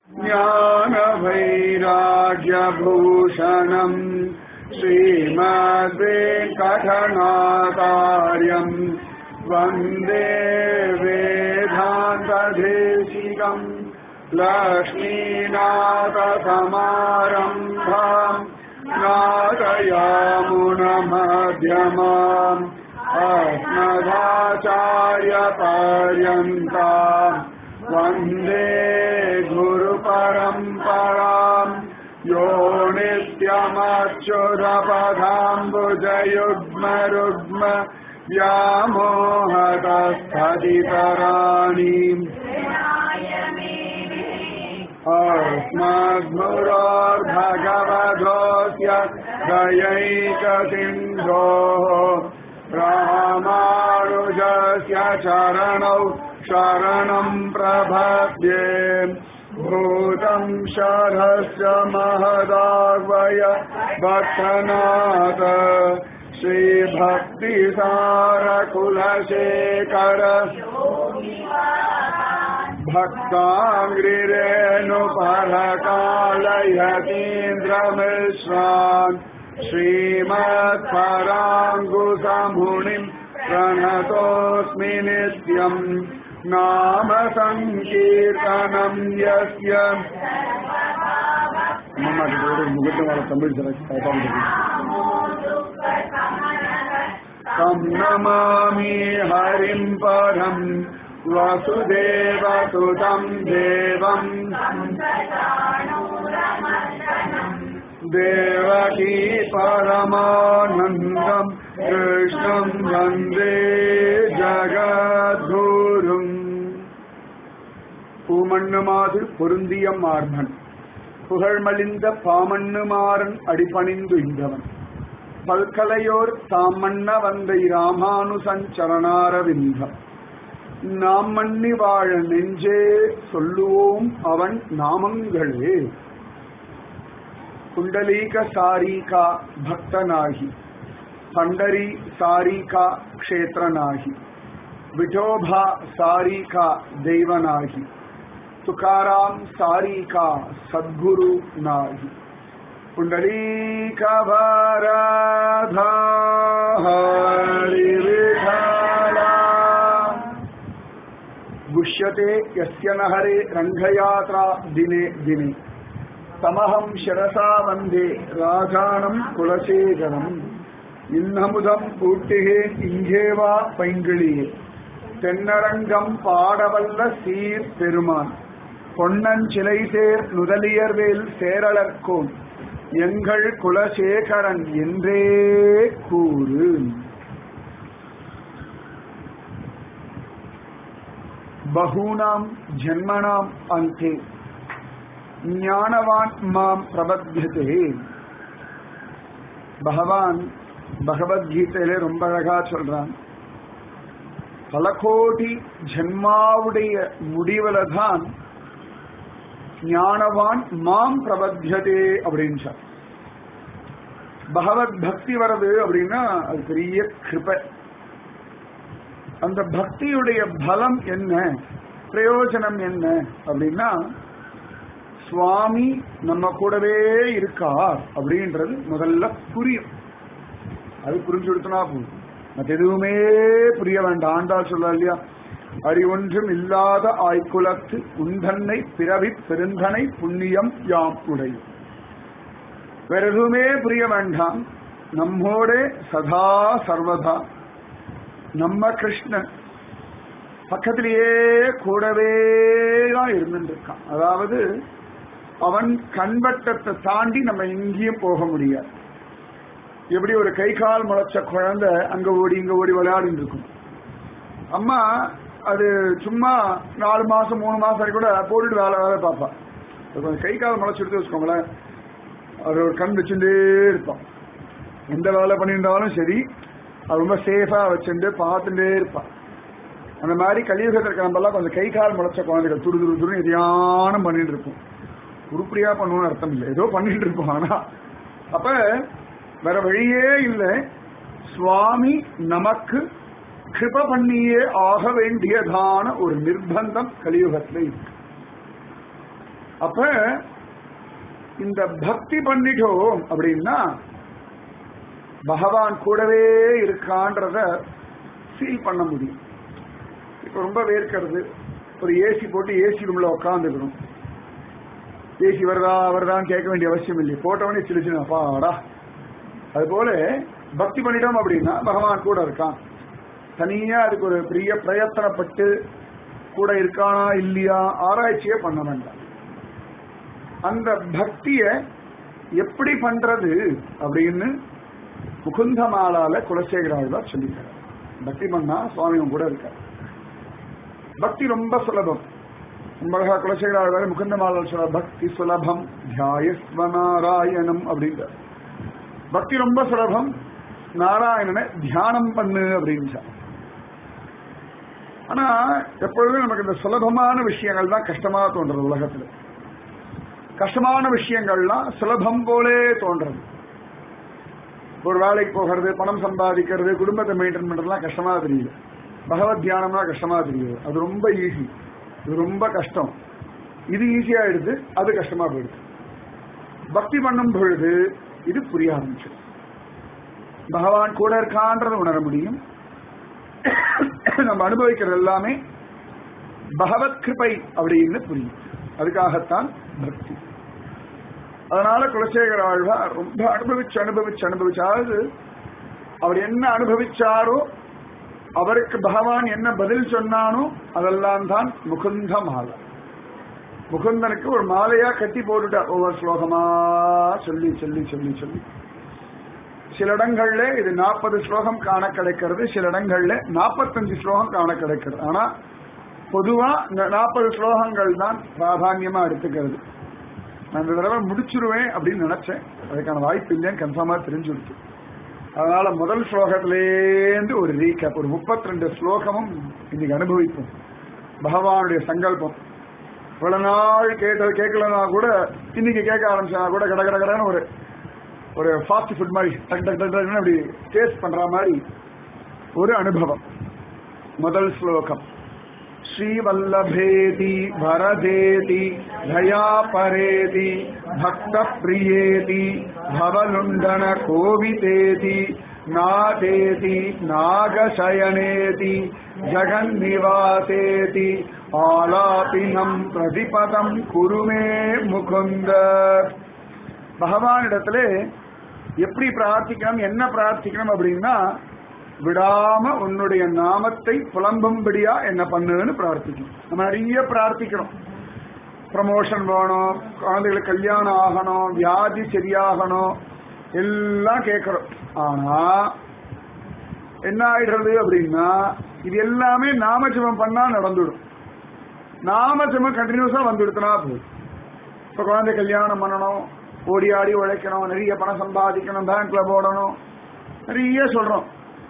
ज्ञानवैराग्यभूषणम् श्रीमद्वेङ्कटनाकार्यम् वन्दे वेदान्तदेशिकम् लक्ष्मीनाथसमारम्भाम् नादयामुनमध्यमाम् अस्मदाचार्यपर्यन्ताम् वन्दे गुरुपरम्पराम् यो नित्यमच्युरपदाम्बुजयुग्मरुग्म व्यामोहतस्थदितराणीम् अस्मद्गुरोर्भगवधोऽस्य दयैकसिन्धोः रामानुजस्य चरणौ शरणम् प्रभद्ये भूतम् शरस्य महदाग्वय भक्तनाथ श्रीभक्तिसारकुलशेखर भक्ताङ्ग्रिरेणुपरकालयतीन्द्रमिश्रान् श्रीमत्पराङ्गुसमुनिम् प्रणतोऽस्मि नित्यम् नाम सङ्कीर्तनम् यस्य முகத்தமான தமிழ் तं नमामि हरिम् परम् वसुदेवसुतं देवम् देवकी परमानन्दम् कृष्णम् वन्दे ஜகத்குரும் பூமண்ணுமாது பொருந்திய மார்பன் புகழ்மலிந்த பாமண்ணுமாறன் அடிபணிந்து இந்தவன் பல்கலையோர் தாமண்ண வந்த ராமானுசஞ்சரணாரவிந்தம் நாம் மண்ணி வாழ நெஞ்சே சொல்லுவோம் அவன் நாமங்களே குண்டலீக சாரீகா பக்தனாகி பண்டரி சாரீகா க்ஷேத்ரனாகி விட்டோபா சாரீகா தெய்வனாகி तुकाराम सारी का सद्गुरु नाही पुंडलीक वराधा हरि विठाला गुष्यते यस्य न हरे रङ्गयात्रा दिने दिने तमहं शिरसा वन्दे राजानं कुलशेखरम् இன்னமுதம் கூட்டுகேன் இங்கேவா பைங்கிளியே தென்னரங்கம் பாடவல்ல சீர் பெருமான் பொன்னஞ்சிலை சேர் நுதலியர்வேல் சேரலர்கோன் எங்கள் குலசேகரன் என்றே கூறு பகூனாம் ஜன்மனாம் அந்தே ஞானவான் மாம் பிரபத்தியதே பகவான் பகவத்கீதையில ரொம்ப அழகா சொல்றான் பல கோடி ஜென்மாவுடைய முடிவுல தான் ஞானவான் மாம் பிரபத்தியதே அப்படின்னு சொல் பகவத் பக்தி வர்றது அப்படின்னா அது பெரிய கிருப அந்த பக்தியுடைய பலம் என்ன பிரயோஜனம் என்ன அப்படின்னா சுவாமி நம்ம கூடவே இருக்கார் அப்படின்றது முதல்ல புரியும் அது புரிஞ்சு கொடுத்தனா போதும் மற்ற எதுவுமே புரிய வேண்டாம் ஆண்டாள் சொல்ல இல்லையா அறிவொன்றும் இல்லாத ஆய்குலத்து உந்தன்னை பிறவி பெருந்தனை புண்ணியம் யாம் உடை வேற எதுவுமே புரிய வேண்டாம் நம்மோட சதா சர்வதா நம்ம கிருஷ்ணன் பக்கத்திலேயே கூடவே தான் இருந்துட்டு இருக்கான் அதாவது அவன் கண்வட்டத்தை தாண்டி நம்ம எங்கேயும் போக முடியாது எப்படி ஒரு கை கால் முளைச்ச குழந்தை அங்க ஓடி இங்க ஓடி விளையாடிட்டு இருக்கும் அம்மா அது சும்மா நாலு மாசம் மூணு மாசம் வரைக்கும் கூட போட்டுட்டு வேலை வேலை பார்ப்பா கொஞ்சம் கை கால் முளைச்சு எடுத்து வச்சுக்கோங்களேன் அது ஒரு கண் வச்சுட்டே இருப்பான் எந்த வேலை பண்ணியிருந்தாலும் சரி அது ரொம்ப சேஃபா வச்சுட்டு பார்த்துட்டே இருப்பான் அந்த மாதிரி கலியுகத்தில் இருக்க நம்மலாம் கொஞ்சம் கை கால் முளைச்ச குழந்தைகள் துரு துரு துரு எதையானும் பண்ணிட்டு இருப்போம் உருப்படியா பண்ணுவோம்னு அர்த்தம் இல்லை ஏதோ பண்ணிட்டு இருப்போம் ஆனா அப்ப வேற வழியே இல்லை சுவாமி நமக்கு கிருப பண்ணியே ஆக வேண்டியதான ஒரு நிர்பந்தம் கலியுகத்தில் இருக்கு அப்ப இந்த பக்தி பண்ணிட்டோம் அப்படின்னா பகவான் கூடவே இருக்கான்றத ஃபீல் பண்ண முடியும் இப்ப ரொம்ப வேர்க்கிறது ஒரு ஏசி போட்டு ஏசி ரூம்ல உட்காந்துக்கணும் ஏசி வருதா வருதான்னு கேட்க வேண்டிய அவசியம் இல்லை போட்டவனே சிலு சின்ன அப்பாடா அது போல பக்தி பண்ணிட்டோம் அப்படின்னா பகவான் கூட இருக்கான் தனியா அதுக்கு ஒரு பெரிய பிரயத்தனப்பட்டு கூட இருக்கானா இல்லையா ஆராய்ச்சியே பண்ண வேண்டாம் அந்த பக்திய எப்படி பண்றது அப்படின்னு முகுந்த மாலால குலசேகராழ்வார் சொல்லிட்டார் பக்தி பண்ணா சுவாமி உன் கூட இருக்கார் பக்தி ரொம்ப சுலபம் ரொம்ப அழகா குலசேகராழ்வார் முகுந்த மாலால் சொல்ல பக்தி சுலபம் தியாயஸ்வநாராயணம் அப்படின்றார் பக்தி ரொம்ப சுலபம் நாராயணனை தியானம் பண்ணு அப்படின்னு ஆனா எப்பொழுதுமே நமக்கு இந்த சுலபமான விஷயங்கள் தான் கஷ்டமா தோன்றது உலகத்துல கஷ்டமான விஷயங்கள்லாம் சுலபம் போலே தோன்றது ஒரு வேலைக்கு போகிறது பணம் சம்பாதிக்கிறது குடும்பத்தை மெயின்டைன் பண்றதுலாம் கஷ்டமா தெரியுது பகவத் தியானம்னா கஷ்டமா தெரியுது அது ரொம்ப ஈஸி இது ரொம்ப கஷ்டம் இது ஈஸியா ஆயிடுது அது கஷ்டமா போயிடுது பக்தி பண்ணும் பொழுது இது புரிய ஆரம்பிச்சு பகவான் கூட இருக்கான்றதை உணர முடியும் நம்ம அனுபவிக்கிறது எல்லாமே பகவத் கிருபை அப்படின்னு புரியும் அதுக்காகத்தான் பக்தி அதனால குலசேகர ஆழ்வார் ரொம்ப அனுபவிச்சு அனுபவிச்சு அனுபவிச்சாவது அவர் என்ன அனுபவிச்சாரோ அவருக்கு பகவான் என்ன பதில் சொன்னானோ அதெல்லாம் தான் முகுந்த மாலை முகுந்தனுக்கு ஒரு மாலையா கட்டி போட்டுட்டார் ஒவ்வொரு ஸ்லோகமா சொல்லி சொல்லி சொல்லி சொல்லி சில இடங்கள்ல இது நாற்பது ஸ்லோகம் காண கிடைக்கிறது சில இடங்கள்ல நாற்பத்தஞ்சு ஸ்லோகம் காண கிடைக்கிறது ஆனா பொதுவா இந்த நாற்பது ஸ்லோகங்கள் தான் பிராதான்யமா எடுத்துக்கிறது நான் இந்த தடவை முடிச்சிருவேன் அப்படின்னு நினைச்சேன் அதுக்கான வாய்ப்பு இல்லைன்னு கன்ஃபார்மா தெரிஞ்சுடுச்சு அதனால முதல் ஸ்லோகத்திலேருந்து ஒரு ரீகேப் ஒரு முப்பத்தி ரெண்டு ஸ்லோகமும் இன்னைக்கு அனுபவிப்போம் பகவானுடைய சங்கல்பம் இவ்வளவு நாள் கேட்டது கேட்கலன்னா கூட இன்னைக்கு கேட்க ஆரம்பிச்சா கூட கட கட கடன்னு ஒரு ஒரு ஃபாஸ்ட் ஃபுட் மாதிரி டக் டக் டக் டக்னு அப்படி டேஸ்ட் பண்ற மாதிரி ஒரு அனுபவம் முதல் ஸ்லோகம் श्रीवल्लभेति भरदेति दयापरेति भक्तप्रियेति भवलुण्डन कोवितेति नादेति नागशयनेति जगन्निवासेति ஆலாபினம் பிரதிபதம் குருமே முகுந்த பகவானிடத்துல எப்படி பிரார்த்திக்கணும் என்ன பிரார்த்திக்கணும் அப்படின்னா விடாம உன்னுடைய நாமத்தை புலம்பும்படியா என்ன பண்ணுன்னு பிரார்த்திக்கணும் நம்ம நிறைய பிரார்த்திக்கிறோம் ப்ரமோஷன் வேணும் குழந்தைகளுக்கு கல்யாணம் ஆகணும் வியாதி சரியாகணும் எல்லாம் கேட்கிறோம் ஆனா என்ன ஆயிடுறது அப்படின்னா இது எல்லாமே நாமஜபம் பண்ணா நடந்துடும் நாமஜபம் கண்டினியூஸா வந்துடுத்துனா போதும் இப்ப குழந்தை கல்யாணம் பண்ணணும் ஓடி ஆடி உழைக்கணும் நிறைய பணம் சம்பாதிக்கணும் பேங்க்ல போடணும் நிறைய சொல்றோம்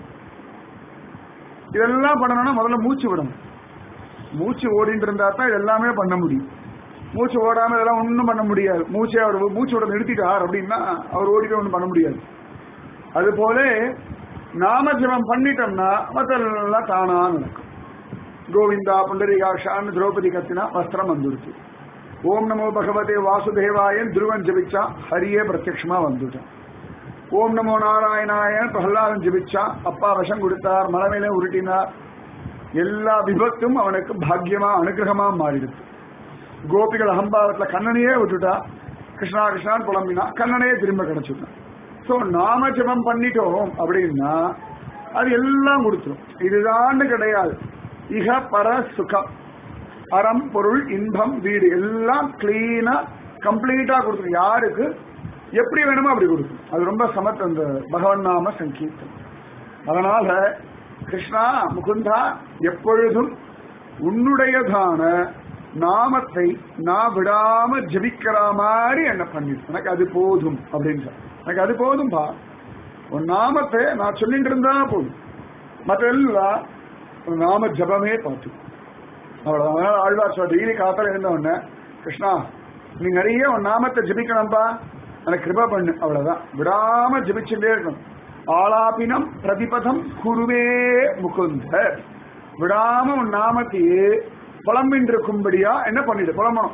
இதெல்லாம் பண்ணணும்னா முதல்ல மூச்சு விடணும் மூச்சு ஓடிட்டு இருந்தா தான் இதெல்லாமே பண்ண முடியும் மூச்சு ஓடாம இதெல்லாம் ஒன்றும் பண்ண முடியாது மூச்சை அவர் மூச்சு விட நிறுத்திட்டார் அப்படின்னா அவர் ஓடிட்டு ஒன்றும் பண்ண முடியாது அது போல நாம ஜபம் பண்ணிட்டோம்னா மற்றெல்லாம் தானா நடக்கும் கோவிந்தா புண்டரிகாஷான்னு திரௌபதி கத்தினா வஸ்திரம் வந்துடுச்சு ஓம் நமோ பகவதே வாசுதேவாயன் துருவன் ஜபிச்சா ஹரியே பிரத்யட்சமா வந்துட்டான் ஓம் நமோ நாராயணாயன் பிரகலாதன் ஜபிச்சா அப்பா விஷம் கொடுத்தார் மலமையில உருட்டினார் எல்லா விபத்தும் அவனுக்கு பாக்கியமா அனுகிரகமா மாறிடுது கோபிகள் அகம்பாவத்துல கண்ணனையே விட்டுட்டா கிருஷ்ணா கிருஷ்ணான் புலம்பினா கண்ணனையே திரும்ப கிடைச்சிட்டான் சோ நாம ஜபம் பண்ணிட்டோம் அப்படின்னா அது எல்லாம் கொடுத்துரும் இதுதான் கிடையாது இக பர சுகம் அறம் பொருள் இன்பம் வீடு எல்லாம் கிளீனா கம்ப்ளீட்டா கொடுத்துரும் யாருக்கு எப்படி வேணுமோ அப்படி கொடுக்கும் அது ரொம்ப சமத் அந்த பகவன் நாம சங்கீர்த்தம் அதனால கிருஷ்ணா முகுந்தா எப்பொழுதும் உன்னுடையதான நாமத்தை நான் விடாம ஜபிக்கிற மாதிரி என்ன பண்ணிடு எனக்கு அது போதும் அப்படின்னு சொல்ல எனக்கு அது போதும்பா உன் நாமத்தை நான் சொல்லிட்டு இருந்தா போதும் மற்ற எல்லாம் உன் நாம ஜபமே பார்த்து அவ்வளவுதான் அதனால ஆழ்வார் சொல்ற டெய்லி காத்தால இருந்த உடனே கிருஷ்ணா நீ நிறைய உன் நாமத்தை ஜபிக்கணும்பா எனக்கு கிருப பண்ணு அவ்வளவுதான் விடாம ஜபிச்சுட்டே இருக்கணும் ஆலாபினம் பிரதிபதம் குருவே முகுந்த விடாம உன் நாமத்தையே புலம்பின்றிருக்கும்படியா என்ன பண்ணிடு புலம்பணும்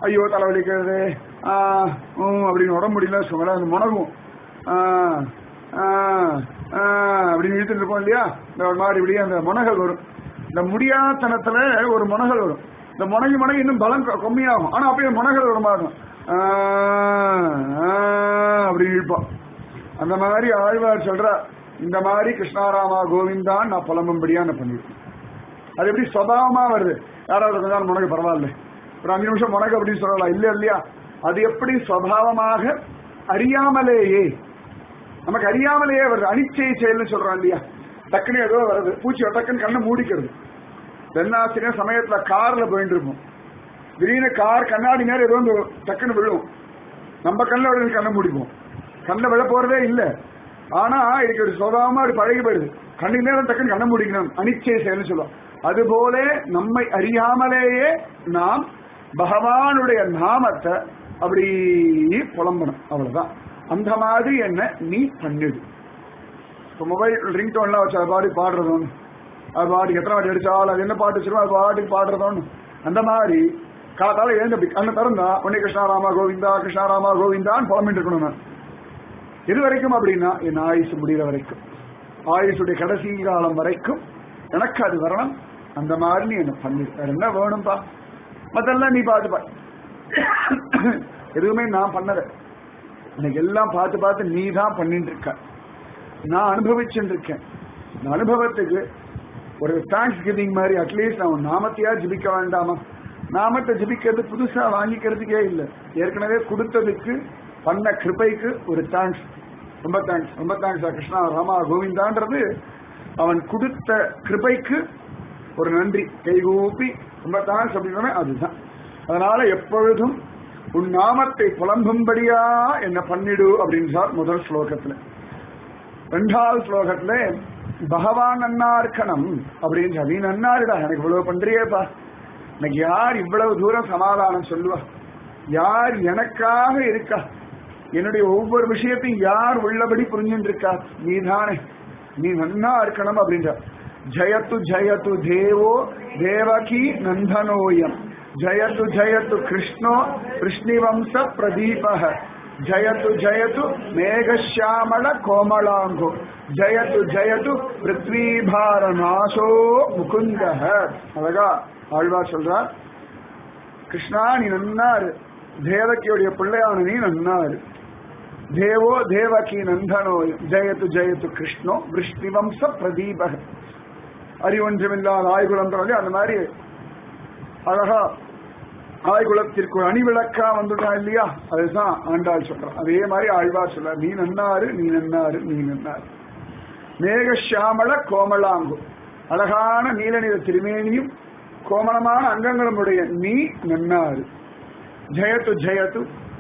ஐயோ தலைவலிக்கிறது ஆஹ் உம் அப்படின்னு உடம்பு முடியல வச்சுக்கோங்களேன் அது முனகும் ஆஹ் ஆஹ் ஆஹ் அப்படின்னு இழுத்துட்டு இருப்போம் இல்லையா இந்த ஒரு மாதிரி இப்படியே அந்த முனகல் வரும் இந்த முடியாத்தனத்துல ஒரு முனகல் வரும் இந்த முனகி முனகி இன்னும் பலம் கொ- கம்மியாகும் ஆனா அப்படியே முனகல் வர மாதிரி இருக்கும். ஆஹ் ஆஹ் அப்படின்னு இழுப்பான் அந்த மாதிரி ஆழ்வார் சொல்ற இந்த மாதிரி கிருஷ்ணாராமா கோவிந்தான் நான் புலம்பும்படியா நான் பண்ணிருக்கேன் அது எப்படி சுபாவமா வருது யாராவது கொஞ்ச நேரம் முனக்கு பரவாயில்ல ஒரு அஞ்சு நிமிஷம் முனக்கு அப்படின்னு சொல்லலாம் இல்ல இல்லையா அது எப்படி சுபாவமாக அறியாமலேயே நமக்கு அறியாமலேயே வருது அனிச்சை செயல்னு சொல்றோம் இல்லையா டக்குன்னு ஏதோ வருது பூச்சி டக்குன்னு கண்ணை மூடிக்கிறது தென்னாசிரிய சமயத்துல கார்ல போயிட்டு இருப்போம் திடீர்னு கார் கண்ணாடி நேரம் ஏதோ ஒன்று டக்குன்னு விழும் நம்ம கண்ணில் விழுந்து கண்ணை மூடிப்போம் கண்ணில் விழ போறதே இல்ல ஆனா இதுக்கு ஒரு சுபாவமா அது பழகி போயிடுது கண்ணுக்கு நேரம் டக்குன்னு கண்ணை மூடிக்கணும் அனிச்சை செயல்னு சொல்லுவோம் அதுபோல நம்மை அறியாமலேயே நாம் பகவானுடைய நாமத்தை அப்படி புலம்பணும் அவ்வளவுதான் அந்த மாதிரி என்ன நீ பண்ணிடு இப்போ மொபைல் ரிங்டோன்லாம் வச்சு அது பாடி பாடுறதோன்னு அது பாட்டுக்கு எத்தனை வாட்டி அடிச்சாலும் அது என்ன பாட்டு வச்சிருக்கோம் அது பாட்டுக்கு பாடுறதோன்னு அந்த மாதிரி காத்தால எழுந்த அப்படி கண்ணு திறந்தா உன்னை கிருஷ்ணாராமா கோவிந்தா கிருஷ்ணாராமா கோவிந்தான்னு புலம்பிட்டு இருக்கணும் நான் எது வரைக்கும் அப்படின்னா என் ஆயுசு முடிகிற வரைக்கும் ஆயுசுடைய கடைசி காலம் வரைக்கும் எனக்கு அது வரணும் அந்த மாதிரி நீ என்ன பண்ணு வேற என்ன வேணும்பா மத்தெல்லாம் நீ பார்த்துப்பா எதுவுமே நான் பண்ணல எனக்கு எல்லாம் பார்த்து பார்த்து நீ தான் பண்ணிட்டு இருக்க நான் அனுபவிச்சுட்டு இருக்கேன் இந்த அனுபவத்துக்கு ஒரு தேங்க்ஸ் கிவிங் மாதிரி அட்லீஸ்ட் நான் உன் நாமத்தையா ஜிபிக்க வேண்டாமா நாமத்தை ஜிபிக்கிறது புதுசா வாங்கிக்கிறதுக்கே இல்லை ஏற்கனவே கொடுத்ததுக்கு பண்ண கிருபைக்கு ஒரு தேங்க்ஸ் ரொம்ப தேங்க்ஸ் ரொம்ப தேங்க்ஸ் கிருஷ்ணா ராமா கோவிந்தான்றது அவன் கொடுத்த கிருபைக்கு ஒரு நன்றி கைகூப்பி ரொம்ப தேங்க்ஸ் அப்படின்னு அதுதான் அதனால எப்பொழுதும் உன் நாமத்தை புலம்பும்படியா என்ன பண்ணிடு அப்படின்னு சார் முதல் ஸ்லோகத்துல ரெண்டாவது ஸ்லோகத்துல பகவான் நன்னார்க்கணம் அப்படின்னு சொல்லி நீ நன்னாருடா எனக்கு இவ்வளவு பண்றியேப்பா எனக்கு யார் இவ்வளவு தூரம் சமாதானம் சொல்லுவா யார் எனக்காக இருக்கா என்னுடைய ஒவ்வொரு விஷயத்தையும் யார் உள்ளபடி புரிஞ்சுட்டு இருக்கா நீதானே நீ நன்னா இருக்கணும் அப்படின்ற ஜயத்து ஜயத்து தேவோ தேவகி நந்தனோயம் ஜயத்து ஜயத்து கிருஷ்ணோ கிருஷ்ணிவம்ச பிரதீபக ஜயத்து ஜயத்து மேகஷியாமள கோமளாங்கோ ஜயத்து ஜயத்து பிருத்வீபார நாசோ முகுந்த அழகா ஆழ்வார் சொல்றார் கிருஷ்ணா நீ நன்னாரு தேவகியோடைய பிள்ளையான நீ நன்னாரு தேவோ தேவகி நந்தனோ ஜெயத்து ஜெயத்து கிருஷ்ணோ விஷ்ணிவம்ச பிரதீபக அறிவொன்றுமில்லாத ஆய்குளம் அந்த மாதிரி அழகா ஆய்குலத்திற்கு ஒரு அணிவிளக்கா வந்துட்டான் இல்லையா அதுதான் ஆண்டாள் சொல்றான் அதே மாதிரி ஆழ்வார் சொல்ற நீ நன்னாரு நீ நன்னாரு நீ நன்னாரு மேகஷியாமள கோமளாங்கு அழகான நீலநிற திருமேனியும் கோமளமான அங்கங்களுடைய நீ நன்னாரு ஜெயத்து ஜெயத்து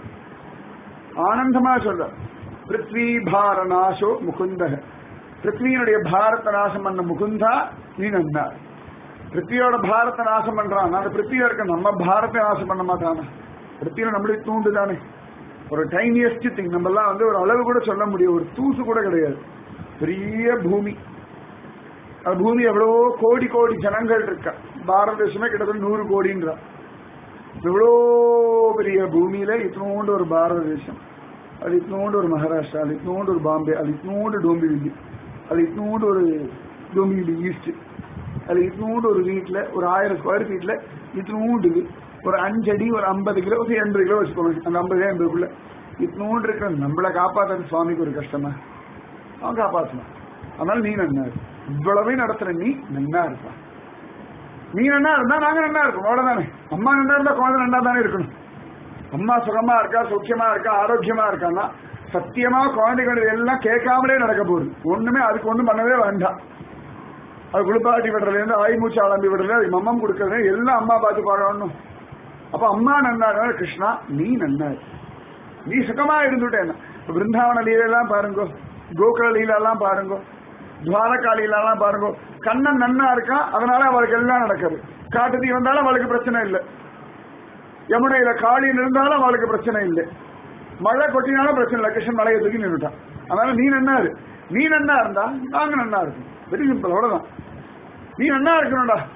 ஆனந்தமா சொல்ற பிருத்வி பார நாசோ முகுந்தக பிருத்வியினுடைய பாரத நாசம் பண்ண முகுந்தா நீ நன்னார் பிருத்தியோட பாரத்தை நாசம் பண்றான் அந்த பிருத்தியில இருக்க நம்ம பாரத்தை நாசம் பண்ண மாட்டானா பிருத்தியில நம்மளுடைய தூண்டு தானே ஒரு டைனியஸ்ட் திங் நம்ம எல்லாம் வந்து ஒரு அளவு கூட சொல்ல முடியும் ஒரு தூசு கூட கிடையாது பெரிய பூமி அந்த பூமி எவ்வளவோ கோடி கோடி ஜனங்கள் இருக்கா பாரத தேசமே கிட்டத்தட்ட நூறு கோடின்றா எவ்வளோ பெரிய பூமியில இத்தினோண்டு ஒரு பாரத தேசம் அது இத்தினோண்டு ஒரு மகாராஷ்டிரா அது இத்தினோண்டு ஒரு பாம்பே அது இத்தினோண்டு டோம்பிவில்லி அது இத்தினோண்டு ஒரு டோம்பிவில்லி ஈஸ்ட் அது இத்தினோண்டு ஒரு வீட்டில் ஒரு ஆயிரம் ஸ்கொயர் ஃபீட்ல இத்தினோண்டு ஒரு அஞ்சடி ஒரு ஐம்பது கிலோ ஒரு எண்பது கிலோ வச்சுக்கோங்க அந்த ஐம்பது எண்பதுக்குள்ள இத்தினோண்டு இருக்கிற நம்மளை காப்பாற்றுறது சுவாமிக்கு ஒரு கஷ்டமா அவன் காப்பாற்றணும் அதனால நீ நன்னா இரு இவ்வளவையும் நடத்துற நீ நன்னா இருப்பா நீ நன்னா இருந்தா நாங்க நன்னா இருக்கோம் அவ்வளவுதானே அம்மா நன்னா இருந்தா குழந்தை நன்னா தானே இருக்கணும் அம்மா சுகமா இருக்கா சௌக்கியமா இருக்கா ஆரோக்கியமா இருக்கான்னா சத்தியமா குழந்தைகள் எல்லாம் கேட்காமலே நடக்க போகுது ஒண்ணுமே அதுக்கு ஒண்ணும் பண்ணவே வேண்டாம் அது குளிப்பாட்டி விடுறதுல இருந்து ஆய் மூச்சு அலம்பி விடுறது அது மம்மம் கொடுக்கறது எல்லாம் அம்மா பார்த்து பாடணும் அப்ப அம்மா நன்னா இருந்தா, கிருஷ்ணா நீ நன்னா இரு. நீ சுகமா இருந்துட்டேன் பிருந்தாவன லீலெல்லாம் பாருங்க கோகுல லீலெல்லாம் பாருங்க துவாரகா லீலெல்லாம் பாருங்க கண்ணன் நன்னா இருக்கான் அதனால அவளுக்கு எல்லாம் நடக்குது காட்டு தீ வந்தாலும் அவளுக்கு பிரச்சனை இல்லை யமுனையில காளியில் இருந்தாலும் அவளுக்கு பிரச்சனை இல்லை மழை கொட்டினாலும் பிரச்சனை இல்லை கிருஷ்ணன் மலையை தூக்கி நின்றுட்டான் அதனால நீ நன்னா இரு நீ நன்னா இருந்தா நாங்க நன்னா இருக்கும் வெரி சிம்பிள் அவ்வளவுதான் நீ நன்னா இருக்கணும்டா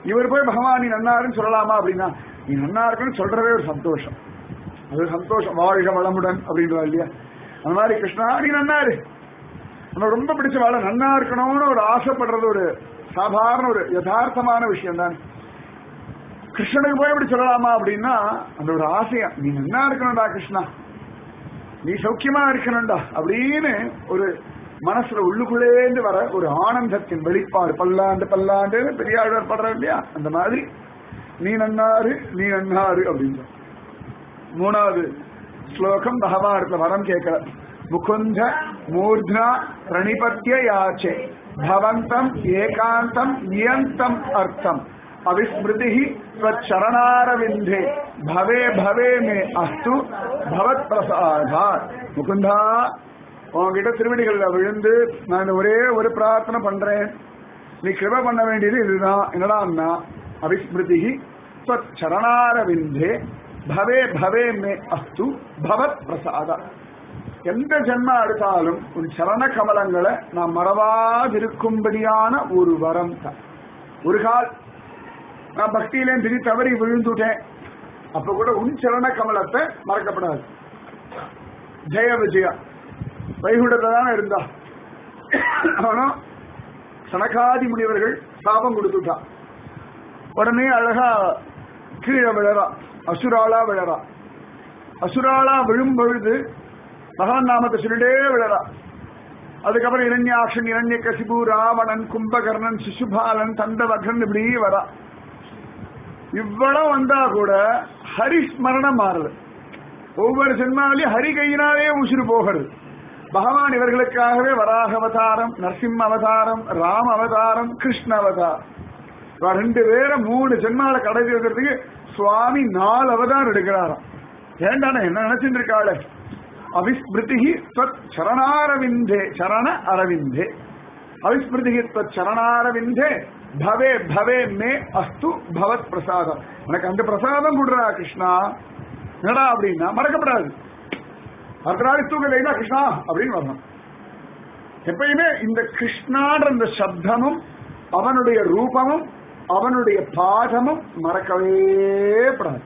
இவர் போய் பகவான் நீ நன்னாருன்னு சொல்லலாமா அப்படின்னா நீ நன்னா இருக்குன்னு சொல்றதே ஒரு சந்தோஷம் அது சந்தோஷம் வாழ்க வளமுடன் அப்படின்றா இல்லையா அந்த மாதிரி கிருஷ்ணா நீ நன்னாரு நம்ம ரொம்ப பிடிச்ச வாழ நன்னா இருக்கணும்னு ஒரு ஆசைப்படுறது ஒரு சாதாரண ஒரு யதார்த்தமான விஷயம் தான் கிருஷ்ணனுக்கு போய் இப்படி சொல்லலாமா அப்படின்னா அந்த ஒரு ஆசையா நீ நன்னா இருக்கணும்டா கிருஷ்ணா நீ சௌக்கியமா இருக்கணும்டா அப்படின்னு ஒரு மனசுல உள்ளுக்குள்ளேந்து வர ஒரு ஆனந்தத்தின் வெளிப்பாடு பல்லாண்டு பல்லாண்டு பெரியாழ்வார் படுற இல்லையா அந்த மாதிரி நீ நன்னாரு நீ நன்னாரு அப்படின்னு மூணாவது ஸ்லோகம் பகவானத்துல வரம் கேட்கல முகுந்த மூர்த்னா பிரணிபத்திய யாச்சே பவந்தம் ஏகாந்தம் நியந்தம் அர்த்தம் அவிஸ்மிருதி ஸ்வச்சரணாரவிந்தே பவே பவே மே அஸ்து பவத் பிரசாதா முகுந்தா உன்கிட்ட திருவடிகள்ல விழுந்து நான் ஒரே ஒரு பிரார்த்தனை பண்றேன் நீ கிருப பண்ண வேண்டியது இதுதான் என்னடா அவிஸ்மிருதி ஸ்வச்சரணாரவிந்தே பவே பவே மே அஸ்து பவத் பிரசாதா எந்த ஜென்ம எடுத்தாலும் உன் சரண கமலங்களை நான் மறவாதிருக்கும்படியான ஒரு வரம் தான் ஒரு கால் நான் பக்தியிலே திரி தவறி விழுந்துட்டேன் அப்ப கூட உன் சரண கமலத்தை மறக்கப்படாது ஜெய விஜயா வைகுண்டத்தை தானே இருந்தா ஆனா சனகாதி முனிவர்கள் சாபம் கொடுத்துட்டா உடனே அழகா கீழே விழறா அசுராளா விழறா அசுராளா விழும் பொழுது பகவான் நாமத்தை சொல்லிட்டே விழறா அதுக்கப்புறம் இரண்யாக்ஷன் இரண்ய கசிபு ராவணன் கும்பகர்ணன் சிசுபாலன் தந்தவகன் இப்படி வரா இவ்வளவு வந்தா கூட ஹரிஸ்மரணம் மாறுது ஒவ்வொரு ஜென்மாவிலையும் ஹரி கையினாலே உசுறு போகிறது பகவான் இவர்களுக்காகவே வராக அவதாரம் நரசிம்ம அவதாரம் ராம அவதாரம் கிருஷ்ண அவதாரம் இவ ரெண்டு பேரை மூணு ஜென்மால கடைசி வைக்கிறதுக்கு சுவாமி நாலு அவதாரம் எடுக்கிறாராம் ஏண்டான என்ன நினைச்சிட்டு இருக்காளே அவிஸ்மிருதி சரணாரவிந்தே சரண அரவிந்தே அவிஸ்மிருதி சரணாரவிந்தே பவே பவே மே அஸ்து பவத் பிரசாதம் எனக்கு அந்த பிரசாதம் கொடுறா கிருஷ்ணா என்னடா அப்படின்னா மறக்கப்படாது அர்த்தராதி தூக்கலைனா கிருஷ்ணா அப்படின்னு வரணும் எப்பயுமே இந்த கிருஷ்ணான்ற இந்த சப்தமும் அவனுடைய ரூபமும் அவனுடைய பாதமும் மறக்கவே படாது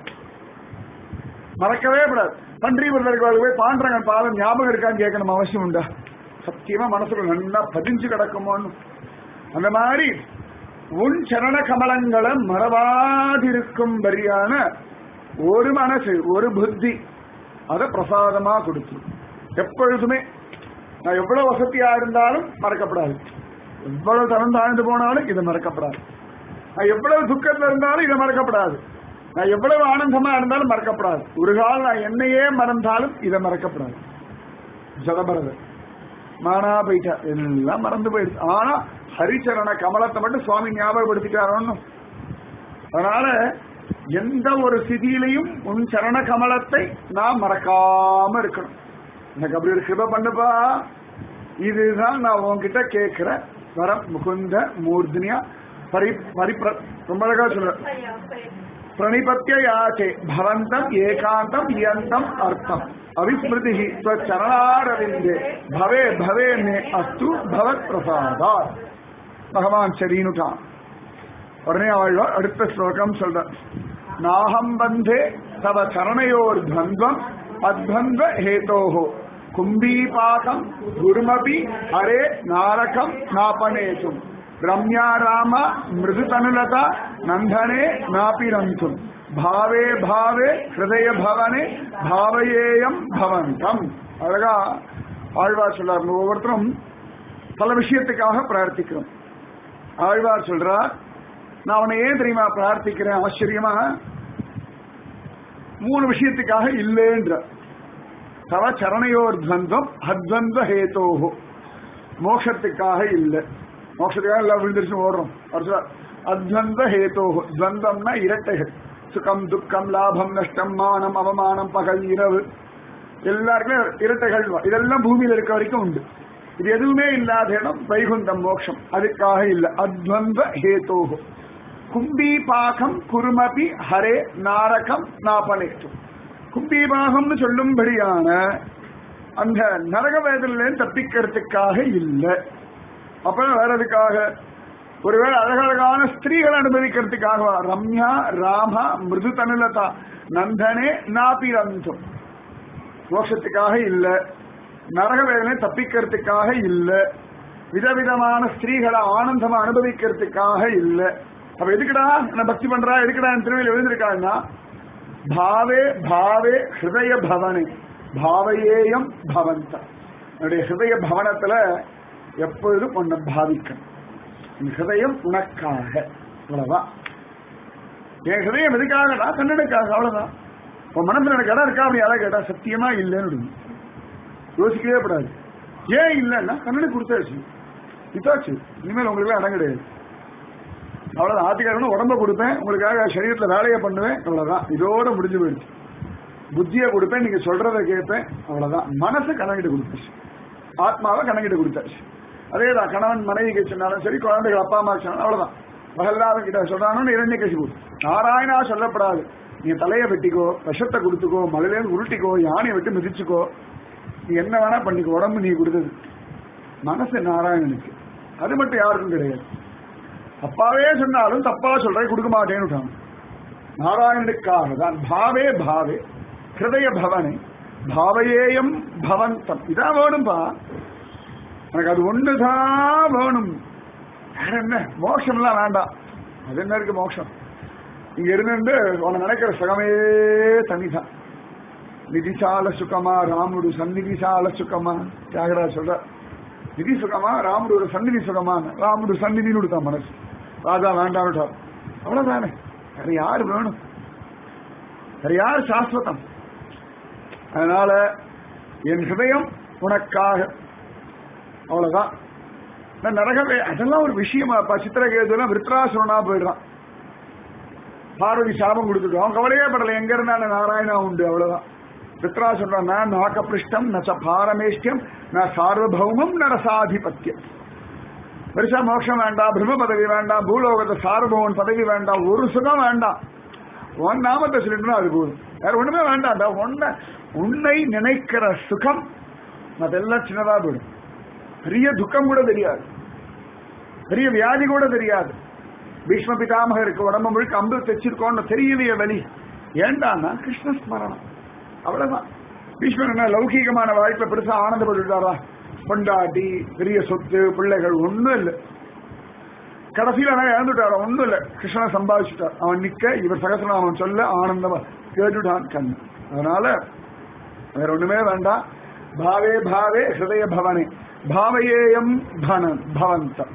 மறக்கவே படாது பன்றிபுரருக்கு போய் பாண்டரங்கன் பாதம் ஞாபகம் இருக்கான்னு கேட்கணும் அவசியம் உண்டா சத்தியமா மனசுல நல்லா பதிஞ்சு கிடக்குமோன்னு அந்த மாதிரி உன் சரண கமலங்களை மறவாதிருக்கும்படியான ஒரு மனசு ஒரு புத்தி அதை பிரசாதமா கொடுத்து எப்பொழுதுமே நான் எவ்வளவு வசதியா இருந்தாலும் மறக்கப்படாது எவ்வளவு தரம் தாழ்ந்து போனாலும் இதை மறக்கப்படாது நான் எவ்வளவு துக்கத்துல இருந்தாலும் இதை மறக்கப்படாது நான் எவ்வளவு ஆனந்தமா இருந்தாலும் மறக்கப்படாது ஒரு கால் நான் என்னையே மறந்தாலும் இதை மறக்கப்படாது ஜலபரதர் மானா போயிட்டா எல்லாம் மறந்து போயிடுச்சு ஆனா ஹரிச்சரண கமலத்தை மட்டும் சுவாமி ஞாபகப்படுத்திட்டாரோன்னு அதனால எந்த ஒரு ஸ்திதியிலையும் உன் சரண கமலத்தை நான் மறக்காம இருக்கணும் எனக்கு அப்படி ஒரு கிருப பண்ணுப்பா இதுதான் நான் உன்கிட்ட கேட்கிற வரம் முகுந்த மூர்த்தினியா பரி பரிப்ர ரொம்ப அழகா சொல்றேன் பிரணிபத்திய யாச்சே பவந்தம் ஏகாந்தம் இயந்தம் அர்த்தம் அவிஸ்மிருதி சரணாரவிந்தே பவே பவே மே அஸ்து பவத் பிரசாதா பகவான் சரினுட்டான் உடனே ஆழ்வார் அடுத்த ஸ்லோகம் சொல்ற நாகம் வந்தே தவ சரணையோர் துவந்தம் அத்வந்த ஹேதோஹோ கும்பீபாகம் குருமபி ஹரே நாரகம் நாபனேசும் ரம்யா ராம மிருதுதனுலதா நந்தனே நாபிரந்தும் பாவே பாவே ஹிருதய பவனே பாவையேயம் பவந்தம் அழகா ஆழ்வார் சொல்றார் ஒவ்வொருத்தரும் பல விஷயத்துக்காக பிரார்த்திக்கிறோம் ஆழ்வார் சொல்றார் நான் அவனை ஏன் தெரியுமா பிரார்த்திக்கிறேன் ஆச்சரியமா மூணு விஷயத்துக்காக இல்லைன்ற தவ சரணையோர் துவந்தம் அத்வந்த ஹேதோஹோ மோட்சத்துக்காக இல்லை மோட்சத்துக்காக எல்லாம் விழுந்துருச்சு ஓடுறோம் அவர் சொல்றார் அத்வந்த ஹேதோஹோ துவந்தம்னா இரட்டைகள் சுகம் துக்கம் லாபம் நஷ்டம் மானம் அவமானம் பகல் இரவு எல்லாருக்குமே இரட்டைகள் இதெல்லாம் பூமியில இருக்க வரைக்கும் உண்டு இது எதுவுமே இல்லாத இடம் வைகுண்டம் மோட்சம் அதுக்காக இல்ல அத்வந்த ஹேதோஹோ கும்பீபாகம் குருமபி ஹரே நாரகம் நாபனேற்றும் கும்பீபாகம்னு சொல்லும்படியான அந்த நரக வேதனையிலேருந்து தப்பிக்கிறதுக்காக இல்லை அப்ப வேற எதுக்காக ஒருவேளை அழகழகான ஸ்திரீகளை அனுபவிக்கிறதுக்காக ரம்யா ராம மிருது தனுலதா நந்தனே நாபிரந்தும் மோட்சத்துக்காக இல்ல நரக வேதனை தப்பிக்கிறதுக்காக இல்ல விதவிதமான ஸ்திரீகளை ஆனந்தமா அனுபவிக்கிறதுக்காக இல்ல அப்ப எதுக்குடா என்ன பக்தி பண்றா எதுக்குடா என் திருவிழா எழுதிருக்காங்கன்னா பாவே பாவே ஹிருதய பவனே பாவையேயம் பவந்த என்னுடைய ஹிருதய பவனத்துல எப்பொழுதும் உன்னை பாவிக்கணும் என் ஹிருதயம் உனக்காக அவ்வளவுதான் என் ஹிருதயம் எதுக்காகடா கண்ணனுக்காக அவ்வளவுதான் உன் மனசுல எனக்கு இடம் இருக்கா அப்படி யாராவது கேட்டா சத்தியமா இல்லைன்னு விடுங்க. யோசிக்கவே கூடாது ஏன் இல்லைன்னா கண்ணனுக்கு கொடுத்தாச்சு இதாச்சு இனிமேல் உங்களுக்கு இடம் கிடையாது அவ்வளவுதான் ஆத்திக்காரனும் உடம்ப கொடுப்பேன் உங்களுக்காக சரீரத்துல வேலையை பண்ணுவேன் அவ்வளவுதான் இதோட முடிஞ்சு போயிடுச்சு புத்தியை கொடுப்பேன் நீங்க சொல்றதை கேட்பேன் அவ்வளவுதான் மனசு கணக்கிட்டு கொடுத்தாச்சு ஆத்மாவை கணக்கிட்டு கொடுத்தாச்சு அதேதான் கணவன் மனைவிக்கு சொன்னாலும் சரி குழந்தைகள் அப்பா அம்மா சொன்னாலும் அவ்வளவுதான் பகல்லாதன் கிட்ட சொல்றானு இரண்டே கசி நாராயணா சொல்லப்படாது நீ தலையை வெட்டிக்கோ விஷத்தை கொடுத்துக்கோ மலையிலேருந்து உருட்டிக்கோ யானையை விட்டு மிதிச்சுக்கோ நீ என்ன வேணா பண்ணிக்கோ உடம்பு நீ கொடுத்தது மனசு நாராயணனுக்கு அது மட்டும் யாருக்கும் கிடையாது அப்பாவே சொன்னாலும் தப்பா சொல்றேன் கொடுக்க மாட்டேன்னு விட்டாங்க. நாராயணனுக்காக தான் பாவே பாவே ஹிருதய பவனே பாவையேயம் பவந்தம் இதான் வேணும்பா எனக்கு அது ஒண்ணுதான் வேணும் வேற என்ன மோட்சம்லாம் வேண்டாம் அது என்ன இருக்கு மோட்சம் இங்க இருந்து உன நினைக்கிற சுகமே தனிதான் நிதிசால சுகமா ராமுடு சந்நிதிசால சுகமா தியாகராஜ் சொல்ற நிதி சுகமா ராமுடு சந்நிதி சுகமா ராமுடு சந்நிதின்னு கொடுத்தான் மனசு ராஜா வேண்டாம் அவ்வளவுதானே வேற யாரு வேணும் வேற யாரு சாஸ்வதம் அதனால என் ஹிருதயம் உனக்காக அவ்வளவுதான் நான் நரகவே அதெல்லாம் ஒரு விஷயமாப்பா சித்திரகேதுலாம் விருத்ராசுரனா போயிடுறான் பார்வதி சாபம் கொடுத்துட்டோம் அவன் கவலையே படல எங்க இருந்தான நாராயணா உண்டு அவ்வளவுதான் வித்ராசுரன் நான் நாகபிருஷ்டம் ந ச பாரமேஷ்டியம் ந சார்வபௌமம் ந ரசாதிபத்தியம் பெருசா மோட்சம் வேண்டாம் பிரம்ம பதவி வேண்டாம் பூலோகத்தை சார்பவன் பதவி வேண்டாம் ஒரு சுகம் வேண்டாம் உன் நாமத்தை சொல்லிட்டு அது போதும் வேற ஒண்ணுமே வேண்டாம்டா உன்னை உன்னை நினைக்கிற சுகம் அதெல்லாம் சின்னதா போயிடும் பெரிய துக்கம் கூட தெரியாது பெரிய வியாதி கூட தெரியாது பீஷ்ம பிதாமகருக்கு உடம்பு முழுக்க அம்பு தைச்சிருக்கோன்னு தெரியலையே வழி ஏண்டான்னா கிருஷ்ண ஸ்மரணம் அவ்வளவுதான் பீஷ்மர் என்ன லௌகீகமான வாழ்க்கையில பெருசா ஆனந்தப்பட்டுட்டாரா பொண்டாட்டி பெரிய சொத்து பிள்ளைகள் ஒண்ணும் இல்லை கடைசியில நான் இறந்துட்டாரா ஒண்ணும் இல்லை கிருஷ்ணனை சம்பாதிச்சுட்டார் அவன் நிக்க இவர் சகசநாமம் சொல்ல ஆனந்தமா கேட்டுட்டான் கண் அதனால வேற ஒண்ணுமே வேண்டாம் பாவே பாவே ஹிருதய பவனே பாவையேயம் பன பவந்தம்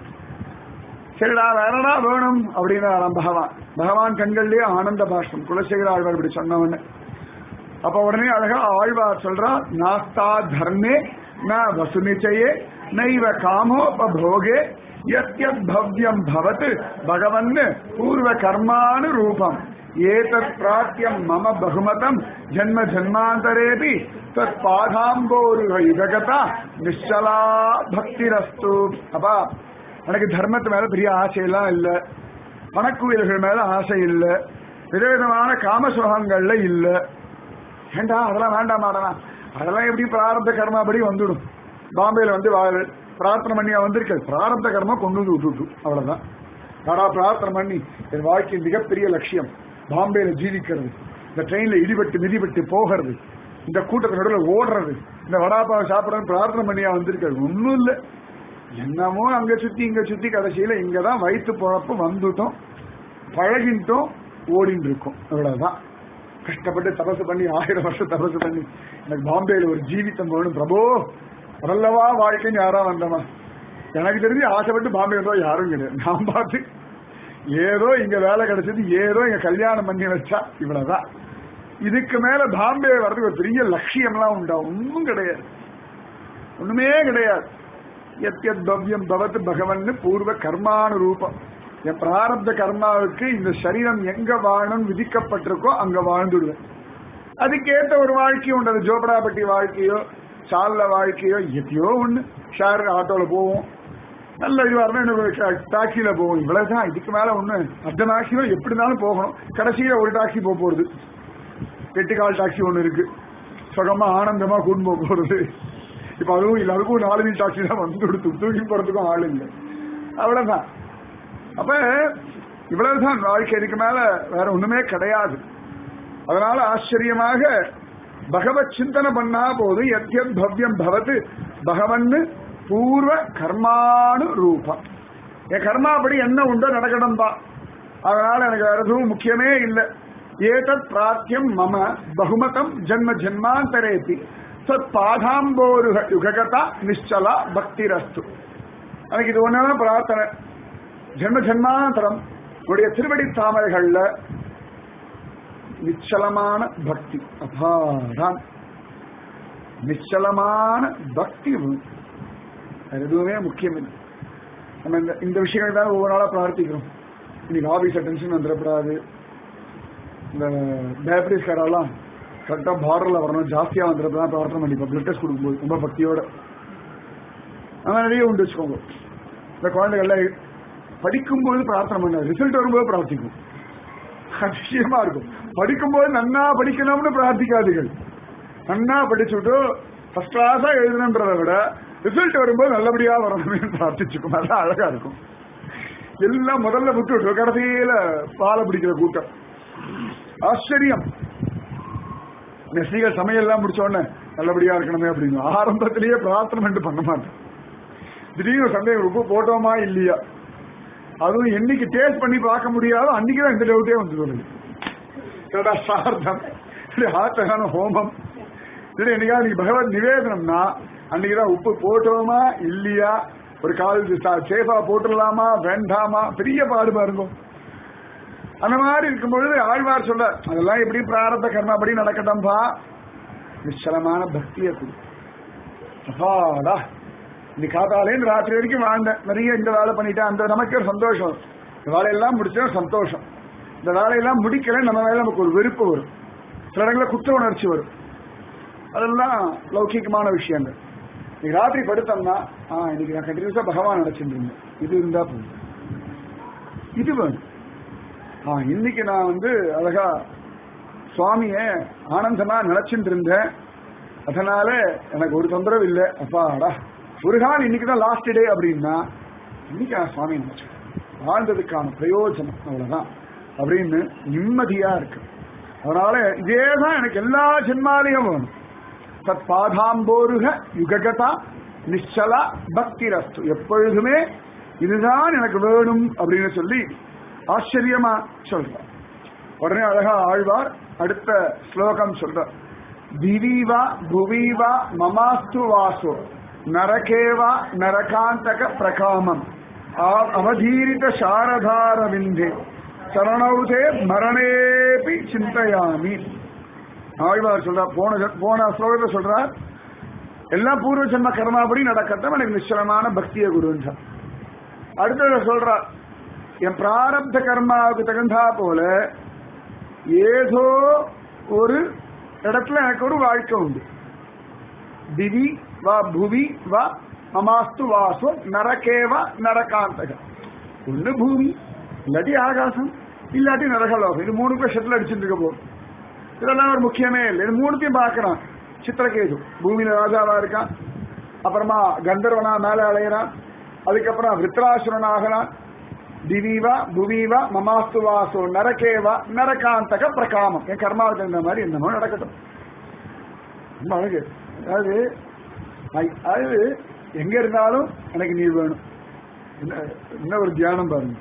சரிடா வேறடா வேணும் அப்படின்னு பகவான் பகவான் கண்கள்லயே ஆனந்த பாஷ்பம் குலசேகர ஆழ்வார் இப்படி சொன்னவன்னு அப்ப உடனே அழகா ஆழ்வார் சொல்றா நாஸ்தா தர்மே ந வசு நிச்சயே நைவ காமோபோகே யத்யத் பவ்யம் பவத் பகவன் பூர்வ கர்மானு ரூபம் ஏதத் பிராத்தியம் மம பகுமதம் ஜன்ம ஜன்மாந்தரேபி தத் பாதாம்போருக யுககதா நிச்சலா பக்திரஸ்து அப்பா எனக்கு தர்மத்து மேல பெரிய ஆசையெல்லாம் இல்ல பணக்குவியல்கள் மேல ஆசை இல்ல விதவிதமான காமசுகங்கள்ல இல்ல ஏண்டா அதெல்லாம் வேண்டாம் மாடனா அதெல்லாம் எப்படி பிராரப்த கர்மாபடி வந்துடும் பாம்பேல வந்து வா- பிரார்த்தனை பண்ணியா வந்திருக்கு பிராரப்த கர்மா கொண்டு வந்து விட்டுட்டு அவ்வளவுதான் ஆனா பிரார்த்தனை பண்ணி என் வாழ்க்கையின் மிகப்பெரிய லட்சியம் பாம்பேல ஜீவிக்கிறது இந்த ட்ரெயின்ல இடிபட்டு மிதிபட்டு போகிறது இந்த கூட்டத்து நடுவில் ஓடுறது இந்த வடாப்பாவை சாப்பிடறது பிரார்த்தனை பண்ணியா வந்திருக்காரு ஒண்ணும் இல்ல என்னமோ அங்க சுத்தி இங்க சுத்தி கடைசியில இங்கதான் வயிற்று பொழப்பு வந்துட்டோம் பழகிட்டோம் ஓடிட்டு இருக்கோம் அவ்வளவுதான் கஷ்டப்பட்டு தபசு பண்ணி ஆயிரம் வருஷம் தபசு பண்ணி எனக்கு பாம்பேல ஒரு ஜீவித்தம் வேணும் பிரபோ அதல்லவா வாழ்க்கைன்னு யாரா வந்தமா எனக்கு தெரிஞ்சு ஆசைப்பட்டு பாம்பே வந்தா யாரும் கிடையாது நான் பார்த்து ஏதோ இங்க வேலை கிடைச்சது ஏதோ இங்க கல்யாணம் பண்ணி வச்சா இவ்வளவுதான் இதுக்கு மேல பாம்பே வர்றதுக்கு ஒரு பெரிய லட்சியம்லாம் உண்டா ஒன்றும் கிடையாது ஒண்ணுமே கிடையாது எத் எத் பவ்யம் பவத் பகவன் பூர்வ கர்மானு ரூபம் என் பிராரப்த கர்மாவுக்கு இந்த சரீரம் எங்க வாழணும் விதிக்கப்பட்டிருக்கோ அங்க வாழ்ந்துடுவேன் அதுக்கேத்த ஒரு வாழ்க்கை உண்டு அது ஜோபடாபட்டி வாழ்க்கையோ சால்ல வாழ்க்கையோ எத்தையோ ஒண்ணு ஷேர் ஆட்டோல போவோம் நல்ல இதுவா இருந்தா டாக்ஸில போவோம் இவ்வளவுதான் இதுக்கு மேல ஒண்ணு அந்த மேக்சிமம் எப்படி இருந்தாலும் போகணும் கடைசியில ஒரு டாக்ஸி போக போறது எட்டு கால் டாக்ஸி ஒண்ணு இருக்கு சுகமா ஆனந்தமா கூட்டு போக போறது இப்ப அதுவும் இல்ல அதுக்கும் நாலு வீல் டாக்ஸி தான் வந்து கொடுத்து தூக்கி போறதுக்கும் ஆள் இல்லை அவ்வளவுதான் அப்ப இவ்வளவுதான் வாழ்க்கை இதுக்கு மேல வேற ஒண்ணுமே கிடையாது அதனால ஆச்சரியமாக பகவத் சிந்தனை பண்ணா போது எத்யத் பவ்யம் பவத்து பகவன்னு பூர்வ கர்மானு ரூபம் என் கர்மாபடி என்ன உண்டோ நடக்கணும் தான் அதனால எனக்கு வேற எதுவும் முக்கியமே இல்லை ஏதத் பிராத்தியம் மம பகுமதம் ஜன்ம ஜன்மாந்தரேதி சத் பாதாம்போருக யுககதா நிச்சலா பக்திரஸ்து எனக்கு இது ஒண்ணுதான் பிரார்த்தனை ஜென்ம ஜென்மாந்தரம் உடைய திருவடி தாமரைகள்ல நிச்சலமான பக்தி அபாரம் நிச்சலமான பக்தி வேணும். வேற எதுவுமே முக்கியம் இல்லை நம்ம இந்த இந்த விஷயங்கள் தான் ஒவ்வொரு நாளா பிரார்த்திக்கிறோம் இன்னைக்கு ஆபீஸ்ல டென்ஷன் வந்துடக்கூடாது இந்த டயபிட்டிஸ்காரெல்லாம் கரெக்டாக பார்டரில் வரணும் ஜாஸ்தியாக வந்துடுறது தான் பிரார்த்தனை பண்ணிப்போம் பிளட் டெஸ்ட் கொடுக்கும்போது ரொம்ப பக்தியோட ஆனால் நிறைய உண்டு வச்சுக்கோங்க இந்த குழந்தைகள்லாம் படிக்கும்போது பிரார்த்தனை பண்ணாது ரிசல்ட் வரும்போது பிரார்த்திக்கும் அதிசயமா இருக்கும் படிக்கும்போது நன்னா படிக்கணும்னு பிரார்த்திக்காதீர்கள் நன்னா படிச்சுட்டு ஃபர்ஸ்ட் கிளாஸா எழுதணுன்றதை விட ரிசல்ட் வரும்போது நல்லபடியா வரணும்னு பிரார்த்திச்சுக்கும் அதான் அழகா இருக்கும் எல்லாம் முதல்ல விட்டு விட்டு கடைசியில பாலை பிடிக்கிற கூட்டம் ஆச்சரியம் நெசிகள் சமையல்லாம் முடிச்ச உடனே நல்லபடியா இருக்கணுமே அப்படின்னு ஆரம்பத்திலேயே பிரார்த்தனை பண்ணிட்டு பண்ண மாட்டேன் திடீர்னு சந்தேகம் உப்பு போட்டோமா இல்லையா அதுவும் என்னைக்கு டேஸ்ட் பண்ணி பார்க்க முடியாதோ அன்னைக்கு தான் இந்த டவுட்டே வந்து சொல்லுது கேட்டா சார்த்தம் ஆத்தகான ஹோமம் இல்லை என்னைக்கா நீ பகவத் நிவேதனம்னா அன்னைக்கு தான் உப்பு போட்டோமா இல்லையா ஒரு கால் சேஃபா போட்டுடலாமா வேண்டாமா பெரிய பாடு பாருங்க அந்த மாதிரி இருக்கும் பொழுது ஆழ்வார் சொல்ல அதெல்லாம் எப்படி பிராரத்த கர்மாபடி நடக்கட்டும்பா நிச்சலமான பக்தியை கொடு அப்பாடா இந்த காத்தாலேருந்து ராத்திரி வரைக்கும் வாழ்ந்தேன் நிறைய இந்த வேலை பண்ணிட்டேன் அந்த நமக்கு ஒரு சந்தோஷம் இந்த வேலையெல்லாம் முடிச்சா சந்தோஷம் இந்த வேலையெல்லாம் முடிக்கல நம்ம மேல நமக்கு ஒரு வெறுப்பு வரும் சில இடங்களில் குற்ற உணர்ச்சி வரும் அதெல்லாம் லௌகிகமான விஷயங்கள் இன்னைக்கு ராத்திரி படுத்தோம்னா ஆ இன்னைக்கு நான் கண்டினியூஸா பகவான் நினைச்சிட்டு இருந்தேன் இது இருந்தா போதும் இது வேணும் ஆ இன்னைக்கு நான் வந்து அழகா சுவாமிய ஆனந்தமா நினைச்சிட்டு இருந்தேன் அதனால எனக்கு ஒரு தொந்தரவு இல்லை அப்பாடா ஒரு கால் இன்னைக்கு தான் லாஸ்ட் டே அப்படின்னா இன்னைக்கு நான் சுவாமி நினைச்சேன் வாழ்ந்ததுக்கான பிரயோஜனம் அவ்வளவுதான் அப்படின்னு நிம்மதியா இருக்கு அதனால இதேதான் எனக்கு எல்லா ஜென்மாலையும் வேணும் தத் பாதாம்போருக யுககதா நிச்சலா பக்தி ரஸ்து எப்பொழுதுமே இதுதான் எனக்கு வேணும் அப்படின்னு சொல்லி ஆச்சரியமா சொல்றார் உடனே அழகா ஆழ்வார் அடுத்த ஸ்லோகம் சொல்றார் திவீவா புவீவா மமாஸ்து வாசோ நரகேவா நரகாந்தக பிரகாமம் ஆ- அவதீரித சாரதார விந்தே சரணௌதே மரணேபி சிந்தையாமி ஆழ்வார் சொல்றார் போன ஜ- போன ஸ்லோகத்தை சொல்றார் எல்லாம் பூர்வ ஜென்ம கர்மாபடி நடக்கட்டும் எனக்கு நிச்சயமான பக்தியை கொடுன்றார் அடுத்தது சொல்றார் என் பிராரப்த கர்மாவுக்கு தகுந்தா போல ஏதோ ஒரு இடத்துல எனக்கு ஒரு வாழ்க்கை உண்டு திவி வா புவி வா மமாஸ்து வாசம் நரகேவா நரகாந்தக ஒண்ணு பூமி இல்லாட்டி ஆகாசம் இல்லாட்டி நரகலோகம் இது மூணுக்கும் ஷட்டில் அடிச்சுட்டு இருக்க போகும் இதெல்லாம் ஒரு முக்கியமே இல்லை இது மூணுத்தையும் பார்க்கறான் சித்திரகேது பூமியில ராஜாவா இருக்கான் அப்புறமா கந்தர்வனா மேல அலையிறான் அதுக்கப்புறம் விருத்ராசுரன் ஆகிறான் திவீவா புவீவா மமாஸ்து வாசோ நரகேவா நரகாந்தக பிரகாமம் என் கர்மாவுக்கு தகுந்த மாதிரி என்னமோ நடக்கட்டும் ரொம்ப அழகு அதாவது I- அதாவது எங்க இருந்தாலும் எனக்கு நீ வேணும் என்ன- என்ன ஒரு தியானம் பாருங்க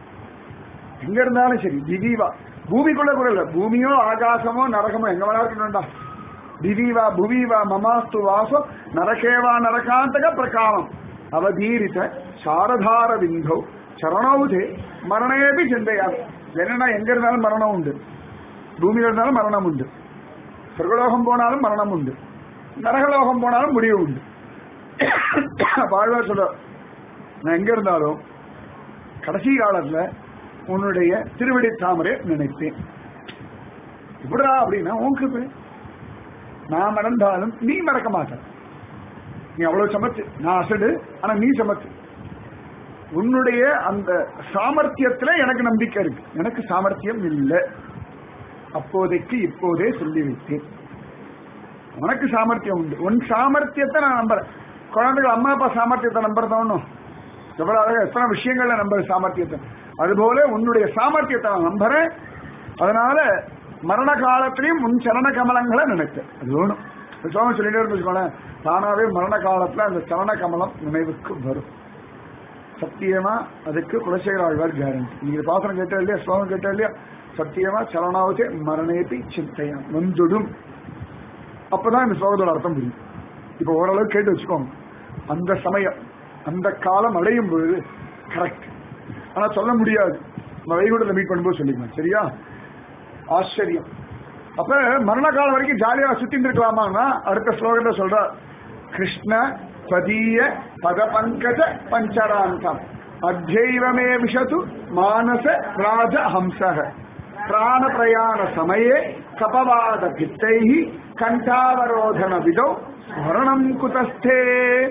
எங்க இருந்தாலும் சரி திவீவா பூமிக்குள்ள கூட இல்ல பூமியோ ஆகாசமோ நரகமோ எங்க வேணா இருக்கணும்டா திவீவா புவீவா மமாஸ்து வாசோ நரகேவா நரகாந்தக பிரகாமம் அவதீரித சாரதார விந்தோ சரணௌதே மரணேபி சிந்தையா என்னன்னா எங்க இருந்தாலும் மரணம் உண்டு பூமியில இருந்தாலும் மரணம் உண்டு சொர்க்கலோகம் போனாலும் மரணம் உண்டு நரகலோகம் போனாலும் முடிவு உண்டு வாழ்வார் சொல்ல நான் எங்க இருந்தாலும் கடைசி காலத்துல உன்னுடைய திருவடி தாமரை நினைப்பேன் இப்படிடா அப்படின்னா உன் கிருபை நான் மறந்தாலும் நீ மறக்க மாட்ட நீ அவ்வளவு சமத்து நான் அசடு ஆனா நீ சமத்து உன்னுடைய அந்த சாமர்த்தியத்துல எனக்கு நம்பிக்கை இருக்கு எனக்கு சாமர்த்தியம் இல்லை அப்போதைக்கு இப்போதே சொல்லி வைத்தேன் உனக்கு சாமர்த்தியம் உண்டு உன் சாமர்த்தியத்தை நான் நம்புறேன் குழந்தைகள் அம்மா அப்பா சாமர்த்தியத்தை நம்புறதோன்னும் எவ்வளவு அழகா எத்தனை விஷயங்கள்ல நம்புற சாமர்த்தியத்தை அதுபோல உன்னுடைய சாமர்த்தியத்தை நான் நம்புறேன் அதனால மரண காலத்திலையும் உன் சரண கமலங்களை நினைத்தேன் அது வேணும் சுவாமி சொல்லிட்டே இருந்துச்சுக்கோங்களேன் தானாவே மரண காலத்துல அந்த சரண கமலம் நினைவுக்கு வரும் சத்தியமா அதுக்கு குலசேகர ஆழ்வார் கேரண்டி நீங்க பாசனம் கேட்டா இல்லையா சுவாமி கேட்டா இல்லையா சத்தியமா சரணாவதே மரணேபி சிந்தையா வந்துடும் அப்பதான் இந்த ஸ்லோகத்தோட அர்த்தம் புரியும் இப்ப ஓரளவு கேட்டு வச்சுக்கோங்க அந்த சமயம் அந்த காலம் அடையும் பொழுது கரெக்ட் ஆனா சொல்ல முடியாது நம்ம வைகுண்டத்தில் மீட் பண்ணும்போது சொல்லிக்கலாம் சரியா ஆச்சரியம் அப்ப மரண காலம் வரைக்கும் ஜாலியா சுத்திட்டு இருக்கலாமான்னா அடுத்த ஸ்லோகத்தை சொல்ற கிருஷ்ண ஸ்வதீய பத பங்கஜ பஞ்சராந்தம் அத்தியைவமே விஷது மானச ராஜ ஹம்சக பிராண பிரயாண சமயே கபவாத பித்தை கண்டாவரோதன விதோ ஸ்மரணம் குதஸ்தே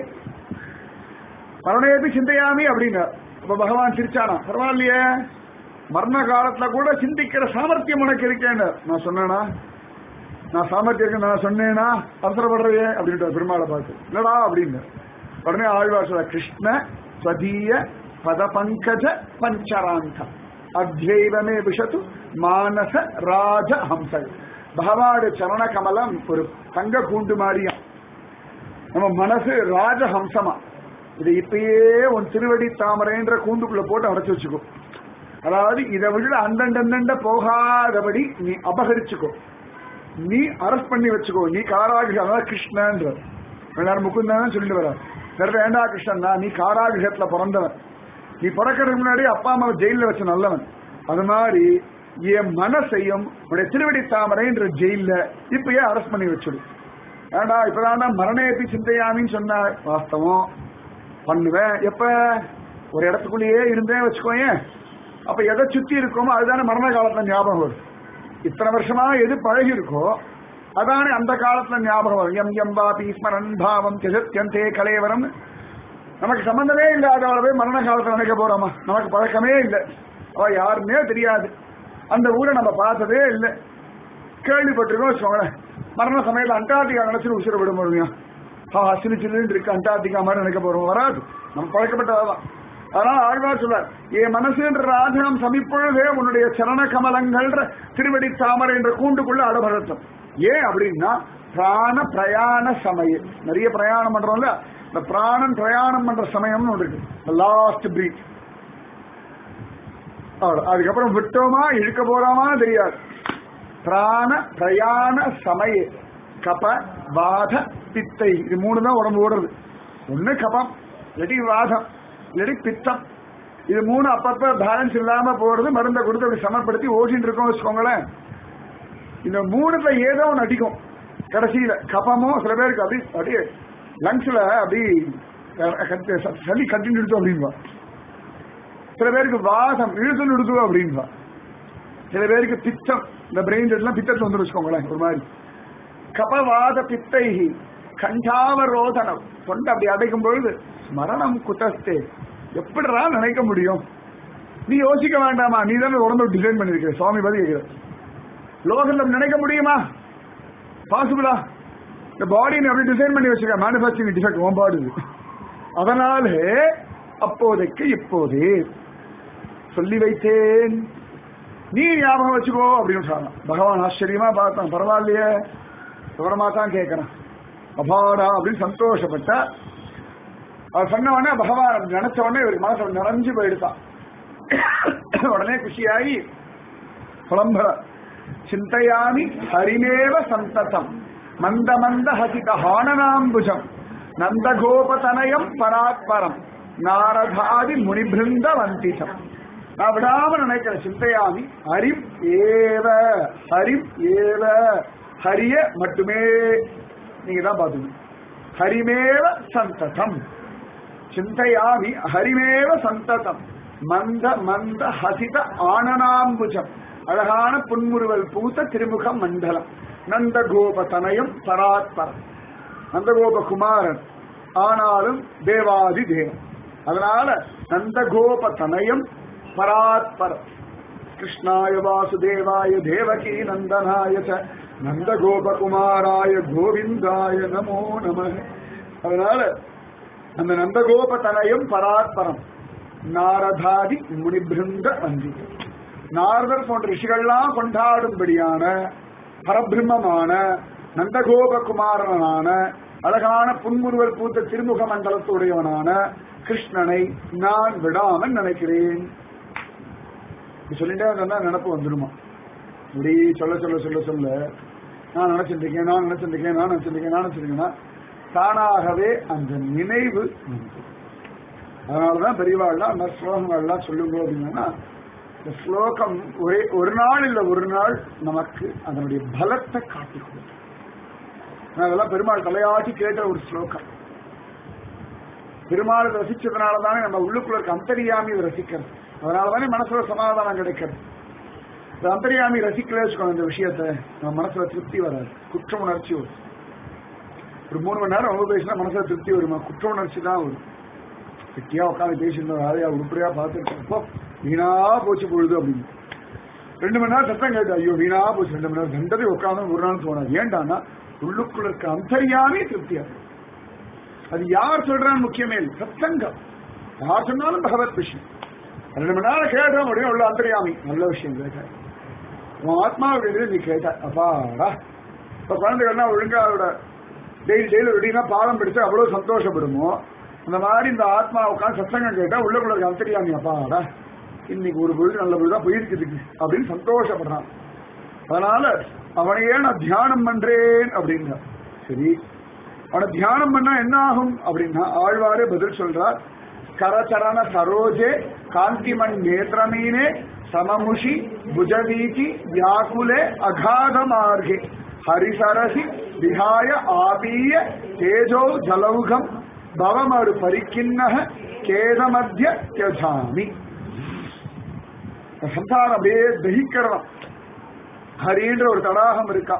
மரணேபி சிந்தையாமி அப்படிங்க அப்ப பகவான் சிரிச்சானா பரவாயில்லையே மரண காலத்துல கூட சிந்திக்கிற சாமர்த்தியம் உனக்கு இருக்கேன்னு நான் சொன்னேனா நான் சாமர்த்தியம் இருக்கு நான் சொன்னேனா அவசரப்படுறையே அப்படின்ட்டு பெருமாளை பார்த்து இல்லடா அப்படின்னு உடனே ஆழ்வார் சொல்ல கிருஷ்ண ஸ்வதீய பத பங்கஜ பஞ்சராந்தம் அத்வைவமே விஷத்து மானச ராஜ ஹம்ச பகவாடு சரண கமலம் ஒரு தங்க கூண்டு மாதிரியா நம்ம மனசு ராஜஹம்சமா இதை இப்பயே உன் திருவடி தாமரைன்ற கூண்டுக்குள்ள போட்டு அடைச்சு வச்சுக்கோ அதாவது இதை விட அந்தண்டண்ட போகாதபடி நீ அபகரிச்சுக்கோ நீ அரெஸ்ட் பண்ணி வச்சுக்கோ நீ காராகிருஷ்ணன் அதாவது கிருஷ்ணன்ற எல்லாரும் முக்குந்தான் சொல்லிட்டு வர வேற வேண்டா கிருஷ்ணன் நீ காராகிருஷத்துல பிறந்தவன் நீ பிறக்கிறதுக்கு முன்னாடி அப்பா அம்மா ஜெயில வச்ச நல்லவன் அது மாதிரி என் மனசையும் உடைய திருவடி தாமரைன்ற ஜெயில இப்பயே அரெஸ்ட் பண்ணி வச்சுடு ஏண்டா இப்பதான் மரணேபி சிந்தையாமின்னு சொன்ன வாஸ்தவம் பண்ணுவேன் எப்ப ஒரு இடத்துக்குள்ளேயே இருந்தேன் வச்சுக்கோயேன் அப்ப எதை சுத்தி இருக்கோமோ அதுதானே மரண காலத்துல ஞாபகம் வரும் இத்தனை வருஷமா எது பழகி இருக்கோ அதானே அந்த காலத்துல ஞாபகம் வரும் எம் எம் பாபி ஸ்மரன் பாவம் திசத்தியந்தே கலைவரம் நமக்கு சம்பந்தமே இல்லாதவளவே மரண காலத்துல நினைக்க போறோமா நமக்கு பழக்கமே இல்லை அவ யாருன்னே தெரியாது அந்த ஊரை நம்ம பார்த்ததே இல்லை கேள்விப்பட்டிருக்கோம் வச்சுக்கோங்களேன் மரண சமயத்தில் அண்டார்டிகா நினைச்சு உசுர விட முடியும் ஆ சிலு சிலுன்னு இருக்கு அண்டார்டிகா மாதிரி நினைக்க போறோம் வராது நம்ம பழக்கப்பட்டதான் அதனால ஆழ்வார் சொல்றார் என் மனசுன்ற ராஜனம் சமிப்பொழுதே உன்னுடைய சரண கமலங்கள்ன்ற திருவடி தாமரை என்ற கூண்டுக்குள்ள அடபடட்டும் ஏன் அப்படின்னா பிராண பிரயாண சமயம் நிறைய பிரயாணம் பண்றோம்ல இந்த பிராணன் பிரயாணம் பண்ற சமயம்னு ஒன்று இருக்கு லாஸ்ட் பிரீத் அதுக்கப்புறம் விட்டோமா இழுக்க போறோமா தெரியாது பிராண பிரயாண சமய கப வாத பித்தை இது மூணு தான் உடம்பு ஓடுறது ஒண்ணு கபம் இல்லாட்டி வாதம் இல்லாட்டி பித்தம் இது மூணு அப்பப்ப பேலன்ஸ் இல்லாம போறது மருந்தை கொடுத்து அப்படி சமப்படுத்தி ஓடிட்டு இருக்கோம் வச்சுக்கோங்களேன் இந்த மூணுல ஏதோ ஒன்று அடிக்கும் கடைசியில கபமோ சில பேருக்கு அப்படி அப்படியே லங்ஸ்ல அப்படி சளி கட்டின்னு எடுத்தோம் அப்படின்பா சில பேருக்கு வாதம் இழுத்துன்னு எடுத்தோம் அப்படின்பா சில பேருக்கு பித்தம் இந்த பிரெயின் எல்லாம் பித்தத்துல வந்து வச்சுக்கோங்களேன் ஒரு மாதிரி கபவாத பித்தை கண்டாவரோதனம் தொண்டை அப்படி அடைக்கும் பொழுது ஸ்மரணம் குதஸ்தே எப்படிடா நினைக்க முடியும் நீ யோசிக்க வேண்டாமா நீ தானே உடம்பு டிசைன் பண்ணிருக்கிற சுவாமி பதி கேட்கிற லோகத்தில் நினைக்க முடியுமா பாசிபிளா இந்த பாடி நீ அப்படி டிசைன் பண்ணி வச்சிருக்க மேனுபேக்சரிங் டிஃபெக்ட் உன் பாடி அதனாலே அப்போதைக்கு இப்போதே சொல்லி வைத்தேன் நீ ஞாபகம் வச்சுக்கோ அப்படின்னு சொன்னான் பகவான் ஆச்சரியமா பார்த்தான் பரவாயில்லையே விவரமா தான் கேட்கறான் அபாடா அப்படின்னு சந்தோஷப்பட்ட அவர் சொன்ன உடனே பகவான் நினைச்ச உடனே இவருக்கு மனசு நிறைஞ்சு போயிடுதான் உடனே குஷியாகி புலம்பர சிந்தையாமி ஹரிமேவ சந்ததம் மந்த மந்த ஹசித ஹானனாம்புஜம் நந்தகோபதனயம் பராத்பரம் நாரதாதி முனிபிருந்த வந்திசம் நான் விடாம நினைக்கிற சிந்தையாமி ஹரிம் ஏவ ஹரிம் ஏவ ஹரிய மட்டுமே நீங்க தான் பாத்துக்கணும் ஹரிமேவ சந்ததம் சிந்தையாமி ஹரிமேவ சந்ததம் மந்த மந்த ஹசித ஆனனாம்புஜம் அழகான புன்முறுவல் பூத்த திருமுக மண்டலம் நந்தகோப தனயம் பராத்பரம் நந்தகோப குமாரன் ஆனாலும் தேவாதி தேவன் அதனால நந்தகோப தனயம் பராத்பரம் கிருஷ்ணாய வாசுதேவாய தேவகி நந்தனாய ச நந்தகோபகுமாராய கோவிந்தாய நமோ நம அதனால அந்த நந்தகோப தனயம் பராத்பரம் நாரதாதி முனிபிருந்த வந்தி நாரதர் போன்ற ரிஷிகள்லாம் கொண்டாடும்படியான பரபிரம்மமான நந்தகோபகுமாரனான அழகான புன்முறுவல் பூத்த திருமுக மண்டலத்துடையவனான கிருஷ்ணனை நான் விடாமல் நினைக்கிறேன் இப்படி சொல்லிட்டே வந்தா நினப்பு வந்துடுமா இப்படி சொல்ல சொல்ல சொல்ல சொல்ல நான் நினைச்சிருக்கேன் நான் நினைச்சிருக்கேன் நான் நினைச்சிருக்கேன் நான் நினைச்சிருக்கேன்னா தானாகவே அந்த நினைவு வந்துடும். அதனாலதான் பெரியவாள்லாம் அந்த ஸ்லோகங்கள்லாம் சொல்லுங்க அப்படின்னா இந்த ஸ்லோகம் ஒரே ஒரு நாள் இல்ல ஒரு நாள் நமக்கு அதனுடைய பலத்தை காட்டி கொடுக்கும் நான் அதெல்லாம் பெருமாள் தலையாட்டி கேட்ட ஒரு ஸ்லோகம் பெருமாள் ரசிச்சதுனால தானே நம்ம உள்ளுக்குள்ள இருக்க அந்தரியாமி ரசிக்கிறது அதனால தானே மனசுல சமாதானம் கிடைக்கிறது இந்த அந்தரியாமி ரசிக்கல வச்சுக்கோங்க இந்த விஷயத்த நம்ம மனசுல திருப்தி வராது குற்ற உணர்ச்சி வரும் ஒரு மூணு மணி நேரம் அவங்க பேசினா மனசுல திருப்தி வருமா குற்ற உணர்ச்சி தான் வரும் வெட்டியா உட்காந்து பேசியிருந்தோம் வேலையா உருப்படியா பார்த்துருக்கோம் அப்போ வீணா போச்சு பொழுது அப்படின்னு ரெண்டு மணி நேரம் சத்தம் கேட்டு ஐயோ வீணா போச்சு ரெண்டு மணி நேரம் ரெண்டதை உட்காந்து ஒரு நாள் தோணாது ஏண்டான்னா உள்ளுக்குள்ள இருக்க அந்தரியாமே திருப்தியா இருக்கும். அது யார் சொல்றான்னு முக்கியமே இல்லை சத்தங்கம் யார் சொன்னாலும் பகவத் விஷயம் ரெண்டு மணி நேரம் கேட்டோம் அப்படின்னு உள்ள அந்தரியாமி நல்ல விஷயம் கேட்ட உன் ஆத்மா அப்படின்னு நீ கேட்ட அப்பாடா இப்ப குழந்தைகள்னா ஒழுங்கா அவரோட டெய்லி டெய்லி ரொட்டீனா பாடம் பிடிச்சு அவ்வளவு சந்தோஷப்படுமோ அந்த மாதிரி இந்த ஆத்மா உட்காந்து சத்தங்கம் கேட்டா உள்ளுக்குள்ள இருக்க அந்தரியாமி அப்பாடா இன்னைக்கு ஒரு பொழுது நல்ல பொழுதா போயிருக்குதுக்கு அப்படின்னு சந்தோஷப்படுறான் அதனால அவனையே நான் தியானம் பண்றேன் அப்படின்னா சரி அவனை தியானம் பண்ணா என்ன ஆகும் அப்படின்னா ஆழ்வாரே பதில் சொல்றார் கரச்சரண சரோஜே காந்திமன் நேத்திரமீனே சமமுஷி புஜவீதி வியாக்குலே அகாத மார்கே ஹரிசரசி விஹாய ஆபீய தேஜோ ஜலௌகம் பவமரு பரிக்கிண்ணக கேதமத்திய தியஜாமி சம்சாரம் அப்படியே தகிக்கிறதாம் ஹரின்ற ஒரு தடாகம் இருக்கான்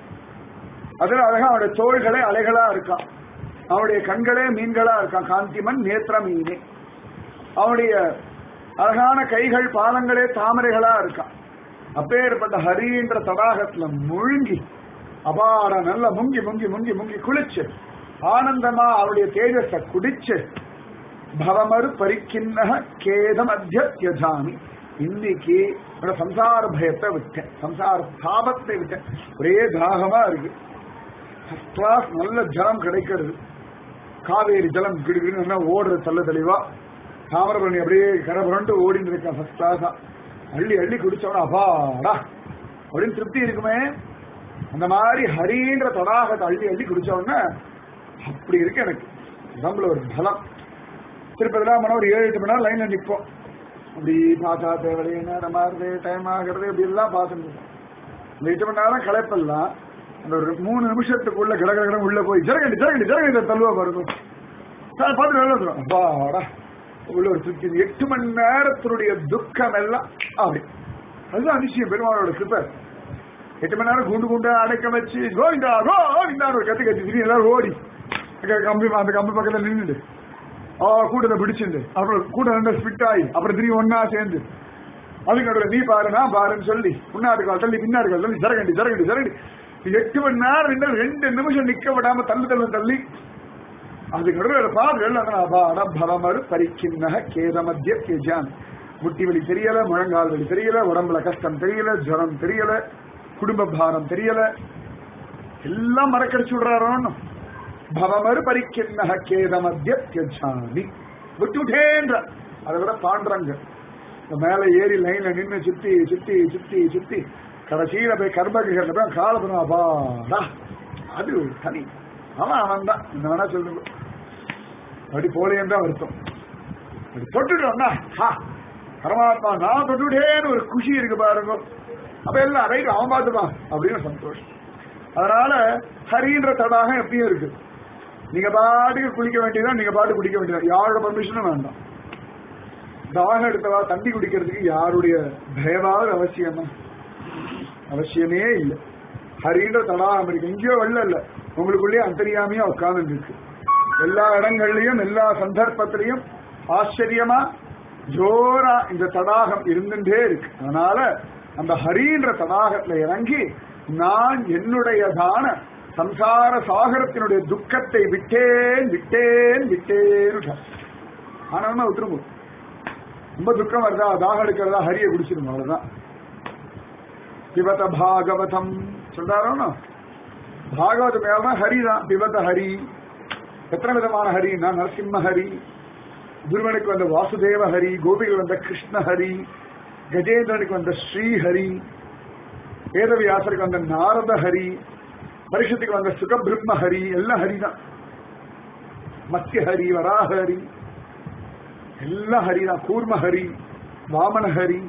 அதுல அழகா அவனுடைய தோள்களே அலைகளா இருக்கான் அவனுடைய கண்களே மீன்களா இருக்கான் காந்திமன் நேத்திர மீனே அவனுடைய அழகான கைகள் பாதங்களே தாமரைகளா இருக்கான் அப்பேற்பட்ட ஹரின்ற தடாகத்துல முழுங்கி அபார நல்ல முங்கி முங்கி முங்கி முங்கி குளிச்சு ஆனந்தமா அவருடைய தேஜஸ குடிச்சு பவமறு பரிக்கிண்ணக கேதம் அத்தியஜாமி இன்னைக்கு என்னோட சம்சார பயத்தை விட்டேன் சம்சார தாபத்தை விட்டேன் ஒரே தாகமா இருக்கு ஃபர்ஸ்ட் கிளாஸ் நல்ல ஜலம் கிடைக்கிறது காவேரி ஜலம் கிடுகிடு நல்லா ஓடுறது தள்ள தெளிவா தாமிரபரணி அப்படியே கரை புரண்டு ஓடிட்டு இருக்கேன் ஃபர்ஸ்ட் கிளாஸா அள்ளி அள்ளி குடிச்சவன அபாடா அப்படின்னு திருப்தி இருக்குமே அந்த மாதிரி ஹரின்ற தடாகத்தை அள்ளி அள்ளி குடிச்சவன அப்படி இருக்கு எனக்கு உடம்புல ஒரு பலம் திருப்பதிலாம் போனா ஒரு ஏழு எட்டு மணி நேரம் லைன்ல நிற்போம் அப்படி பார்த்தா தேவையே நேரம் ஆகுது டைம் ஆகிறது இப்படி எல்லாம் பார்த்துட்டு இருக்கோம். இந்த எட்டு மணி நேரம் களைப்பெல்லாம் அந்த ஒரு மூணு நிமிஷத்துக்குள்ள கடகடகடம் உள்ள போய் ஜரகண்டி ஜரகண்டி ஜரகண்டி தள்ளுவா பாருங்க சார் பார்த்துட்டு வெளில வந்துடும் அப்பாடா உள்ள ஒரு திருப்தி இந்த எட்டு மணி நேரத்தினுடைய துக்கம் எல்லாம் அப்படி அதுதான் அதிசயம் பெருமாளோட கிருப்பை எட்டு மணி நேரம் குண்டு குண்டா அடைக்க வச்சு கோவிந்தா கோவிந்தா ஒரு கத்து கத்தி திடீர்னு எல்லாரும் ஓடி அங்க கம்பி அந்த கம்பி பக்கத்துல நின்னுட்டு ஆ கூட்டத்தை பிடிச்சிருந்து அப்புறம் கூட்டம் ரெண்டு ஸ்பிட் ஆகி அப்புறம் திரும்பி ஒன்னா சேர்ந்து அதுக்கு நடுவில் நீ பாரு நான் பாருன்னு சொல்லி முன்னாடி கால் தள்ளி பின்னாடி கால் தள்ளி ஜரகண்டி ஜரகண்டி ஜரகண்டி எட்டு மணி நேரம் நின்று ரெண்டு நிமிஷம் நிக்க விடாம தள்ளு தள்ளு தள்ளி அதுக்கு நடுவில் பாரு அபாட பவமரு பரிக்கிண்ணக கேதமத்திய கேஜான் முட்டி வலி தெரியல முழங்கால் வலி தெரியல உடம்புல கஷ்டம் தெரியல ஜுரம் தெரியல குடும்ப பாரம் தெரியல எல்லாம் மறக்கடிச்சு விடுறாரோன்னு பவமறு பரிக்கிண்ணக கேதமத்திய தியஜாமி விட்டுட்டேன்ற அதை விட பாண்டுறாங்க இந்த மேல ஏறி லைன்ல நின்னு சுத்தி சுத்தி சுத்தி சுத்தி கடைசியில போய் கர்மகிரிகள் போய் காலப்படும் அபாடா அது ஒரு தனி அவன் அவன் தான் என்ன வேணா சொல்லுங்க அப்படி போலேன்னு தான் வருத்தம் அப்படி தொட்டுட்டோம்னா ஹா பரமாத்மா நான் தொட்டுட்டேன்னு ஒரு குஷி இருக்கு பாருங்க அப்ப எல்லாம் ரைட் அவன் பார்த்துப்பான் அப்படின்னு சந்தோஷம் அதனால ஹரின்ற தடாகம் எப்பயும் இருக்கு நீங்க பாட்டுக்கு குளிக்க வேண்டியதா நீங்க பாட்டு குடிக்க வேண்டியதா யாரோட பர்மிஷனும் வேண்டாம் தாகம் எடுத்தவா தண்ணி குடிக்கிறதுக்கு யாருடைய தயவாவது அவசியமா அவசியமே இல்லை ஹரின்ற தடாகம் இருக்கு எங்கேயோ வெள்ள இல்ல உங்களுக்குள்ளேயே அந்தரியாமையா உட்கார்ந்து இருக்கு எல்லா இடங்கள்லயும் எல்லா சந்தர்ப்பத்திலையும் ஆச்சரியமா ஜோரா இந்த தடாகம் இருந்துட்டே இருக்கு அதனால அந்த ஹரின்ற தடாகத்துல இறங்கி நான் என்னுடையதான சம்சார சாகரத்தினுடைய துக்கத்தை விட்டேன் விட்டேன் விட்டேன் ஆனந்தமா விட்டுருங்க ரொம்ப துக்கம் வருதா தாகம் எடுக்கிறதா ஹரியை குடிச்சிருங்க அவ்வளவுதான் பிபத பாகவதம் சொல்றாரோ பாகவத மேலாம் ஹரி தான் பிபத ஹரி எத்தனை விதமான ஹரின்னா நரசிம்ம ஹரி துருவனுக்கு வந்த வாசுதேவ ஹரி கோபிகள் வந்த கிருஷ்ண ஹரி கஜேந்திரனுக்கு வந்த ஸ்ரீஹரி வேதவியாசருக்கு வந்த நாரத ஹரி பரிஷத்துக்கு வந்த சுகபிரம்ம ஹரி எல்லாம் ஹரி தான் மத்திய ஹரி வராக ஹரி எல்லாம் ஹரி தான் கூர்ம ஹரி வாமன ஹரி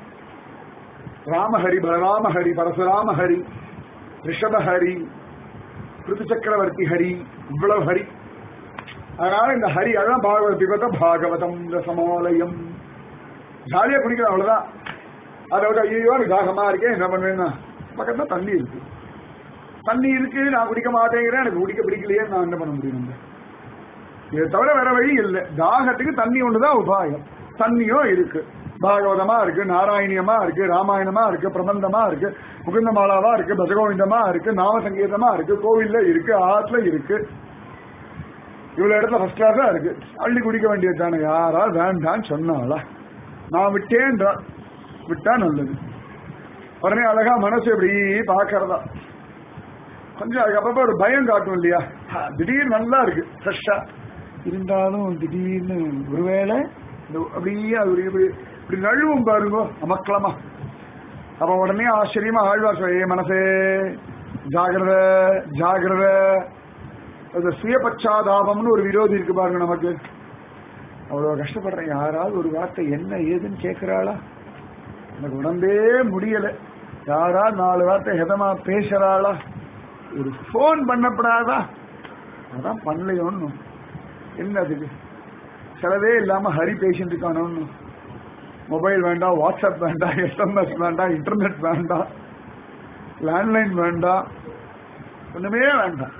ராமஹரி பலராம ஹரி பரசுராம ஹரி ரிஷப ஹரி பிருத்து சக்கரவர்த்தி ஹரி இவ்வளவு ஹரி அதனால இந்த ஹரி அதான் பாகவத பிபத பாகவதம் இந்த சமாலயம் ஜாலியா குடிக்கிறோம் அவ்வளவுதான் அதை விட ஐயோ எனக்கு தாகமா இருக்கேன் என்ன பண்ணுவேன்னா பக்கத்துல தண்ணி இருக்கு தண்ணி இருக்கு நான் குடிக்க மாட்டேங்கிறேன் எனக்கு குடிக்க பிடிக்கலையே நான் என்ன பண்ண முடியும் இதை தவிர வேற வழி இல்லை தாகத்துக்கு தண்ணி ஒண்ணுதான் உபாயம் தண்ணியோ இருக்கு பாகவதமா இருக்கு நாராயணியமா இருக்கு ராமாயணமா இருக்கு பிரபந்தமா இருக்கு முகுந்தமாலாவா இருக்கு பஜகோவிந்தமா இருக்கு நாம சங்கீதமா இருக்கு கோவில்ல இருக்கு ஆத்துல இருக்கு இவ்வளவு இடத்துல ஃபர்ஸ்ட் கிளாஸா இருக்கு அள்ளி குடிக்க வேண்டியது தானே யாரா வேண்டான்னு சொன்னாளா நான் விட்டேன்றா விட்டா நல்லது உடனே அழகா மனசு எப்படி பாக்குறதா கொஞ்சம் அதுக்கப்பப்ப ஒரு பயம் காட்டும் இல்லையா திடீர்னு நல்லா இருக்கு ஃப்ரெஷ்ஷா இருந்தாலும் திடீர்னு ஒருவேளை இந்த அப்படியே அது ஒரு இப்படி இப்படி நழுவும் பாருங்க அமக்களமா அப்ப உடனே ஆச்சரியமா ஆழ்வார் சொல்ல, "ஏய் மனசே ஜாகிரத ஜாகிரத அது சுயபச்சாதாபம்னு ஒரு விரோதி இருக்கு பாருங்க நமக்கு அவ்வளவு கஷ்டப்படுறேன் யாராவது ஒரு வார்த்தை என்ன ஏதுன்னு கேட்கிறாளா எனக்கு உடம்பே முடியல யாரா நாலு வார்த்தை ஹெதமா பேசுறாளா ஒரு ஃபோன் பண்ணப்படாதா அதான் பண்ணலையோன்னு என்ன அதுக்கு செலவே இல்லாம ஹரி பேஷண்ட் இருக்கானோன்னு மொபைல் வேண்டாம் வாட்ஸ்அப் வேண்டாம் எஸ்எம்எஸ் வேண்டாம் இன்டர்நெட் வேண்டாம் லேண்ட்லைன் வேண்டாம் ஒண்ணுமே வேண்டாம்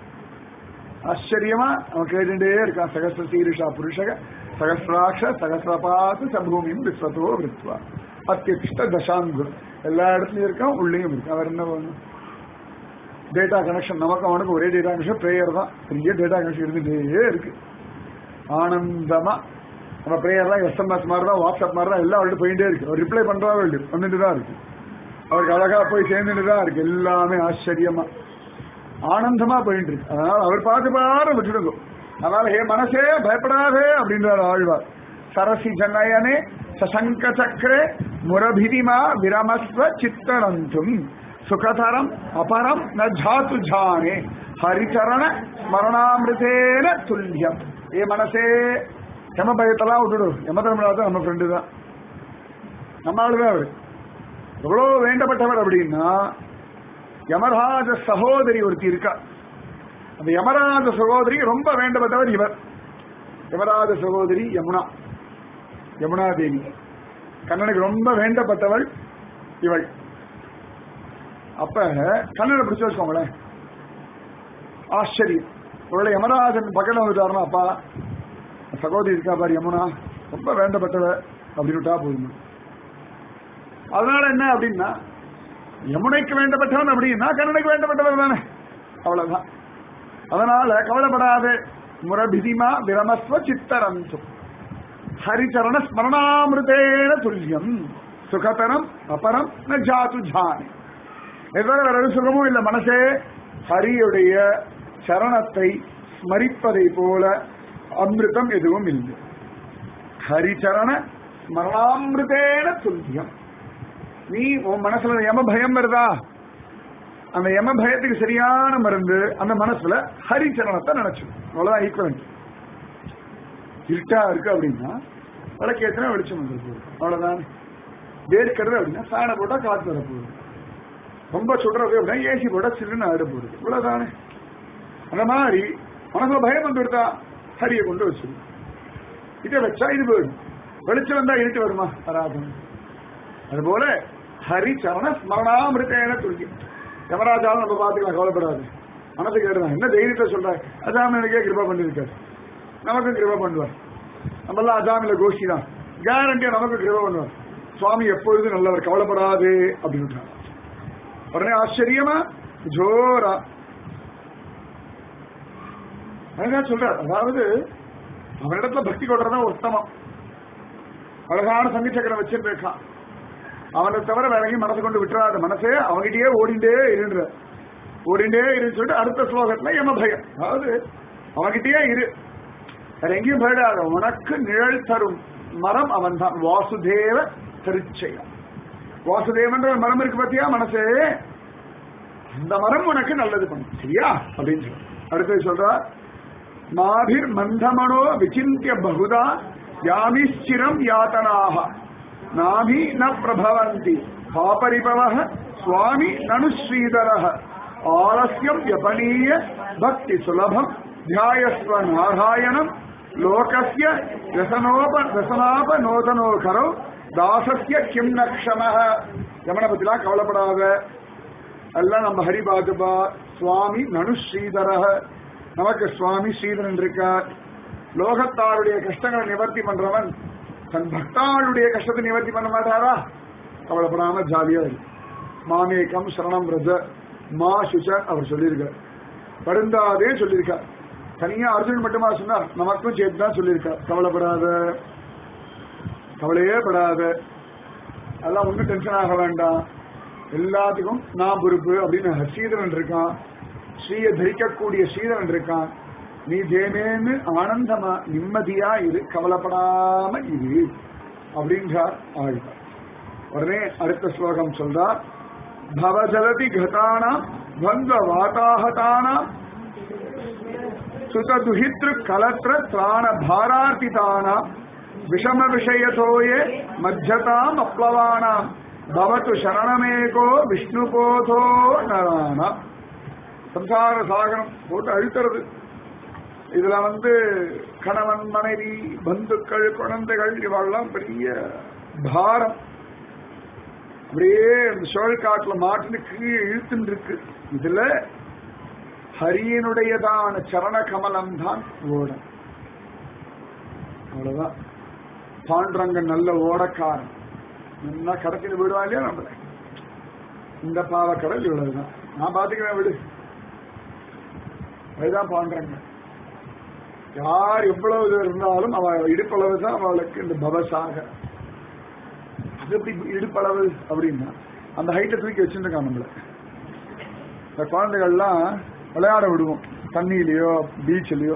ஆச்சரியமா அவன் கேட்டுட்டே இருக்கான் சகசிர சீருஷா புருஷக சகசிராட்ச சகசிரபாத்து சபூமியும் விஸ்வத்தோ விருத்வா அத்தியுஷ்ட தசாங்குர் எல்லா இடத்துலயும் இருக்கான் உள்ளேயும் இருக்கு அவர் என்ன பண்ணணும் டேட்டா கனெக்ஷன் நமக்கு அவனுக்கு ஒரே டேட்டா கனெக்ஷன் ப்ரேயர் தான் பெரிய டேட்டா கனெக்ஷன் இருந்துட்டே இருக்கு ஆனந்தமா நம்ம ப்ரேயர்லாம் எஸ்எம்எஸ் மாதிரி தான் வாட்ஸ்அப் மாதிரி தான் எல்லாம் அவர்கிட்ட போயிட்டே இருக்கு அவர் ரிப்ளை பண்றா வேண்டியது வந்துட்டு தான் இருக்கு அவருக்கு அழகா போய் சேர்ந்துட்டு தான் இருக்கு எல்லாமே ஆச்சரியமா ஆனந்தமா போயிட்டு இருக்கு அதனால அவர் பார்த்து பாரு விட்டுடுங்க அதனால ஹே மனசே பயப்படாதே அப்படின்றார் ஆழ்வார் சரசி ஜனயனே சசங்க சக்கரே முரபிதிமா விரமஸ்வ சித்தனந்தும் சுகதரம் அபரம் ந ஜாத்து ஜானே ஹரிச்சரண ஸ்மரணாமிருதேன துல்லியம் ஏ மனசே யம பயத்தெல்லாம் விட்டுடு யம தர்மராஜன் நம்ம ஃப்ரெண்டு தான் நம்ம ஆளுதான் அவரு எவ்வளவு வேண்டப்பட்டவர் அப்படின்னா யமராஜ சகோதரி ஒருத்தி இருக்கா அந்த யமராஜ சகோதரி ரொம்ப வேண்டப்பட்டவர் இவர் யமராஜ சகோதரி யமுனா யமுனா தேவி கண்ணனுக்கு ரொம்ப வேண்டப்பட்டவள் இவள் அப்ப கண்ணனை பிடிச்சு வச்சுக்கோங்களேன் ஆச்சரியம் ஒருவேளை யமராஜன் பக்கத்துல வந்துட்டாருன்னா அப்பா சகோதரி இருக்கா பாரு யமுனா ரொம்ப வேண்டப்பட்டவ அப்படின்னு விட்டா போதுமா அதனால என்ன அப்படின்னா யமுனைக்கு வேண்டப்பட்டவன் அப்படின்னா கண்ணனுக்கு வேண்டப்பட்டவர் தானே அவ்வளவுதான் அதனால கவலைப்படாத முரபிதிமா விரமஸ்வ சித்தரந்து ஹரிச்சரண ஸ்மரணாமிருதேன துல்லியம் சுகதரம் அபரம் ந ஜாது ஜானி எதோ வேற ஒரு சுகமும் இல்லை மனசே ஹரியுடைய சரணத்தை ஸ்மரிப்பதை போல அமிர்தம் எதுவும் இல்லை ஹரிச்சரண ஸ்மரணாமிருதேன துல்லியம் நீ உன் மனசுல யம பயம் வருதா அந்த யம பயத்துக்கு சரியான மருந்து அந்த மனசுல ஹரிச்சரணத்தை நினைச்சு அவ்வளவுதான் ஈக்குவலண்ட் இருட்டா இருக்கு அப்படின்னா விளக்கேற்றினா வெளிச்சம் வந்து போகுது அவ்வளவுதான் வேர்க்கிறது அப்படின்னா ஃபேனை போட்டா காத்து வர போகுது ரொம்ப சுடுறது அப்படின்னா ஏசி போட்டா சில்லுன்னு ஆயிட போகுது இவ்வளவுதானே அந்த மாதிரி மனசுல பயம் வந்து விடுதா ஹரியை கொண்டு வச்சிடும் இதை வச்சா இது போயிடும் வெளிச்சம் வந்தா இருட்டு வருமா வராது அதுபோல ஹரி சரண ஸ்மரணாமிருத்தேன துல்கி யமராஜாலும் நம்ம பார்த்துக்கலாம் கவலைப்படாது மனசு கேட்டுதான் என்ன தைரியத்தை சொல்ற அஜாமினுக்கே கிருபா பண்ணிருக்காரு நமக்கும் கிருபா பண்ணுவார் நம்மளாம் அஜாமில கோஷ்டி தான் கேரண்டியா நமக்கு கிருபா பண்ணுவார் சுவாமி எப்பொழுதும் நல்லவர் கவலைப்படாது அப்படின்னு உடனே ஆச்சரியமா ஜோரா அதுதான் சொல்றார் அதாவது அவனிடத்துல பக்தி கொள்றதா உத்தமம் அழகான சங்கு சக்கரம் வச்சிருக்கான் அவனை தவிர வேற எங்கேயும் மனசு கொண்டு விட்டுறாத மனசே அவங்கிட்டயே ஓடிண்டே இருன்ற ஓடிண்டே இருந்து சொல்லிட்டு அடுத்த ஸ்லோகத்துல யம பயம் அதாவது அவன்கிட்டயே இரு வேற எங்கேயும் போயிடாத உனக்கு நிழல் தரும் மரம் அவன் தான் வாசுதேவ திருச்செயம் வாசுதேவன்ற ஒரு மரம் இருக்கு பாத்தியா மனசே அந்த மரம் உனக்கு நல்லது பண்ணும் சரியா அப்படின்னு சொல்லு அடுத்தது சொல்றா மாபிர் மந்தமனோ விசிந்திய பகுதா யாமிச்சிரம் யாத்தனாக நாபி ந பிரபவந்தி காபரிபவ சுவாமி நனு ஸ்ரீதரः ஆலஸ்யம் யபனீய பக்தி சுலபம் தியாயஸ்வ நாராயணம் லோகஸ்ய ரசனோப ரசனாப நோதனோ கரோ தாசஸ்ய கிம் நக்ஷமः யமனை பத்திலாம் கவலைப்படாத எல்லாம் நம்ம ஹரிபாதுபா சுவாமி நனு ஸ்ரீதரः நமக்கு சுவாமி ஸ்ரீதரன் இருக்கார் லோகத்தாருடைய கஷ்டங்களை நிவர்த்தி பண்றவன் தன் பக்தாளுடைய கஷ்டத்தை நிவர்த்தி பண்ண மாட்டாரா கவலைப்படாம ஜாலியா இருக்கு மாமேகம் சரணம் ரஜ மா சுச்ச அவர் சொல்லியிருக்கார் வருந்தாதே சொல்லியிருக்கார் தனியா அர்ஜுன் மட்டுமா சொன்னார் நமக்கும் சேர்த்து தான் சொல்லியிருக்கார் கவலைப்படாத கவலையே படாத அதெல்லாம் ஒன்றும் டென்ஷன் ஆக வேண்டாம் எல்லாத்துக்கும் நான் பொறுப்பு அப்படின்னு ஸ்ரீதரன் இருக்கான் ஸ்ரீயை தரிக்கக்கூடிய ஸ்ரீதரன் இருக்கான் நீ தேமேன்னு ஆனந்தமா நிம்மதியா இரு கவலைப்படாம இரு அப்படின்றார் ஆழ்வார் உடனே அடுத்த ஸ்லோகம் சொல்றார் பவஜலதி கதானாம் பந்த வாதாஹதானாம் சுததுஹித்ரு கலத்ர திராண பாரார்த்திதானாம் விஷம விஷயத்தோயே மஜ்ஜதாம் அப்ளவானாம் பவத்து சரணமேகோ விஷ்ணுபோதோ நரானாம் சம்சார சாகரம் போட்டு அழுத்துறது இதுல வந்து கணவன் மனைவி பந்துக்கள் குழந்தைகள் இவெல்லாம் பெரிய பாரம் அப்படியே அந்த சுழற்காட்டுல மாட்டுன்னு கீழே இழுத்துன்னு இருக்கு இதுல ஹரியனுடையதான சரண கமலம் தான் ஓடம் அவ்வளவுதான் பாண்டரங்கன் நல்ல ஓடக்காரன் நல்லா கடத்திட்டு விடுவா இல்லையா நம்மள இந்த பாவக்கடல் இவ்வளவுதான் நான் பாத்துக்கிறேன் விடு அதுதான் பாண்டரங்க யார் எவ்வளவு இது இருந்தாலும் அவ இடுப்பளவு தான் அவளுக்கு இந்த பவசாக அது எப்படி இடுப்பளவு அப்படின்னா அந்த ஹைட்டை தூக்கி வச்சுருக்கான் நம்மள இந்த குழந்தைகள்லாம் விளையாட விடுவோம் தண்ணியிலயோ பீச்சிலயோ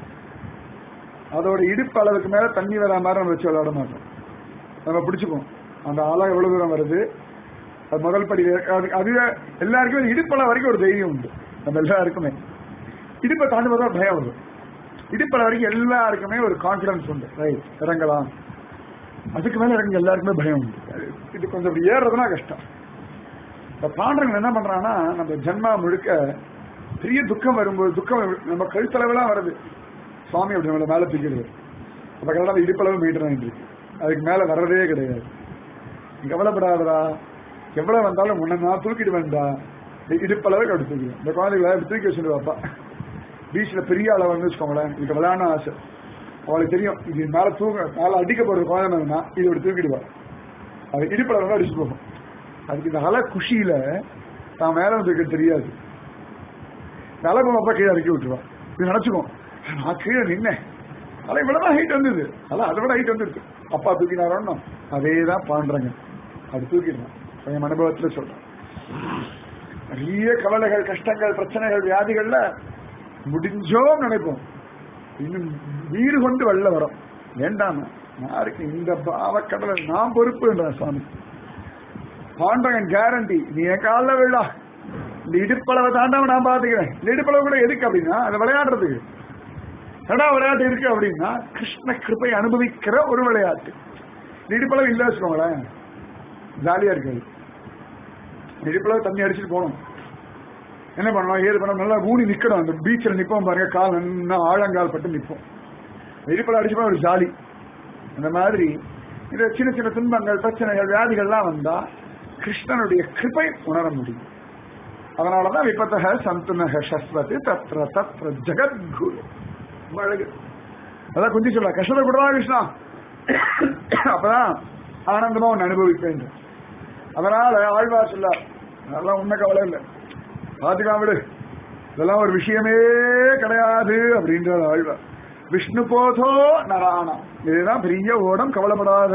அதோட இடுப்பு அளவுக்கு மேல தண்ணி வரா மாதிரி நம்ம வச்சு விளையாட மாட்டோம் நம்ம பிடிச்சுப்போம் அந்த ஆழம் எவ்வளவு தூரம் வருது அது முதல் படி அது அதுவே எல்லாருக்குமே இடுப்பளவு வரைக்கும் ஒரு தைரியம் உண்டு நம்ம எல்லாருக்குமே இடுப்பை தாண்டி பார்த்தா பயம் வரும் இடுப்பள வரைக்கும் எல்லாருக்குமே ஒரு கான்பிடன்ஸ் உண்டு ரைட் இறங்கலாம் அதுக்கு மேல இறங்க எல்லாருக்குமே பயம் உண்டு இது கொஞ்சம் அப்படி ஏறுறதுனா கஷ்டம் இப்ப பாண்டவங்க என்ன பண்றாங்கன்னா நம்ம ஜென்மா முழுக்க பெரிய துக்கம் வரும்போது துக்கம் நம்ம கழுத்தளவுலாம் வருது சுவாமி அப்படி நம்மள மேல தூக்கிடுது அப்ப கரெக்டாக இடுப்பளவு மீட்டர் இருக்கு அதுக்கு மேல வர்றதே கிடையாது நீ கவலைப்படாதடா எவ்வளவு வந்தாலும் முன்ன நான் தூக்கிடுவேன்டா இடுப்பளவுக்கு அப்படி தூக்கிடுவேன் இந்த குழந்தைகளை அப்படி தூக்கி வச்சுட்டு பாப்பா பீச்ல பெரிய அளவு வந்து வச்சுக்கோங்களேன் இதுக்கு விளையாடணும் ஆசை அவளுக்கு தெரியும் இது மேல தூங்க மேல அடிக்க போற குழந்தைன்னா இது இப்படி தூக்கிடுவா அது இடுப்பளவு வந்து அடிச்சு போகும் அதுக்கு இந்த அலை குஷியில தான் மேல தூக்க தெரியாது இந்த அலை அப்பா கீழே இறக்கி விட்டுருவா இது நினைச்சுக்கோம் நான் கீழே நின்னேன் அலை இவ்வளவுதான் ஹைட் வந்தது அதான் அதை விட ஹைட் வந்துருக்கு அப்பா தூக்கினாரோன்னு அதே தான் பாண்டுறாங்க அது தூக்கிடுறான் என் அனுபவத்துல சொல்றேன் நிறைய கவலைகள் கஷ்டங்கள் பிரச்சனைகள் வியாதிகள்ல முடிஞ்சோம் நினைப்போம் இன்னும் வீடு கொண்டு வெள்ள வரும் வேண்டாம யாருக்கு இந்த பாவக்கடலை நான் பொறுப்புன்ற சுவாமி பாண்டவன் கேரண்டி நீ என் காலில் விழா இந்த இடுப்பளவை தாண்டாம நான் பாத்துக்கிறேன் இந்த இடுப்பளவு கூட எதுக்கு அப்படின்னா அதை விளையாடுறதுக்கு என்னடா விளையாட்டு இருக்கு அப்படின்னா கிருஷ்ண கிருப்பை அனுபவிக்கிற ஒரு விளையாட்டு இந்த இடுப்பளவு இல்ல வச்சுக்கோங்களேன் ஜாலியா இருக்காது இடுப்பளவு தண்ணி அடிச்சுட்டு போகணும் என்ன பண்ணலாம் ஏது பண்ண நல்லா ஊனி நிக்கணும் அந்த பீச்சில் நிப்போம் பாருங்க கால் நல்லா ஆழங்கால் பட்டு நிப்போம் இடுப்பளவு அடிச்சுப்பா ஒரு ஜாலி அந்த மாதிரி இந்த சின்ன சின்ன துன்பங்கள் பிரச்சனைகள் வியாதிகள்லாம் வந்தா கிருஷ்ணனுடைய கிருப்பை உணர முடியும் அதனாலதான் விபத்தக சந்துனக சஸ்வத்து தத்ர தத்ர ஜெகத்குரு ரொம்ப அழகு அதான் குந்தி சொல்ல கஷ்டத்தை கொடுறா கிருஷ்ணா அப்பதான் ஆனந்தமா ஒன்னு அனுபவிப்பேன் அதனால ஆழ்வார் சொல்ல அதெல்லாம் உன்ன கவலை இல்லை பாத்துக்கலாம் விடு இதெல்லாம் ஒரு விஷயமே கிடையாது அப்படின்றார் ஆழ்வார் விஷ்ணு போதோ நராணம் இதுதான் பெரிய ஓடம் கவலைப்படாத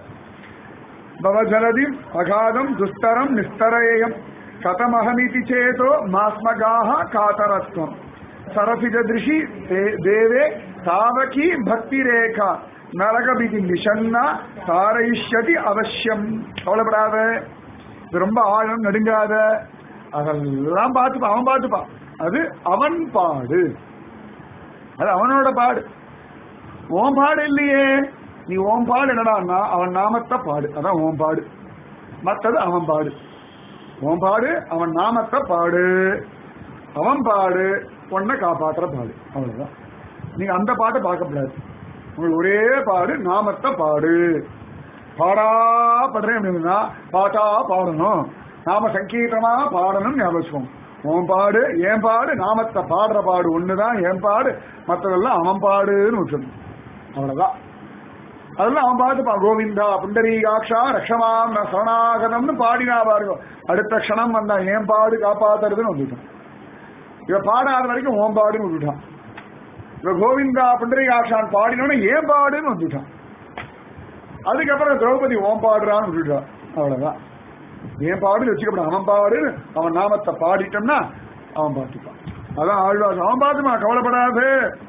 பவஜலதி அகாதம் துஸ்தரம் நிஸ்தரேயம் கதமகமிதி சேதோ மாஸ்மகாக காதரத்வம் சரசிஜதிருஷி தே- தேவே தாவகி பக்தி ரேகா நரகபிதி நிஷன்னா தாரயிஷ்யதி அவசியம் கவலைப்படாத இது ரொம்ப ஆழம் நடுங்காத அதெல்லாம் பார்த்துப்பான் அவன் பார்த்துப்பான் அது அவன் பாடு அது அவனோட பாடு ஓம் பாடு இல்லையே நீ ஓம் பாடு என்னடான்னா அவன் நாமத்தை பாடு அதான் ஓம் பாடு மத்தது அவன் பாடு ஓம் பாடு அவன் நாமத்தை பாடு அவன் பாடு உன்னை காப்பாத்துற பாடு அவ்வளவுதான் நீங்க அந்த பாட்டை பார்க்கக்கூடாது உங்களுக்கு ஒரே பாடு நாமத்தை பாடு பாடா படுறேன் அப்படின்னா பாட்டா பாடணும் நாம சங்கீதமா பாடணும் ஞாபகம் வச்சுக்கோங்க. உன் பாடு என் பாடு நாமத்தை பாடுற பாடு ஒண்ணுதான் என் பாடு மற்றதெல்லாம் அவன் பாடுன்னு விட்டுணும் அவ்வளவுதான் அதெல்லாம் அவன் பார்த்துப்பா கோவிந்தா புண்டரீகாட்சா ரக்ஷமாம் சரணாகதம்னு பாடினா பாருங்க அடுத்த க்ஷணம் வந்தா என் பாடு காப்பாத்துறதுன்னு வந்துட்டான் இவ பாடாத வரைக்கும் ஓம் பாடுன்னு விட்டுட்டான் இவ கோவிந்தா புண்டரீகாட்சான் பாடினோன்னு ஏன் பாடுன்னு வந்துட்டான் அதுக்கப்புறம் திரௌபதி ஓம் பாடுறான்னு விட்டுட்டான் அவ்வளவுதான் ஏன் பாடுன்னு வச்சுக்கப்பட அவன் பாடு அவன் நாமத்தை பாடிட்டோம்னா அவன் பார்த்துப்பான் அதான் ஆழ்வார் அவன் பார்த்துமா கவலைப்படாது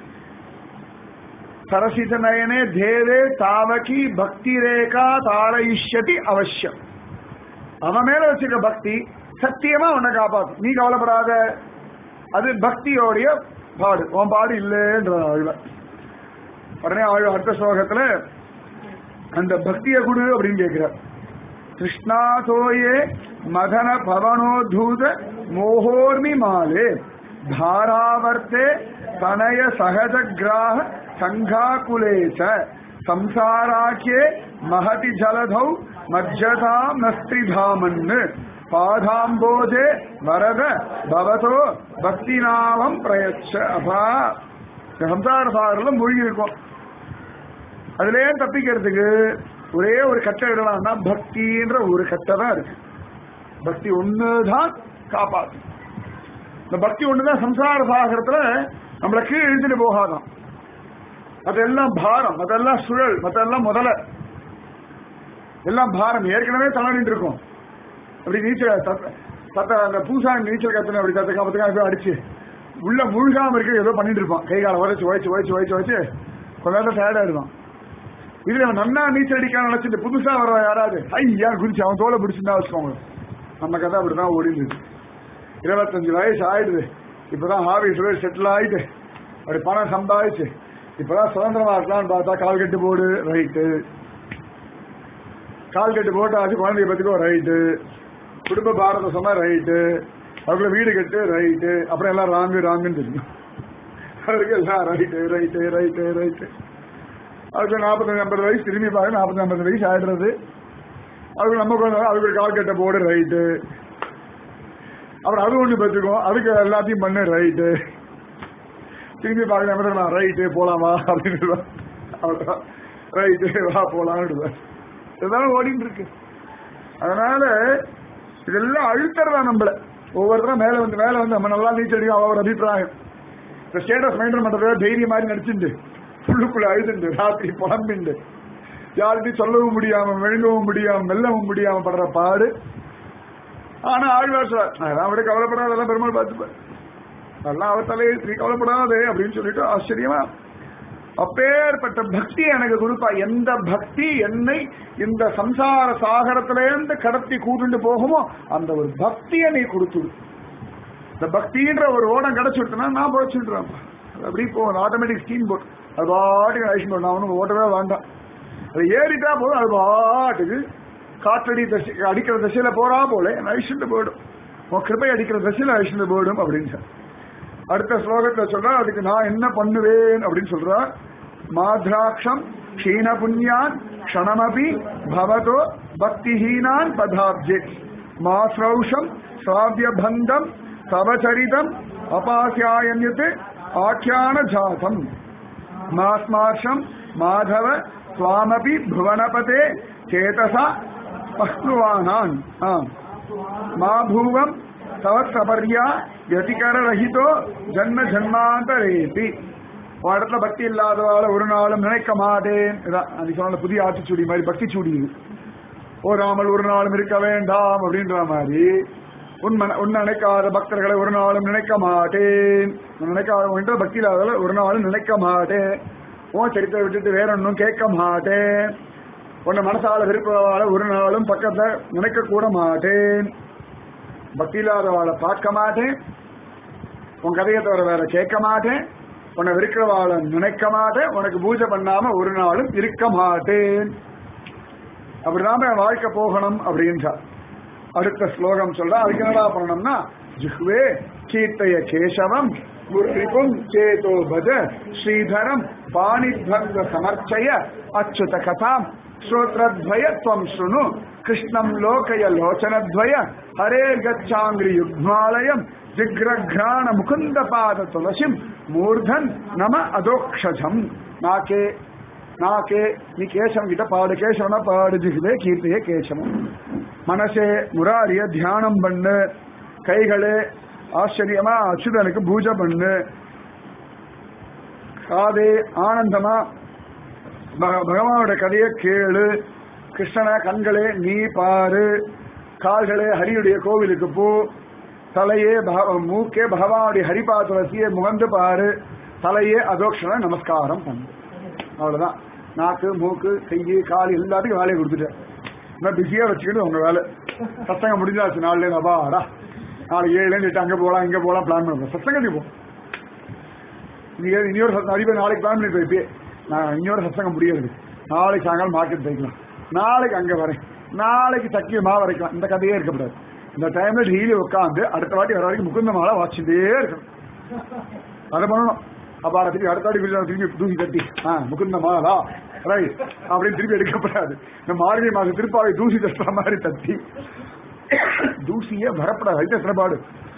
சரசித நயனே தேவே தாவகி பக்தி ரேகா தாரயிஷ்யதி அவசியம் அவன் மேல வச்சிருக்க பக்தி சத்தியமா உன்னை காப்பாத்தும் நீ கவலைப்படாத அது பக்தியோடைய பாடு உன் பாடு இல்லைன்ற ஆழ்வார் உடனே ஆழ்வார் அடுத்த ஸ்லோகத்துல அந்த பக்திய குடு அப்படின்னு கேட்கிறார் கிருஷ்ணாதோயே மதன பவனோதூத மோகோர்மி மாலே தாராவர்த்தே தனய சகஜ கிராக சங்காகுலே ச சம்சாராக்கியே மகதி ஜலதௌ மஜ்ஜதாம் நஸ்திரிதாமன்னு பாதாம்போஜே வரத பவதோ பக்திநாமம் பிரயச்ச அப்பா இந்த சம்சார சாகரில் மூழ்கி இருக்கும் அதுலயே தப்பிக்கிறதுக்கு ஒரே ஒரு கட்டை இடலாம்னா பக்தின்ற ஒரு கட்டை தான் இருக்கு பக்தி ஒண்ணுதான் காப்பாத்து இந்த பக்தி ஒண்ணுதான் சம்சார சாகரத்துல நம்மள கீழ் இழுத்துட்டு போகாதான் அதெல்லாம் பாரம் அதெல்லாம் சுழல் அதெல்லாம் முதல எல்லாம் பாரம் ஏற்கனவே தளர்ந்து இருக்கும் அப்படி நீச்சல் தத்த தத்த அந்த பூசாரி நீச்சல் கத்தனை அப்படி தத்த காப்பத்துக்காக போய் அடிச்சு உள்ள முழுகாம இருக்க ஏதோ பண்ணிட்டு இருப்பான் கை காலை உரைச்சு உழைச்சு உழைச்சு உழைச்சு உழைச்சு கொஞ்ச நேரம் டயர்ட் ஆயிடுவான் இதுல அவன் நன்னா நீச்சல் அடிக்க நினைச்சிட்டு புதுசா வர யாராவது ஐயா குதிச்சு அவன் தோலை பிடிச்சிருந்தா வச்சுக்கோங்க நம்ம கதை அப்படிதான் ஓடிடுது இருபத்தஞ்சு வயசு ஆயிடுது இப்பதான் ஆபீஸ்ல செட்டில் ஆயிட்டு அப்படி பணம் சம்பாதிச்சு இப்பதான் சுதந்திரமா இருக்கலாம்னு பார்த்தா கால் கட்டு போடு ரைட்டு கால் கட்டு போட்டாச்சு குழந்தைய பத்திக்கோ ரைட்டு குடும்ப பாரத சொன்னா ரைட்டு அவங்கள வீடு கட்டு ரைட்டு அப்புறம் எல்லாம் ராங்கு ராங்குன்னு தெரியும் அவருக்கு எல்லாம் ரைட்டு ரைட்டு ரைட்டு ரைட்டு அதுக்கு நாற்பத்தஞ்சு ஐம்பது வயசு திரும்பி பாருங்க நாற்பத்தி ஐம்பது வயசு ஆயிடுறது அதுக்கு நம்ம கொஞ்சம் அதுக்கு கால் கட்ட போடு ரைட்டு அப்புறம் அது ஒண்ணு பெற்றுக்கும் அதுக்கு எல்லாத்தையும் பண்ணு ரைட்டு திரும்பி பார்க்க ரைட்டு போலாமா அப்படின்னு அவ்வளவுதான் ரைட்டு வா போலான்னு இதெல்லாம் ஓடிட்டு இருக்கு அதனால இதெல்லாம் அழுத்தறதா நம்மள ஒவ்வொருத்தரும் மேல வந்து மேல வந்து நம்ம நல்லா நீச்சல் அடிக்கும் அவ ஒரு அபிப்பிராயம் இந்த ஸ்டேட்டஸ் மெயின்டைன் பண்றத தைரியம் மாதிரி நடிச்சுண்டு உள்ளுக்குள்ள அழுதுண்டு ராத்திரி புலம்பிண்டு யார்கிட்டையும் சொல்லவும் முடியாம விழுங்கவும் முடியாம மெல்லவும் முடியாம படுற பாடு ஆனா ஆழ்வார் சொல்றார் அதெல்லாம் விட கவலைப்படாத அதெல்லாம் பெருமாள் பார்த்துப்பார் அதெல்லாம் அவர் தலையை நீ கவலைப்படாதே அப்படின்னு சொல்லிட்டு ஆச்சரியமா அப்பேற்பட்ட பக்தி எனக்கு கொடுப்பா எந்த பக்தி என்னை இந்த சம்சார சாகரத்திலேருந்து கடத்தி கூட்டுண்டு போகுமோ அந்த ஒரு பக்தியை நீ கொடுத்துடு இந்த பக்தின்ற ஒரு ஓடம் கிடைச்சுட்டுனா நான் புழைச்சுட்டுறேன் அது அப்படி போகும் ஆட்டோமேட்டிக் ஸ்கீம் போட்டு அது பாட்டுக்கு ஐஷன் போட்டு நான் ஒன்றும் ஓட்டவே வேண்டாம் அது ஏறிட்டா போதும் அது பாட்டுக்கு காற்றடி தசை அடிக்கிற திசையில போறா போல ஐஷன் போயிடும் உன் கிருப்பை அடிக்கிற திசையில ஐஷன் போயிடும் அப்படின்னு சார் அடுத்த ஸ்லோகத்துல சொல்றா அதுக்கு நான் என்ன பண்ணுவேன் அப்படின்னு சொல்றா மாத்ராட்சம் க்ஷீண புண்ணியான் க்ஷணமபி பவதோ பக்திஹீனான் பதாப்ஜே மாஸ்ரௌஷம் சாவியபந்தம் தவச்சரிதம் அபாசியாயன்யத் ஆக்கியான ஜாதம் மாஸ்மார்ஷம் மாதவ சுவாமபி புவனபதே சேதசா பஹ்னுவானான் ஆ மா பூவம் தவ சபர்யா யதிகர ரஹிதோ ஜன்ம ஜன்மாந்தரேபி உன் இடத்துல பக்தி இல்லாதவால ஒரு நாளும் நினைக்க மாட்டேன் இதான் அன்னைக்கு சொன்ன புதிய ஆத்திச்சூடி மாதிரி பக்தி சூடி இது ஓராமல் ஒரு நாளும் இருக்க வேண்டாம் அப்படின்ற மாதிரி உன் மன உன் நினைக்காத பக்தர்களை ஒரு நாளும் நினைக்க மாட்டேன் உன் நினைக்காத உன்கிட்ட பக்தி இல்லாதவளை ஒரு நாளும் நினைக்க மாட்டேன் உன் சரித்திரை விட்டுட்டு வேற ஒன்றும் கேட்க மாட்டேன் உன்னை மனசால விருப்பவாளை ஒரு நாளும் பக்கத்துல நினைக்க கூட மாட்டேன் பக்தி இல்லாதவாளை பார்க்க மாட்டேன் உன் கதையை தவிர வேற கேட்க மாட்டேன் உன்னை விருக்கிறவாளை நினைக்க மாட்டேன் உனக்கு பூஜை பண்ணாம ஒரு நாளும் இருக்க மாட்டேன் அப்படிதான் என் வாழ்க்கை போகணும் அப்படின்றார் அடுத்த ஸ்லோகம் சொல்ற அதுக்கு என்னடா பண்ணணும்னா ஜிஹ்வே கீர்த்தய கேசவம் முர்ரிபும் சேதோ பஜ ஸ்ரீதரம் பாணித்வங்க சமர்ச்சய அச்சுத கதாம் ஸ்ரோத்ரத்வய துவம் ஸ்ருணு கிருஷ்ணம் லோகய லோச்சனத்வய ஹரே கச்சாங்கிரி யுக்மாலயம் ஜிக்ரக்ராண முகுந்த பாத துளசிம் மூர்தன் நம அதோக்ஷஜம் நாக்கே நாக்கே நீ கேசவன் கிட்ட பாடு கேசவனா பாடு ஜிகுவே கீர்த்தியே கேசவம் மனசே முராரிய தியானம் பண்ணு கைகளே ஆச்சரியமா அச்சுதனுக்கு பூஜை பண்ணு காதே ஆனந்தமா பக- பகவானோட கதையை கேளு கிருஷ்ணன கண்களே நீ பாரு கால்களே ஹரியுடைய கோவிலுக்கு போ தலையே பக- மூக்கே பகவானுடைய ஹரிபா துளசியை முகந்து பாரு தலையே அதோக்ஷண நமஸ்காரம் பண்ணு அவ்வளவுதான் நாக்கு மூக்கு கையு கால் எல்லாத்துக்கும் வேலையை கொடுத்துட்டேன் இன்னும் பிஸியா வச்சுக்கிட்டு உங்க வேலை சத்தங்க முடிஞ்சாச்சு நாலுல இருந்து அப்பாடா நாளைக்கு ஏழுல இருந்து எட்டு அங்க போலாம் இங்க போலாம் பிளான் பண்ணுவோம் சத்தங்கத்துக்கு போ நீங்க இன்னொரு சத்தம் அதிபர் நாளைக்கு பிளான் பண்ணி போய்ப்பே நான் இன்னொரு சத்தங்கம் முடியாது நாளைக்கு சாயங்காலம் மார்க்கெட் போய்க்கலாம் நாளைக்கு அங்க வரேன் நாளைக்கு சக்கிய மாவு வரைக்கலாம் இந்த கதையே இருக்கக்கூடாது இந்த டைம்ல டெய்லி உட்காந்து அடுத்த வாட்டி வர வரைக்கும் முகுந்த மாலை வாசிச்சுட்டே இருக்கணும் அதை பண்ணணும் அப்ப அதை திருப்பி அடுத்த வாட்டி வீட்டுல திருப்பி தூக்கி தட்டி ஆ முகுந்த மாலா ரைட் அப்படின்னு திருப்பி எடுக்கப்படாது இந்த மார்கழி மாசம் திருப்பாவை தூசி தட்டுற மாதிரி தட்டி தூசியே வரப்படாது அது எத்தனை பாடு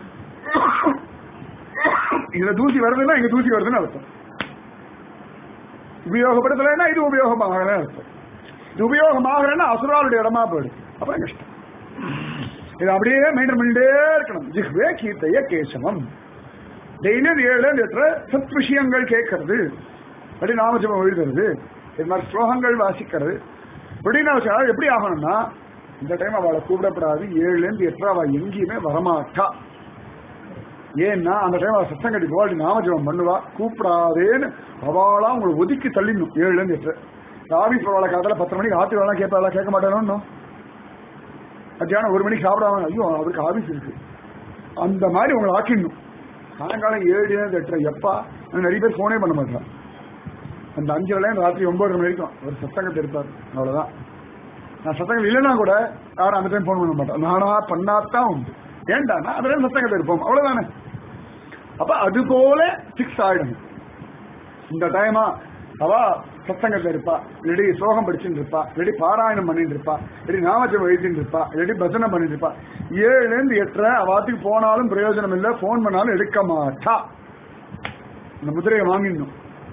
இதுல தூசி வருதுன்னா இங்க தூசி வருதுன்னு அர்த்தம் உபயோகப்படுத்தலைன்னா இது உபயோகமாகலன்னு அர்த்தம் இது உபயோகமாகலன்னா அசுராளுடைய இடமா போயிடும் அப்புறம் கஷ்டம் இது அப்படியே மெயின்டைன் பண்ணிட்டே இருக்கணும் ஜிஹ்வே கீர்த்தைய கேசவம் டெய்லியும் ஏழு எட்டு சத் விஷயங்கள் கேட்கறது அப்படி நாமஜபம் எழுதுறது இது மாதிரி ஸ்லோகங்கள் வாசிக்கிறது இப்படின்னு வச்சா எப்படி ஆகணும்னா இந்த டைம் அவளை கூப்பிடப்படாது ஏழுல இருந்து எட்டு அவள் எங்கேயுமே வரமாட்டா ஏன்னா அந்த டைம் அவள் சத்தம் கட்டி போவாடி நாமஜபம் பண்ணுவா கூப்பிடாதேன்னு அவளா உங்களை ஒதுக்கி தள்ளிடணும் ஏழுல இருந்து எட்டு ஆபீஸ் போவாள காலத்துல பத்து மணிக்கு ஆத்து வேலை கேட்பாளா கேட்க மாட்டானோ மத்தியானம் ஒரு மணிக்கு சாப்பிடாம ஐயோ அவருக்கு ஆபீஸ் இருக்கு அந்த மாதிரி உங்களை ஆக்கிடணும் சாயங்காலம் ஏழு எட்டரை எப்பா நான் நிறைய பேர் ஃபோனே பண்ண மாட்டேன் அந்த அஞ்சு வேலையும் ராத்திரி ஒன்பது மணி வரைக்கும் ஒரு சத்தங்கத்தை இருப்பார் அவ்வளவுதான் நான் சத்தங்கள் இல்லைன்னா கூட யாரும் அந்த டைம் ஃபோன் பண்ண மாட்டேன் நானா பண்ணாதான் உண்டு ஏன்டா நான் அதுல சத்தங்கத்தை இருப்போம் அவ்வளவுதானே அப்ப அது போல பிக்ஸ் ஆயிடணும் இந்த டைமா அவ சத்தங்கத்துல இருப்பா இல்லாடி சோகம் படிச்சுட்டு இருப்பா இல்லாடி பாராயணம் பண்ணிட்டு இருப்பா இல்லாடி நாமஜம் எழுதிட்டு இருப்பா இல்லாடி பஜனை பண்ணிட்டு இருப்பா ஏழுல இருந்து எட்டரை அவாத்துக்கு போனாலும் பிரயோஜனம் இல்லை போன் பண்ணாலும் எடுக்க மாட்டா இந்த முதிரையை வாங்கிடணும்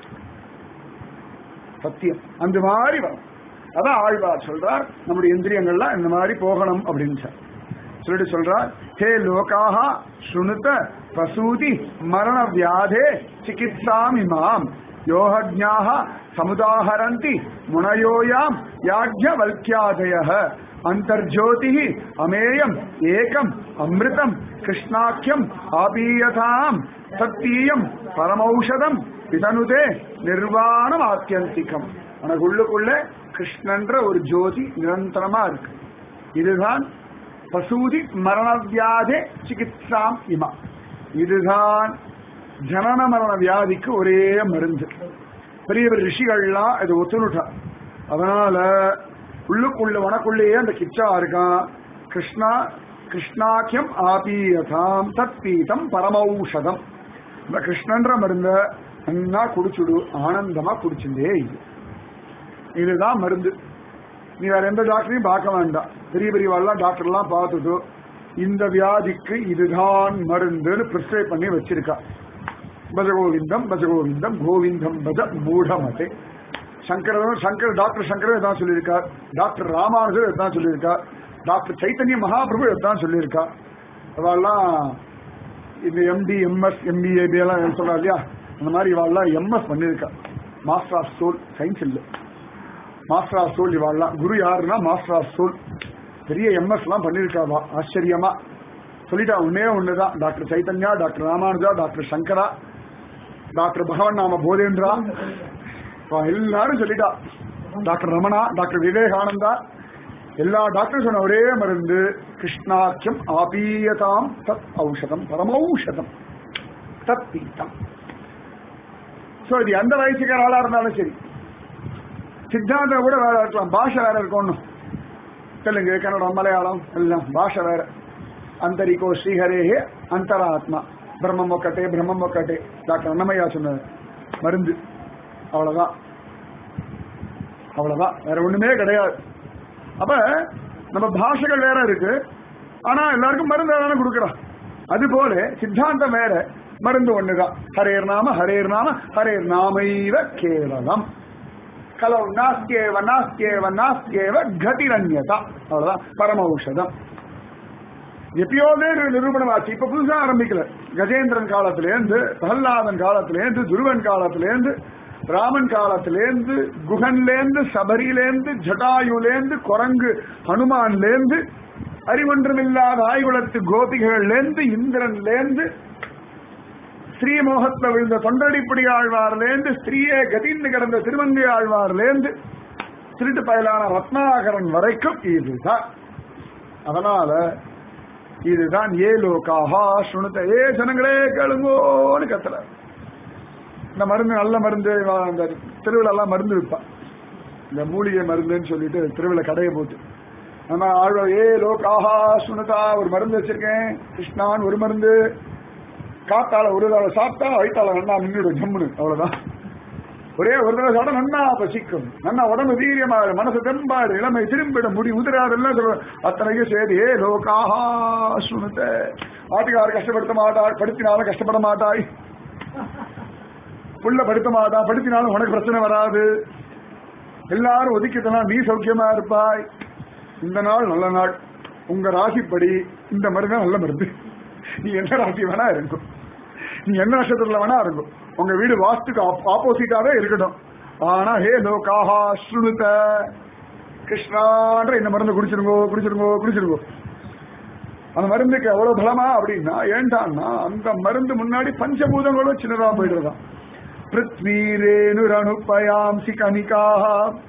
சத்தியம் அந்த மாதிரி வரும் அதான் ஆழ்வார் சொல்றார் நம்முடைய இந்திரியங்கள்லாம் இந்த மாதிரி போகணும் அப்படின்னு சார் சொல்லிட்டு சொல்றார் ஹே லோகாக சுணுத்த பிரசூதி மரண வியாதே சிகித்சாமி மாம் யோகஜ்ஞாக சமுதாஹரந்தி முனயோயாம் யாஜ்யவல்கியாதய அந்தர்ஜோதி அமேயம் ஏகம் அமிர்தம் கிருஷ்ணாக்கியம் ஆபீயதாம் சத்தியம் பரமௌஷதம் இதனுதே நிர்வாணம் ஆத்தியந்திகம் உனக்கு உள்ளுக்குள்ள கிருஷ்ணன்ற ஒரு ஜோதி நிரந்தரமா இருக்கு இதுதான் பசூதி மரணவியாதே சிகித்சாம் இமா இதுதான் ஜனன மரண வியாதிக்கு ஒரே மருந்து பெரிய பெரிய ரிஷிகள்லாம் இது ஒத்துணுட்டா அதனால உள்ளுக்குள்ள உனக்குள்ளேயே அந்த கிச்சா இருக்கான் கிருஷ்ணா கிருஷ்ணாக்கியம் ஆபீயதாம் தத்பீதம் பரமௌஷதம் இந்த கிருஷ்ணன்ற மருந்த நல்லா குடிச்சுடு ஆனந்தமா குடிச்சுட்டே இது இதுதான் மருந்து நீ வேற எந்த டாக்டரையும் பார்க்க வேண்டாம் பெரிய பெரியவாள்லாம் டாக்டர்லாம் பார்த்துட்டு இந்த வியாதிக்கு இதுதான் மருந்துன்னு பிரிஸ்கிரைப் பண்ணி வச்சிருக்கா பஜகோவிந்தம் பஜகோவிந்தம் கோவிந்தம் பஜ மூடமதே சங்கரன் சங்கர் டாக்டர் சங்கரன் தான் சொல்லியிருக்கார் டாக்டர் ராமானுஜர் தான் சொல்லியிருக்கார் டாக்டர் சைத்தன்ய மகாபிரபு தான் சொல்லியிருக்கா அதெல்லாம் இந்த எம்டி எம்எஸ் எம்பிஏபி எல்லாம் சொல்றா இல்லையா அந்த மாதிரி இவாள்லாம் எம்எஸ் பண்ணியிருக்கா மாஸ்டர் ஆஃப் சோல் சயின்ஸ் இல்லை மாஸ்டர் ஆஃப் சோல் இவாள்லாம் குரு யாருன்னா மாஸ்டர் ஆஃப் சோல் பெரிய எம்எஸ் எல்லாம் பண்ணியிருக்காவா ஆச்சரியமா சொல்லிட்டா ஒன்னே ஒண்ணுதான் doctor Chaitanya doctor Ramanuja doctor Shankara doctor Bhagavan Nama போதேந்திரா இப்ப எல்லாரும் சொல்லிட்டா டாக்டர் ரமணா டாக்டர் விவேகானந்தா எல்லா டாக்டரும் சொன்ன ஒரே மருந்து கிருஷ்ணாக்கியம் ஆபீயதாம் தத் ஔஷதம் பரமௌஷதம் தத் பீத்தம் சோ இது எந்த வயசுக்கார ஆளா இருந்தாலும் சரி சித்தாந்தம் கூட வேற இருக்கலாம் பாஷை வேற இருக்கணும் தெலுங்கு கன்னடம் மலையாளம் எல்லாம் பாஷை வேற ಅಂತರಿಕೋ ಶ್ರೀಹರೇಹೇ ಅಂತರಾತ್ಮ பிரம்மம் ஒக்கட்டே பிரம்மம் ஒக்கட்டே டாக்டர் அன்னமையா சொன்னது மருந்து அவ்வளவுதான் அவ்வளவுதான் வேற ஒண்ணுமே கிடையாது அப்ப நம்ம பாஷைகள் வேற இருக்கு ஆனா எல்லாருக்கும் மருந்து தானே கொடுக்குறான் அது போல சித்தாந்தம் வேற மருந்து ஒண்ணுதான் ஹரேர் நாம ஹரேர் நாம ஹரேர் நாமைவ கேவலம் கலவு நாஸ்கேவ நாஸ்கேவ நாஸ்கேவ கதிரண்யதா அவ்வளவுதான் பரம ஔஷதம் எப்பயோதே நிரூபணம் ஆச்சு இப்ப புதுசா ஆரம்பிக்கல கஜேந்திரன் காலத்திலேருந்து பிரகலாதன் காலத்திலேருந்து துருவன் காலத்திலேருந்து ராமன் காலத்திலேருந்து குகன்லேருந்து சபரியிலேருந்து ஜட்டாயுலேருந்து குரங்கு ஹனுமான்லேருந்து அறிவொன்றுமில்லாத ஆய்குளத்து கோபிகள்லேருந்து இந்திரன்லேருந்து ஸ்ரீமோகத்துல விழுந்த தொண்டடிப்படி ஆழ்வார்லேருந்து ஸ்திரீயே கதின்னு கிடந்த திருமங்கை ஆழ்வார்லேருந்து திருட்டு பயலான ரத்னாகரன் வரைக்கும் இதுதான் அதனால இதுதான் ஏ லோகாஹா சுணுத்த ஏ ஜனங்களே கேளுங்கோன்னு கத்தல இந்த மருந்து நல்ல மருந்து இவன் அந்த திருவிழா எல்லாம் மருந்து விற்பான் இந்த மூலிகை மருந்துன்னு சொல்லிட்டு திருவிழா கடையை போட்டு ஆனா ஆழ்வா ஏ லோகாஹா சுனதா ஒரு மருந்து வச்சிருக்கேன் கிருஷ்ணான் ஒரு மருந்து காத்தால ஒரு தடவை சாப்பிட்டா வயிற்றால நன்னா மின்னிடும் ஜம்முன்னு அவ்வளவுதான் ஒரே ஒரு தடவை சாப்பிட்டா நன்னா பசிக்கும் நன்னா உடம்பு வீரியமாறு மனசு தெம்பாடு இளமை திரும்பிடும் முடி உதிராதெல்லாம் சொல்ற அத்தனைக்கும் சரி ஏ லோகாஹா சுனத ஆட்டுக்கார கஷ்டப்படுத்த மாட்டாய் படுத்தினாலும் கஷ்டப்பட மாட்டாய் புள்ள படுத்த மாட்டா படுத்தினாலும் உனக்கு பிரச்சனை வராது எல்லாரும் ஒதுக்கிட்டனா நீ சௌக்கியமா இருப்பாய் இந்த நாள் நல்ல நாள் உங்க ராசிப்படி இந்த மருந்து நல்ல மருந்து நீ என்ன ராசி வேணா இருக்கும் நீ என்ன நட்சத்திரத்துல வேணா இருக்கும் உங்க வீடு வாஸ்துக்கு ஆப்போசிட்டாவே இருக்கட்டும் ஆனா ஹே லோகாஹா ஸ்ருணுத கிருஷ்ணான்ற இந்த மருந்து குடிச்சிருங்கோ குடிச்சிருங்கோ குடிச்சிருங்கோ அந்த மருந்துக்கு எவ்வளவு பலமா அப்படின்னா ஏண்டான்னா அந்த மருந்து முன்னாடி பஞ்சபூதங்களும் சின்னதா போயிடுறதா பிருத்வீரேனுரணுப்பயாம்சி கணிகாக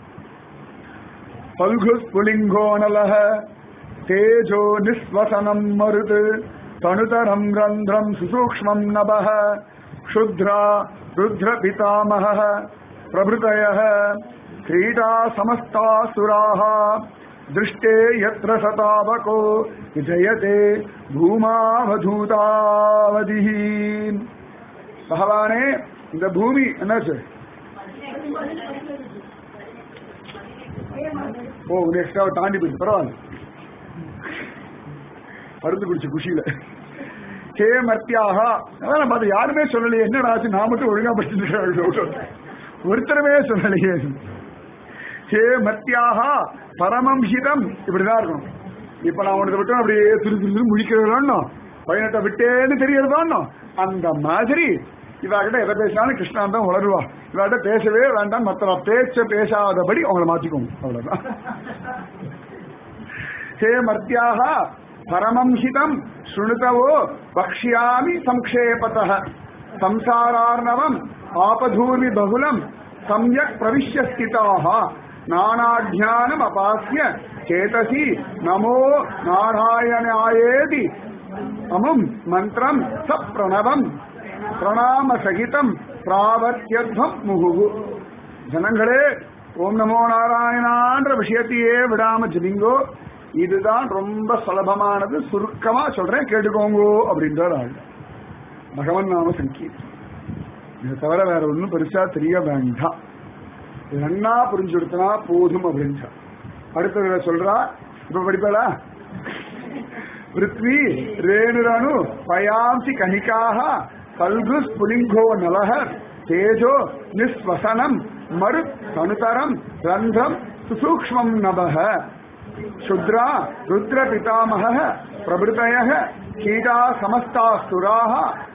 பல்குஸ்புலிங்கோனலக தேஜோ நிஸ்வசனம் மருது தனுதரம் ரந்திரம் சுசூக்ஷ்மம் நபः क्षुद्रा रुद्रपितामहः प्रभृतयः क्रीडा समस्तासुराः दृष्टे यत्र सतावको विजयते பூமாவதூதாவதிः பகவானே இந்த பூமி என்னாச்சு ஓ உன் எக்ஸ்ட்ரா தாண்டி போயிடுச்சு பரவாயில்ல மருந்து குடிச்ச குஷியில கே மர்த்தியாக அதான் பார்த்து யாருமே சொல்லலையே என்னடா ஆச்சு நான் மட்டும் ஒழுங்கா படிச்சுட்டு ஒருத்தருமே சொல்லலையே ஹே மர்த்தியாக பரமம் ஹிதம் இப்படிதான் இருக்கணும் இப்ப நான் உனக்கு விட்டு அப்படியே திரு திரு திரு முழிக்கிறதானோ பதினெட்டை விட்டேன்னு தெரியறதானோ அந்த மாதிரி இவாகிட்ட எதை பேசினாலும் கிருஷ்ணான் தான் உளருவா இவாகிட்ட பேசவே வேண்டாம் மற்ற பேச்ச பேசாதபடி அவங்கள மாத்திக்கோங்க அவ்வளவுதான் ஹே மர்த்தியாக பரமம் ஹிதம் சுணுதவோ வக்ஷ்யாமி சம்க்ஷேபத சம்சாரார்ணவம் ஆபதூர்வி பகுலம் சம்யக் பிரவிஷ்ய ஸ்திதாக நானாஜானம் அபாசிய சேதசி நமோ நாராயணாயேதி அமும் மந்திரம் ச பிரணவம் பிரணாம சகிதம் பிராவர்த்தியத்வம் முகுகு ஜனங்களே ஓம் நமோ நாராயணான்ற விஷயத்தையே விடாம ஜபிங்கோ இதுதான் ரொம்ப சுலபமானது சுருக்கமா சொல்றேன் கேட்டுக்கோங்கோ அப்படின்றார் ஆள் பகவன் நாம சங்கீதம் இதை தவிர வேற ஒன்றும் பெருசா தெரிய வேண்டாம் இது நன்னா புரிஞ்சு கொடுத்தனா போதும் அப்படின்றா அடுத்ததுல சொல்றா இப்ப படிப்பாளா பிருத்வி ரேணுரணு பயாம்சி கணிக்காக கல்கு ஸ்புலிங்கோ நலக தேஜோ நிஸ்வசனம் மரு தனுதரம் ரந்திரம் சுசூக்ஷ்மம் நபக சுத்ரா ருத்ர பிதாமக பிரபுதய கீடா சமஸ்தா சுராக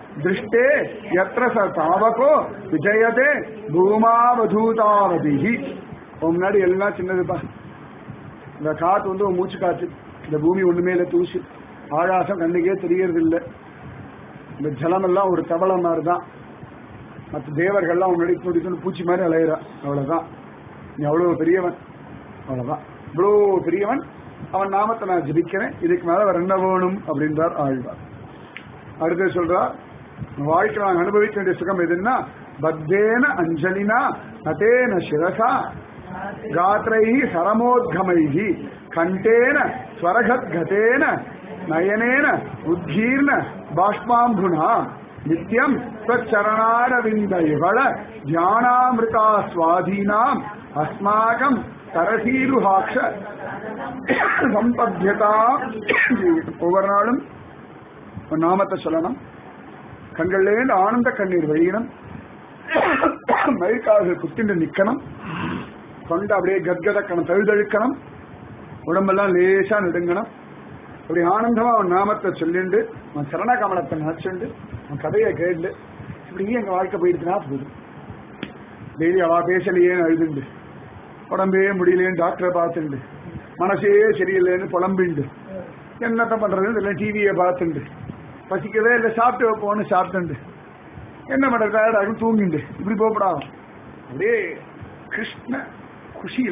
திருஷ்டே எத்திர ச தாவகோ விஜயதே பூமாவதூதாவதிஹி உன் முன்னாடி எல்லாம் சின்னதுப்பா இந்த காத்து வந்து ஒரு மூச்சு காத்து இந்த பூமி ஒண்ணுமே இல்லை தூசு ஆகாசம் கண்ணுக்கே தெரியறது இல்லை இந்த ஜலம் எல்லாம் ஒரு தவளை மாதிரி தான் மற்ற தேவர்கள்லாம் முன்னாடி துடி துணி பூச்சி மாதிரி அலையிறா அவ்வளவுதான் நீ அவ்வளவு பெரியவன் அவ்வளவுதான் இவ்வளோ பெரியவன் அவன் நாமத்தை நான் ஜபிக்கிறேன் இதுக்கு மேல வேற என்ன வேணும் அப்படின்றார் ஆழ்வார் அடுத்து சொல்றார் வாழ்க்கை நான் அனுபவிக்க வேண்டிய சுகம் எதுன்னா பத்தேன அஞ்சலினா நதேன சிரசா காத்திரை சரமோத்கமை கண்டேன ஸ்வரகத்கதேன நயனேன உத்கீர்ண பாஷ்மாம்புனா நித்யம் ஸ்வச்சரணாரவிந்த இவள தியானாமிருதா சுவாதீனாம் அஸ்மாகம் தரசீருஹாட்ச சம்பத்தியதா ஒவ்வொரு நாளும் உன் நாமத்தை சொல்லணும் கண்கள்லேருந்து ஆனந்த கண்ணீர் வழியணும் மயிர்கால்கள் குத்திண்டு நிக்கணும் தொண்டை அப்படியே கத்கதக்கணும் தழுதழுக்கணும் உடம்பெல்லாம் லேசா நெடுங்கணும் அப்படி ஆனந்தமா அவன் நாமத்தை சொல்லிண்டு அவன் சரண கமலத்தை நினைச்சுண்டு அவன் கதையை கேட்டு இப்படியே எங்க வாழ்க்கை போயிருக்குன்னா போதும் டெய்லி அவா பேசலையேன்னு அழுதுண்டு உடம்பே முடியலேன்னு டாக்டரை பார்த்துண்டு மனசே சரியில்லைன்னு புலம்பிண்டு என்னத்த பண்றதுன்னு இல்லை டிவியை பார்த்துண்டு பசிக்கவே இல்லை சாப்பிட்டு வைப்போன்னு சாப்பிட்டுண்டு என்ன பண்றது டயர்டாகும் தூங்கிண்டு இப்படி போகப்படாது அப்படியே கிருஷ்ண குஷியில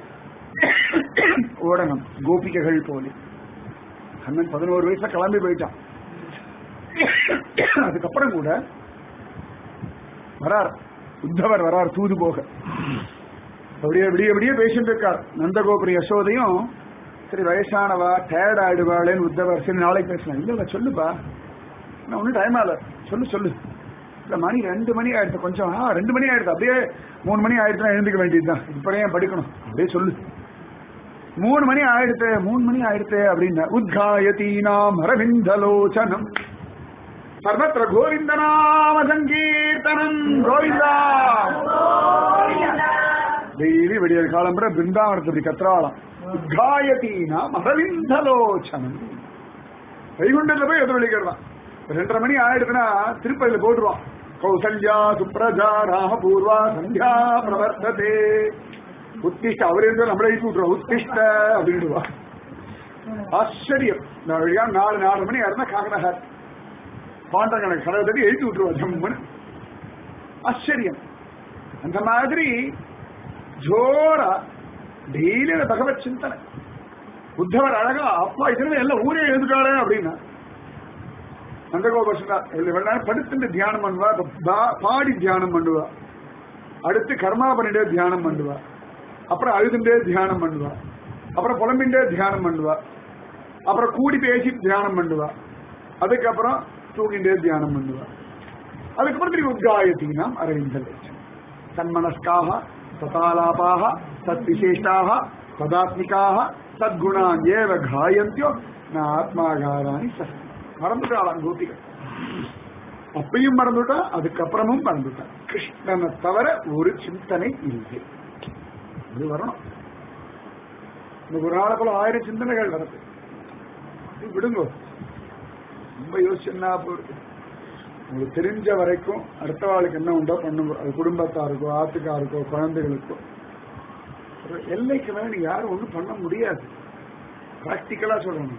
ஓடணும் கோபிகைகள் போல கண்ணன் பதினோரு வயசுல கிளம்பி போயிட்டான் அதுக்கப்புறம் கூட வரார் உத்தவர் வரார் தூது போக அப்படியே விடிய விடிய பேசிட்டு இருக்கார் நந்தகோபுரி யசோதையும் சரி வயசானவா டயர்ட் ஆயிடுவாளேன்னு உத்தவர் சரி நாளைக்கு பேசலாம் இல்ல இல்ல சொல்லுப்பா நான் ஒன்றும் டைம் ஆகல சொல்லு சொல்லு இல்ல மணி ரெண்டு மணி ஆயிடுச்சு கொஞ்சம் ஆ ரெண்டு மணி ஆயிடுச்சு அப்படியே மூணு மணி ஆயிடுச்சுன்னா எழுந்துக்க வேண்டியதுதான் இப்படியே படிக்கணும் அப்படியே சொல்லு மூணு மணி ஆயிடுத்து மூணு மணி ஆயிடுத்து அப்படின்னா உத்காயதீனாம் அரவிந்தலோச்சனம் சர்வத்திர கோவிந்தநாம சங்கீர்த்தனம் கோவிந்தா டெய்லி விடியல் காலம்புற பிருந்தாவனத்தை இப்படி கத்திராளாம் உத்காயதீனாம் அரவிந்தலோச்சனம் வைகுண்டத்துல போய் எது வெளிக்கிறதான் ரெண்டரை மணி ஆயிடுதுன்னா திருப்பதியில போட்டுருவான் கௌசல்யா சுப்ரஜா ராம பூர்வா சந்தியா பிரவர்த்ததே உத்திஷ்ட அவரே இருந்தா நம்மளே எழுப்பி விட்டுருவோம் உத்திஷ்ட அப்படின்டுவா ஆச்சரியம் இந்த வழியா நாலு நாலு மணி ஆயிருந்தா காக்கனஹர் பாண்டங்கணக்கு கடை தட்டி எழுப்பி விட்டுருவா ஜம்முன்னு ஆச்சரியம் அந்த மாதிரி ஜோரா டெய்லி அந்த பகவத் சிந்தனை புத்தவர் அழகா அப்பா இதுல எல்லாம் ஊரே எழுதுட்டாரு அப்படின்னா நந்தகோபர் சொன்னார் இவ்வளவு நேரம் படுத்துட்டு தியானம் பண்ணுவா இப்ப பா- பாடி தியானம் பண்ணுவா அடுத்து கர்மா பண்ணிட்டே தியானம் பண்ணுவா அப்புறம் அழுதுண்டே தியானம் பண்ணுவா அப்புறம் புலம்பிண்டே தியானம் பண்ணுவா அப்புறம் கூடி பேசி தியானம் பண்ணுவா அதுக்கப்புறம் தூங்கிண்டே தியானம் பண்ணுவா அதுக்கப்புறம் திரும்பி உத்காயத்தீனாம் அரவிந்தல் தன்மனஸ்காக சதாலாபாக சத் விசேஷாக பதாத்மிகாக சத்குணான் ஏவ காயந்தியோ நான் ஆத்மாகாராணி சஸ்தி மறந்துட்டாளாம் கோபிகள் அப்பையும் மறந்துட்டா அதுக்கப்புறமும் மறந்துட்டா கிருஷ்ணனை தவிர ஒரு சிந்தனை இல்லை இது வரணும் இந்த ஒரு நாளை போல ஆயிரம் சிந்தனைகள் வருது இது விடுங்க ரொம்ப யோசிச்சுன்னா போறது உங்களுக்கு தெரிஞ்ச வரைக்கும் அடுத்த வாழ்க்கை என்ன உண்டோ பண்ணுங்க அது குடும்பத்தாருக்கோ ஆத்துக்காருக்கோ குழந்தைகளுக்கோ ஒரு எல்லைக்கு மேல நீங்க யாரும் ஒண்ணும் பண்ண முடியாது பிராக்டிக்கலா சொல்லணும்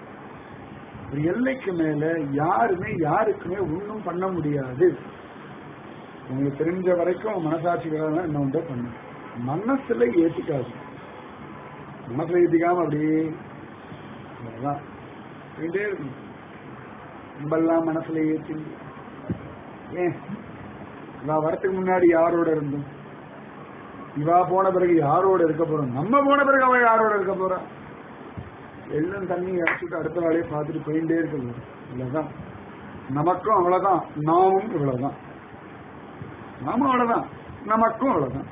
ஒரு எல்லைக்கு மேல யாருமே யாருக்குமே ஒண்ணும் பண்ண முடியாது உங்களுக்கு தெரிஞ்ச வரைக்கும் மனசாட்சி என்ன உண்டோ பண்ணுங்க மனசுல ஏத்திக்காது மனசுல ஏத்திக்காம அப்படியே அவ்வளவுதான் போயிட்டே இருக்கணும் நம்மெல்லாம் மனசுல ஏத்தி ஏன் நான் வரத்துக்கு முன்னாடி யாரோட இருந்தோம் இவா போன பிறகு யாரோட இருக்க போறோம் நம்ம போன பிறகு அவ யாரோட இருக்க போறா எல்லாம் தண்ணி அடிச்சுட்டு அடுத்த வேலையை பார்த்துட்டு போயிட்டே இருக்க போறோம் இவ்வளவுதான் நமக்கும் அவ்வளவுதான் நாமும் இவ்வளவுதான் நாமும் அவ்வளவுதான் நமக்கும் அவ்வளவுதான்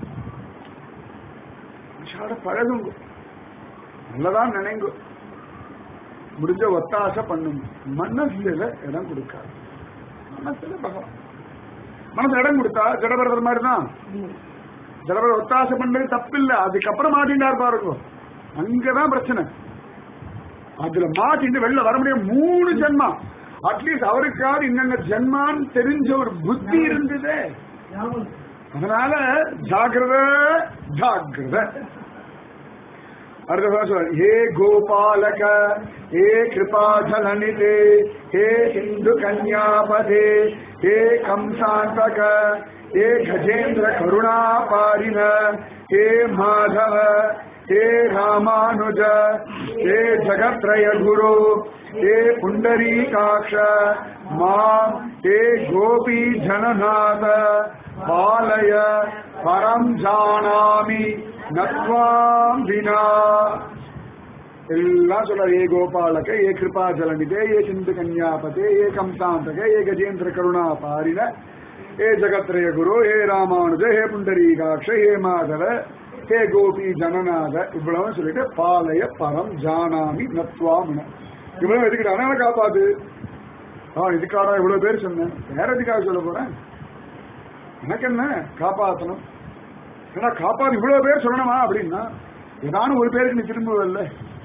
மனுஷாட பழகுங்க நல்லதான் நினைங்க முடிஞ்ச ஒத்தாசை பண்ணுங்க மனசுல இடம் கொடுக்காது மனசுல பகவான் மனசு இடம் கொடுத்தா ஜடபரதர் மாதிரி தான் ஜடபர ஒத்தாசை பண்ணது தப்பில்லை அதுக்கப்புறம் மாட்டினார் பாருங்க அங்கதான் பிரச்சனை அதுல மாட்டிட்டு வெளில வர முடியும் மூணு ஜென்மா அட்லீஸ்ட் அவருக்காவது இன்னென்ன ஜென்மான்னு தெரிஞ்ச ஒரு புத்தி இருந்தது அதனால ஜாகிரத ஜாகிரத அடுத்த சொல்ற ஹே கோபாலக ஹே கிருபாஜலநிதே ஹே இந்து கன்யாபதே ஹே கம்சாந்தக ஹே கஜேந்திர கருணாபாரின ஹே மாதவ ஹே ராமானுஜ ஹே ஜகத்ரய குரு ஹே புண்டரீகாட்ச மாம் ஹே கோபி ஜனநாத பாலய பரம் ஜானாமி நத்வாம் வினா எல்லாம் சொல்றாரு ஏ கோபாலக ஏ கிருபாஜலநிதே ஏ சிந்து கன்யாபதே ஏ கம்சாந்தக ஏ கஜேந்திர கருணா பாரின ஏ ஜகத்ரய குரு ஹே ராமானுஜ ஹே புண்டரீகாட்ச ஹே மாதவ ஹே கோபி ஜனநாத இவ்வளவு சொல்லிட்டு பாலய பரம் ஜானாமி நத்வாமின இவ்வளவு எதுக்கிட்ட அதனால காப்பாது ஆ இதுக்காடா இவ்வளவு பேர் சொன்னேன் வேற எதுக்காக சொல்ல போறேன் எனக்கு என்ன காப்பாத்தணும் ஏன்னா காப்பாது இவ்வளவு பேர் சொல்லணுமா அப்படின்னா ஏதானும் ஒரு பேருக்கு நீ திரும்புவல்ல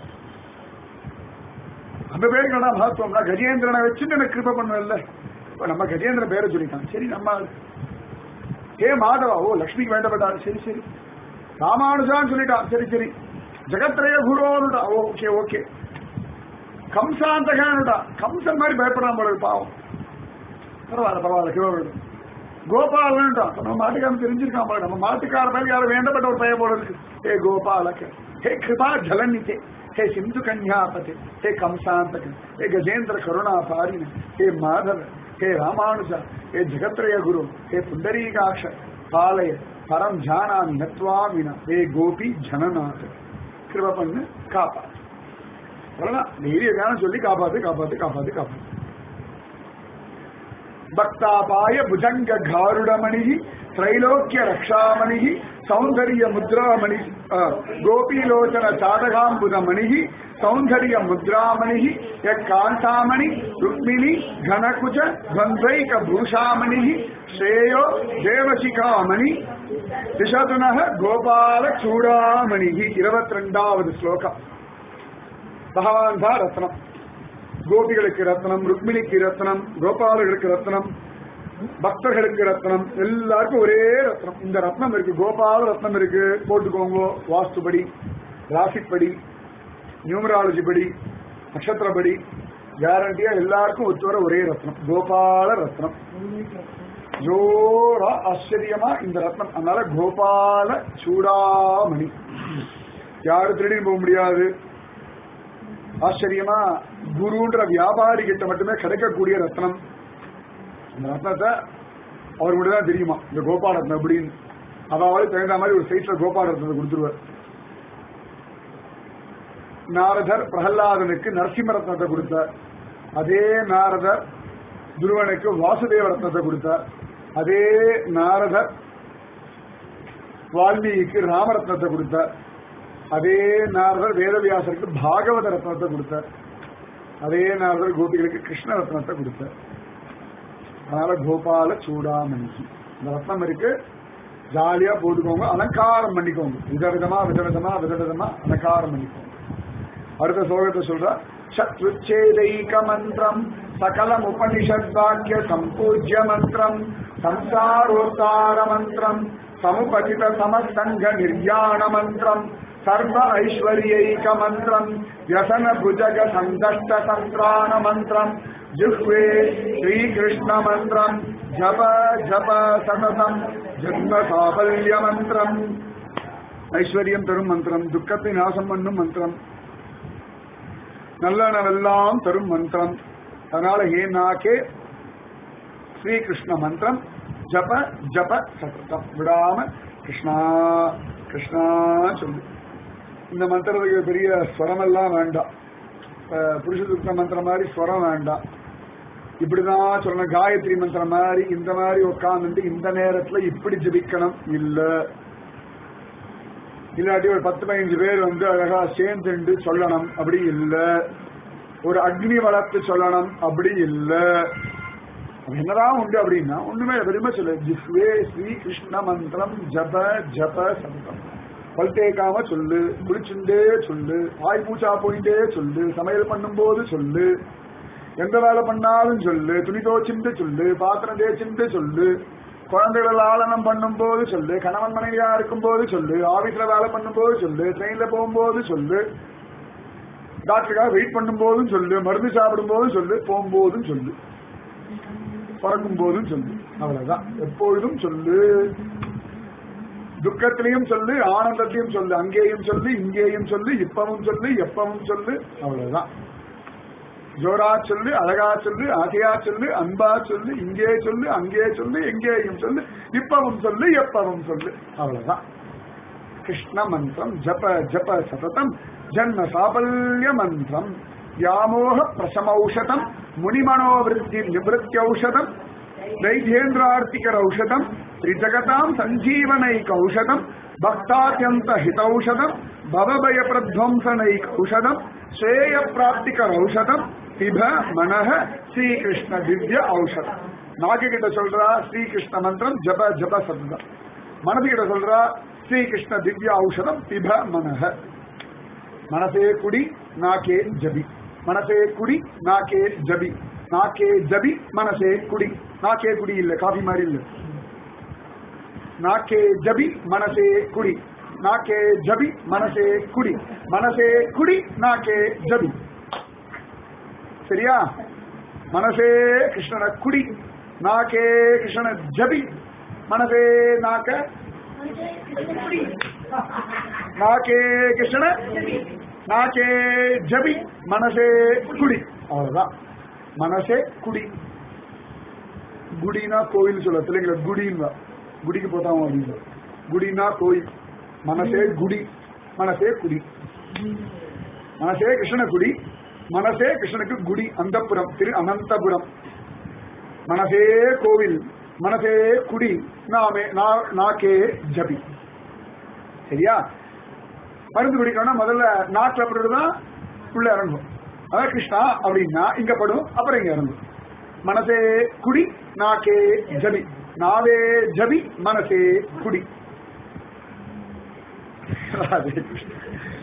அந்த பேருக்கு என்ன மகத்துவம்னா கஜேந்திரனை வச்சு எனக்கு கிருப பண்ணல இப்ப நம்ம கஜேந்திரன் பேரை சொல்லிட்டான் சரி நம்ம ஆளு. ஏ மாதவா ஓ லக்ஷ்மிக்கு வேண்டப்பட்டாரு சரி சரி ராமானுஜான்னு சொல்லிட்டான் சரி சரி ஜெகத்ரய குருவோனுடா ஓகே ஓகே கம்சாந்தகானுடா கம்சன் மாதிரி பயப்படுறான் போல இருக்கு, பாவம் பரவாயில்ல பரவாயில்ல கிருப கோபாலன்டா நம்ம மாட்டுக்காரன் தெரிஞ்சிருக்கான் போல நம்ம மாட்டுக்கார பையன் யாரும் வேண்டப்பட்ட ஒரு பையன் போல இருக்கு ஹே கோபாலக ஹே கிருபா ஜலநிதே ஹே சிந்து கன்யாபதே ஹே கம்சாந்தக ஹே கஜேந்திர கருணா பாரின ஹே மாதவ ஹே ராமானுஜா ஹே ஜெகத்ரய குரு ஹே புண்டரீகாட்ச பாலய பரம் ஜானாமி நத்வாமினா ஹே கோபி ஜனநாத கிருப பண்ணு காப்பாத்து அவ்வளவுதான் டெய்லி எதாவது சொல்லி காப்பாத்து காப்பாத்து காப்பாத்து காப்பாத்து பக்தாபாய புஜங்க காருடமணி திரைலோக்கிய ரக்ஷாமணி சௌந்தரிய முத்ராமணி கோபீலோச்சன சாதகாம்புதமணி சௌந்தரிய முத்ராமணி காந்தாமணி ருக்மிணி கனகுஜ துவந்தைக பூஷாமணி ஸ்ரேயோ தேவசிகாமணி திசதுனக கோபால சூடாமணி இருபத்தி ரெண்டாவது ஸ்லோகம் பகவான் தான் ரத்னம் கோபிகளுக்கு ரத்னம் ருக்மிணிக்கு ரத்னம் கோபாலர்களுக்கு ரத்னம் பக்தர்களுக்கு ரத்னம் எல்லாருக்கும் ஒரே ரத்னம் இந்த ரத்னம் இருக்கு கோபால ரத்னம் இருக்கு போட்டுக்கோங்க வாஸ்துபடி ராசிப்படி நியூமராலஜி படி நட்சத்திரப்படி கேரண்டியா எல்லாருக்கும் ஒத்து வர ஒரே ரத்னம் கோபால ரத்னம் ஜோரா ஆச்சரியமா இந்த ரத்னம் அதனால கோபால சூடாமணி யாரும் திருடின்னு போக முடியாது ஆச்சரியமா குருன்ற வியாபாரி கிட்ட மட்டுமே கிடைக்கக்கூடிய ரத்னம் அந்த ரத்னத்தை அவர் மட்டும் தான் தெரியுமா இந்த கோபால ரத்னம் அப்படின்னு அதாவது தகுந்த மாதிரி ஒரு சைட்ல கோபால ரத்னத்தை கொடுத்துருவார் நாரதர் பிரகலாதனுக்கு நரசிம்ம ரத்னத்தை கொடுத்தார் அதே நாரதர் துருவனுக்கு வாசுதேவ ரத்னத்தை கொடுத்தார் அதே நாரதர் வால்மீகிக்கு ராமரத்னத்தை கொடுத்தார் அதே நாரதர் வேதவியாசருக்கு பாகவத ரத்னத்தை கொடுத்தார் அதே நாரதர் கோபிகளுக்கு கிருஷ்ண ரத்னத்தை கொடுத்தார் அதனால கோபால சூடாமணி இந்த ரத்னம் இருக்கு ஜாலியா போட்டுக்கோங்க அலங்காரம் பண்ணிக்கோங்க விதவிதமா விதவிதமா விதவிதமா அலங்காரம் பண்ணிக்கோங்க அடுத்த ஸ்லோகத்தை சொல்ற சத்ருச்சேதைக மந்திரம் சகலம் உபனிஷத் வாக்கிய சம்பூஜ்ய மந்திரம் சம்சாரோத்தார மந்திரம் சமுபதித சமஸ்தங்க நிர்யாண மந்திரம் சர்வ ஐஸ்வர்யைக மந்திரம் व्यसन भुजग संदष्ट संत्राण मंत्रम जिह्वे श्री कृष्ण मंत्रम जप जप सततम जन्म சாபல்ய மந்திரம் ஐஸ்வர்யம் தரும் மந்திரம் துக்கத்தை நாசம் பண்ணும் மந்திரம் நல்லனவெல்லாம் தரும் மந்திரம் அதனால ஹே நாக்கே ஸ்ரீ கிருஷ்ண மந்திரம் ஜப ஜப சத்தம் விடாம கிருஷ்ணா கிருஷ்ணா சொல்லு இந்த மந்திரத்துக்கு பெரிய ஸ்வரமெல்லாம் வேண்டாம் அஹ் புருஷ சுத்த மந்திரம் மாதிரி ஸ்வரம் வேண்டாம் இப்படிதான் சொல்லணும் காயத்ரி மந்திரம் மாதிரி இந்த மாதிரி உட்காந்துட்டு இந்த நேரத்துல இப்படி ஜபிக்கணும் இல்ல இல்லாட்டி ஒரு பத்து பதினஞ்சு பேர் வந்து அழகா சேர்ந்துண்டு சொல்லணும் அப்படி இல்ல ஒரு அக்னி வளர்த்து சொல்லணும் அப்படி இல்ல அது என்னதான் உண்டு அப்படின்னா ஒண்ணுமே பெருமை சொல்லு ஜிஸ்வே ஸ்ரீ கிருஷ்ண மந்திரம் ஜப ஜப சந்தம் பல் தேய்க்காம சொல்லு குளிச்சுண்டே சொல்லு ஆய் பூச்சா போயிட்டே சொல்லு சமையல் பண்ணும்போது சொல்லு எந்த வேலை பண்ணாலும் சொல்லு துணி துவச்சுட்டு சொல்லு பாத்திரம் தேய்ச்சுட்டு சொல்லு குழந்தைகள் ஆலனம் பண்ணும்போது சொல்லு கணவன் மனைவியா இருக்கும்போது சொல்லு ஆபீஸ்ல வேலை பண்ணும்போது சொல்லு ட்ரெயின்ல போகும்போது சொல்லு டாக்டருக்காக வெயிட் பண்ணும்போதும் சொல்லு மருந்து சாப்பிடும் போதும் சொல்லு போகும்போதும் சொல்லு பிறக்கும் போதும் சொல்லு அவ்வளவுதான் எப்பொழுதும் சொல்லு துக்கத்திலையும் சொல்லு ஆனந்தத்தையும் சொல்லு அங்கேயும் சொல்லு இங்கேயும் சொல்லு இப்பவும் சொல்லு எப்பவும் சொல்லு அவ்வளவுதான் ஜோரா சொல்லு அழகா சொல்லு ஆசையா சொல்லு அன்பா சொல்லு இங்கே சொல்லு அங்கே சொல்லு எங்கேயும் சொல்லு இப்பவும் சொல்லு எப்பவும் சொல்லு அவ்வளவுதான் கிருஷ்ண மந்திரம் ஜப ஜப சததம் ஜன்ம சாபல்ய மந்திரம் வியாமோக பிரசமௌஷதம் முனிமனோவிருத்தி நிவத்தியௌஷதம் दैध्येन्द्रार्तिकरौषधम् त्रिजगताम् सञ्जीवनैकौषधम् भक्तात्यन्तहितौषधम् भवभयप्रध्वंसनैकौषधम् श्रेयप्राप्तिकरौषधम् பிப மனஹ ஸ்ரீகிருஷ்ண திவ்ய ஔஷதம் நாக்கு கிட்ட சொல்றா ஸ்ரீகிருஷ்ண மந்திரம் ஜப ஜப சப்தம் மனசு கிட்ட சொல்றா ஸ்ரீகிருஷ்ண திவ்ய ஔஷதம் பிப மனஹ மனசே குடி நாக்கே ஜபி மனசே குடி நாக்கே ஜபி நாக்கே ஜபி மனசே குடி நாக்கே குடி இல்ல காஃபி மாதிரி இல்ல நாக்கே ஜபி மனசே குடி நாக்கே ஜபி மனசே குடி மனசே குடி நாக்கே ஜபி சரியா மனசே கிருஷ்ணன குடி நாக்கே கிருஷ்ணன ஜபி மனசே நாக்க நாக்கே கிருஷ்ணன நாக்கே ஜபி மனசே குடி அவ்வளவுதான் மனசே குடி குடினா கோயில் சொல்ல பிள்ளைங்கள குடின்னா குடிக்கு போட்டாங்க அப்படின்னு குடினா கோயில் மனசே குடி மனசே குடி மனசே கிருஷ்ண குடி மனசே கிருஷ்ணனுக்கு குடி அந்தப்புறம் திரு அனந்தபுரம் மனசே கோவில் மனசே குடி நாமே நா- நாக்கே ஜபி சரியா மருந்து குடிக்கணும்னா முதல்ல நாக்கில் படுறதுதான் உள்ள இறங்கும் அதான் கிருஷ்ணா அப்படின்னா இங்க படும் அப்புறம் இங்க இறங்கும் மனசே குடி நாக்கே ஜபி நாவே ஜபி மனசே குடி ராதே கிருஷ்ணா.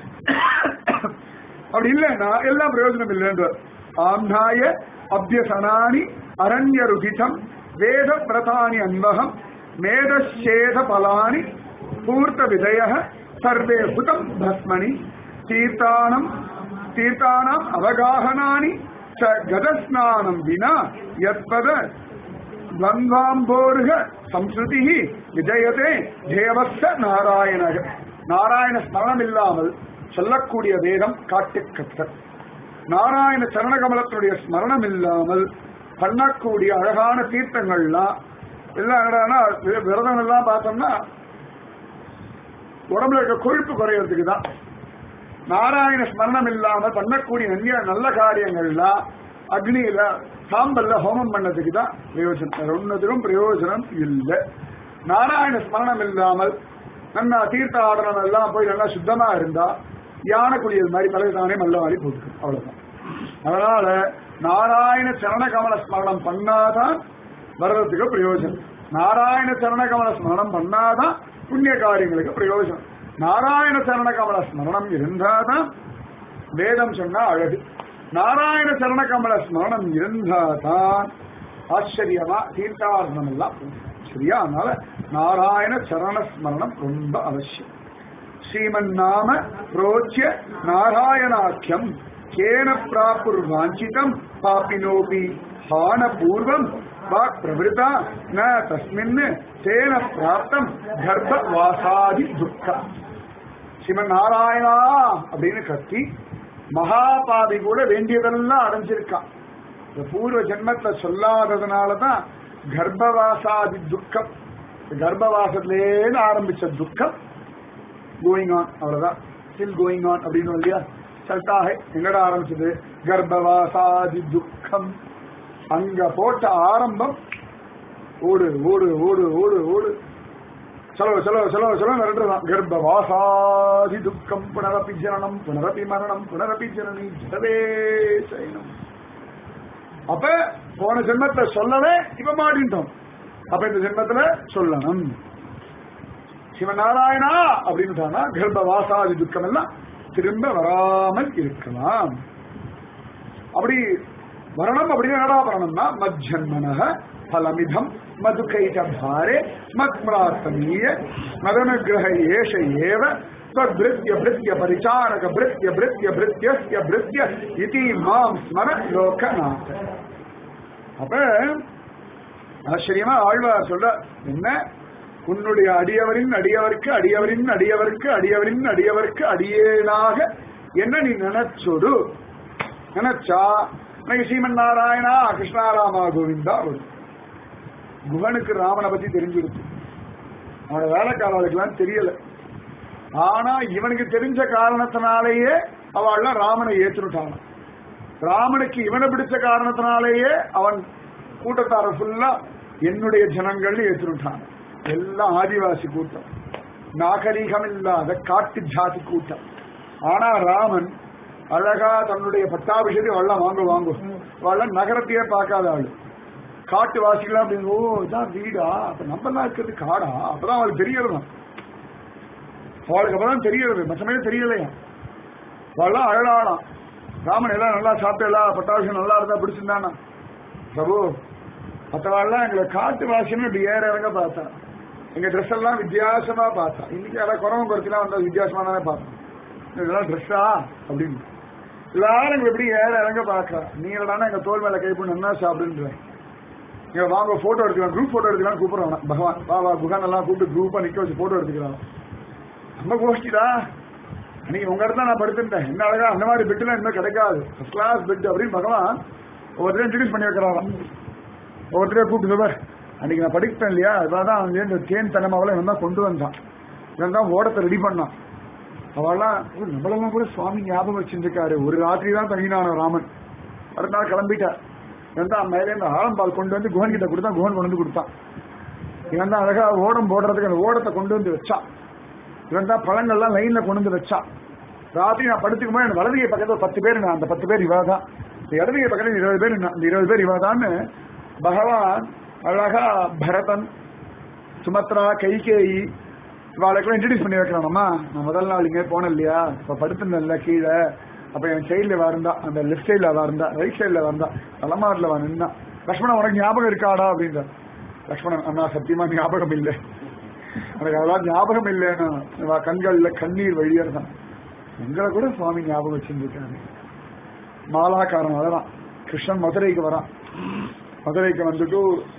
அப்படி இல்லைன்னா எல்லாம் பிரயோஜனம் இல்லைன்ற ஆம்னாய அபியசனானி அரண்ய ருகிதம் வேத பிரதானி அன்வகம் மேதசேத பலானி பூர்த்த விதய சர்வே ஹுதம் பஸ்மணி தீர்த்தானம் தீர்த்தானாம் அவகாகனானி ச கதஸ்நானம் வினா யத்பத துவந்தாம்போருக சம்ஸ்ருதி விஜயதே தேவஸ்த நாராயணக நாராயண ஸ்மரணம் இல்லாமல் சொல்லக்கூடிய வேதம் காட்டுக்கத்தர் நாராயண சரணகமலத்தினுடைய ஸ்மரணம் இல்லாமல் பண்ணக்கூடிய அழகான தீர்த்தங்கள்லாம் எல்லாம் என்னடான்னா வி- விரதம் எல்லாம் பார்த்தோம்னா உடம்புல இருக்க கொழுப்பு குறையறதுக்கு தான் நாராயண ஸ்மரணம் இல்லாம பண்ணக்கூடிய நன்ய நல்ல காரியங்கள்லாம் அக்னியில சாம்பல்ல ஹோமம் பண்ணதுக்கு தான் பிரயோஜனம் வேற ஒன்னதுக்கும் பிரயோஜனம் இல்லை நாராயண ஸ்மரணம் இல்லாமல் நல்லா தீர்த்த ஆடனம் எல்லாம் போய் நல்லா சுத்தமா இருந்தா யானை குளியல் மாதிரி தலையை தானே மல்ல மாதிரி போட்டுக்கும் அவ்வளவுதான் அதனால நாராயண சரண கமல ஸ்மரணம் பண்ணாதான் வர்றதுக்கு பிரயோஜனம் நாராயண சரண கமல ஸ்மரணம் பண்ணாதான் புண்ணிய காரியங்களுக்கு பிரயோஜனம் நாராயண சரண கமல ஸ்மரணம் இருந்தாதான் வேதம் சொன்னா அழகு நாராயண சரண கமல ஸ்மரணம் இருந்தாதான் ஆச்சரியமா தீர்த்தாரணம் எல்லாம் போகும். சரியா அதனால நாராயண சரண ஸ்மரணம் ரொம்ப அவசியம் ஸ்ரீமன் நாம ரோச்சிய நாராயணாக்கியம் கேன பிராபுர்வாஞ்சிதம் பாப்பினோபி ஹான பூர்வம் வாக் பிரவருத்தா ந தஸ்மின் தேன பிராப்தம் கர்ப்ப வாசாதி துக்கம் சிவன் நாராயணா அப்படின்னு கத்தி மகாபாவி கூட வேண்டியதெல்லாம் அடைஞ்சிருக்கான் இந்த பூர்வ ஜென்மத்துல சொல்லாததுனாலதான் கர்ப்பவாசாதி துக்கம் இந்த கர்ப்பவாசத்திலேருந்து ஆரம்பிச்ச துக்கம் கோயிங் ஆன் அவ்வளவுதான் ஸ்டில் கோயிங் ஆன் அப்படின்னு இல்லையா சல்தாக எங்கட ஆரம்பிச்சது கர்ப்பவாசாதி துக்கம் அங்க போட்ட ஆரம்பம் ஓடு ஓடு ஓடு ஓடு ஓடு చలో చలో చలో చలో నరటదాం గర్భవాసాది దుఃఖం పునరపి జననం పునరపి మరణం పునరపి జనని ஜடவே சயனம் அப்ப போன ஜென்மத்தை சொல்லவே இப்ப மாட்டிட்டோம் அப்ப இந்த ஜென்மத்துல சொல்லணும் சிவநாராயணா அப்படின்னு சொன்னா கர்ப்பவாசாதி துக்கம் எல்லாம் திரும்ப வராமல் இருக்கலாம் அப்படி மரணம் அப்படின்னு என்னடா மரணம்னா மஜ்ஜன்மனக பலமிதம் மதுகைட பாரே மத் பிரார்த்தனீய மதனுகிரக ஏஷ ஏவ त्वद्भृत्य भृत्य परिचारक भृत्य भृत्य भृत्यस्य भृत्य इति மாம் ஸ்மர லோகநாத அப்ப ஆச்சரியமா ஆழ்வார் சொல்ற என்ன உன்னுடைய அடியவரின் அடியவருக்கு அடியவரின் அடியவருக்கு அடியவரின் அடியவருக்கு அடியேனாக என்ன நீ நினைச்சொடு நினைச்சா எனக்கு ஸ்ரீமன் நாராயணா கிருஷ்ணாராமா கோவிந்தா வரும் குகனுக்கு ராமனை பத்தி தெரிஞ்சிருக்கு அவனோட வேலைக்காரர்களுக்கெல்லாம் தெரியல ஆனா இவனுக்கு தெரிஞ்ச காரணத்தினாலேயே அவள்லாம் ராமனை ஏற்றுட்டான் ராமனுக்கு இவனை பிடிச்ச காரணத்தினாலேயே அவன் கூட்டத்தார ஃபுல்லா என்னுடைய ஜனங்கள்னு ஏற்றுட்டான் எல்லாம் ஆதிவாசி கூட்டம் நாகரீகம் இல்லாத காட்டு ஜாதி கூட்டம் ஆனா ராமன் அழகா தன்னுடைய பட்டாபிஷேகத்தை வள்ளம் வாங்க வாங்கும் வள்ளம் நகரத்தையே பார்க்காத ஆளு காட்டு வாசிக்கலாம் அப்படின்னு ஓ இதான் வீடா அப்ப நம்ம எல்லாம் இருக்கிறது காடா அப்பதான் அவளுக்கு தெரியறதான் அவளுக்கு அப்பதான் தெரியறது மற்றமே தெரியலையா அவள்லாம் அழகாளாம் ராமன் எல்லாம் நல்லா சாப்பிட்டு எல்லாம் பட்டாபிஷேகம் நல்லா இருந்தா பிடிச்சிருந்தானா பிரபு மற்றவாள்லாம் எங்களை காட்டு வாசின்னு இப்படி ஏற இறங்க பார்த்தா எங்க ட்ரெஸ் எல்லாம் வித்தியாசமா பார்த்தா இன்னைக்கு யாராவது குறவன் குறைச்சலாம் வந்தா வித்தியாசமா தானே பார்த்தோம் இதெல்லாம் ட்ரெஸ்ஸா அப்படின்னு எல்லாரும் எங்களை எப்படி ஏற இறங்க பார்க்கறா நீ என்னடானா எங்க தோல் மேல கை பண்ணு என்ன சாப்பிடுன்ற இங்க வாங்க போட்டோ எடுக்கலாம் குரூப் போட்டோ எடுக்கலாம் கூப்பிடுறான் பகவான் வா வா குகான் எல்லாம் கூப்பிட்டு குரூப்பா நிக்க வச்சு போட்டோ எடுத்துக்கிறான் நம்ம கோஷ்டிடா அன்னைக்கு உங்க இடத்துல நான் படுத்துட்டேன் என்ன அழகா அந்த மாதிரி பெட்டுலாம் இன்னும் கிடைக்காது ஃபர்ஸ்ட் கிளாஸ் பெட் அப்படின்னு பகவான் ஒவ்வொருத்தரையும் இன்ட்ரடியூஸ் பண்ணி வைக்கிறாராம் ஒவ்வொருத்தரையும் கூப்பிட்டு சொல்வார் அன்னைக்கு நான் படிப்பேன் இல்லையா அதான் அவன் இந்த தேன் தனமாவெல்லாம் இவன் தான் கொண்டு வந்தான் இவன் தான் ஓடத்தை ரெடி பண்ணான் அவெல்லாம் ஓ, நம்மளெல்லாம் கூட சுவாமி ஞாபகம் வச்சிருக்காரு ஒரு ராத்திரி தான் தங்கினான ராமன் அடுத்த நாள் கிளம்பிட்டார் இவன் தான் மேலே இந்த ஆழம்பால் கொண்டு வந்து குஹன் கிட்ட கொடுத்தான் குஹன் கொண்டு வந்து கொடுத்தான் இவன் தான் அழகா ஓடம் போடுறதுக்கு அந்த ஓடத்தை கொண்டு வந்து வச்சான் இவன் தான் பழங்கள்லாம் லைன்ல கொண்டு வந்து வச்சான் ராத்திரி நான் படுத்துக்கும் போது எனக்கு வலதுகை பக்கத்துல ஒரு பத்து பேர் நான் அந்த பத்து பேர் இவா தான் இந்த இடதுகை பக்கத்துல இருபது பேர் நான், இந்த இருபது பேர் இவாதான்னு பகவான் அழகா பரதன் சுமத்ரா கைகேயி இவாளுக்கெல்லாம் இன்ட்ரடியூஸ் பண்ணி வைக்கிறானம்மா நான் முதல் நாள் இங்கே போனேன் இல்லையா இப்ப படுத்திருந்தேன்ல கீழே அப்ப என் சைடுல வந்தா அந்த லெஃப்ட் சைடுல வந்தா ரைட் சைடுல வந்தா தலைமாரில் வா நின்னா லக்ஷ்மணன் உனக்கு ஞாபகம் இருக்காடா அப்படின்ற லக்ஷ்மணன் அண்ணா சத்தியமா ஞாபகம் இல்லை எனக்கு அதெல்லாம் ஞாபகம் இல்லைன்னு இவ கண்கள்ல கண்ணீர் வழியறதான் எங்களை கூட சுவாமி ஞாபகம் வச்சிருந்துருக்காரு மாலாக்காரன் வரலாம் கிருஷ்ணன் மதுரைக்கு வரான் மதுரைக்கு வந்துட்டு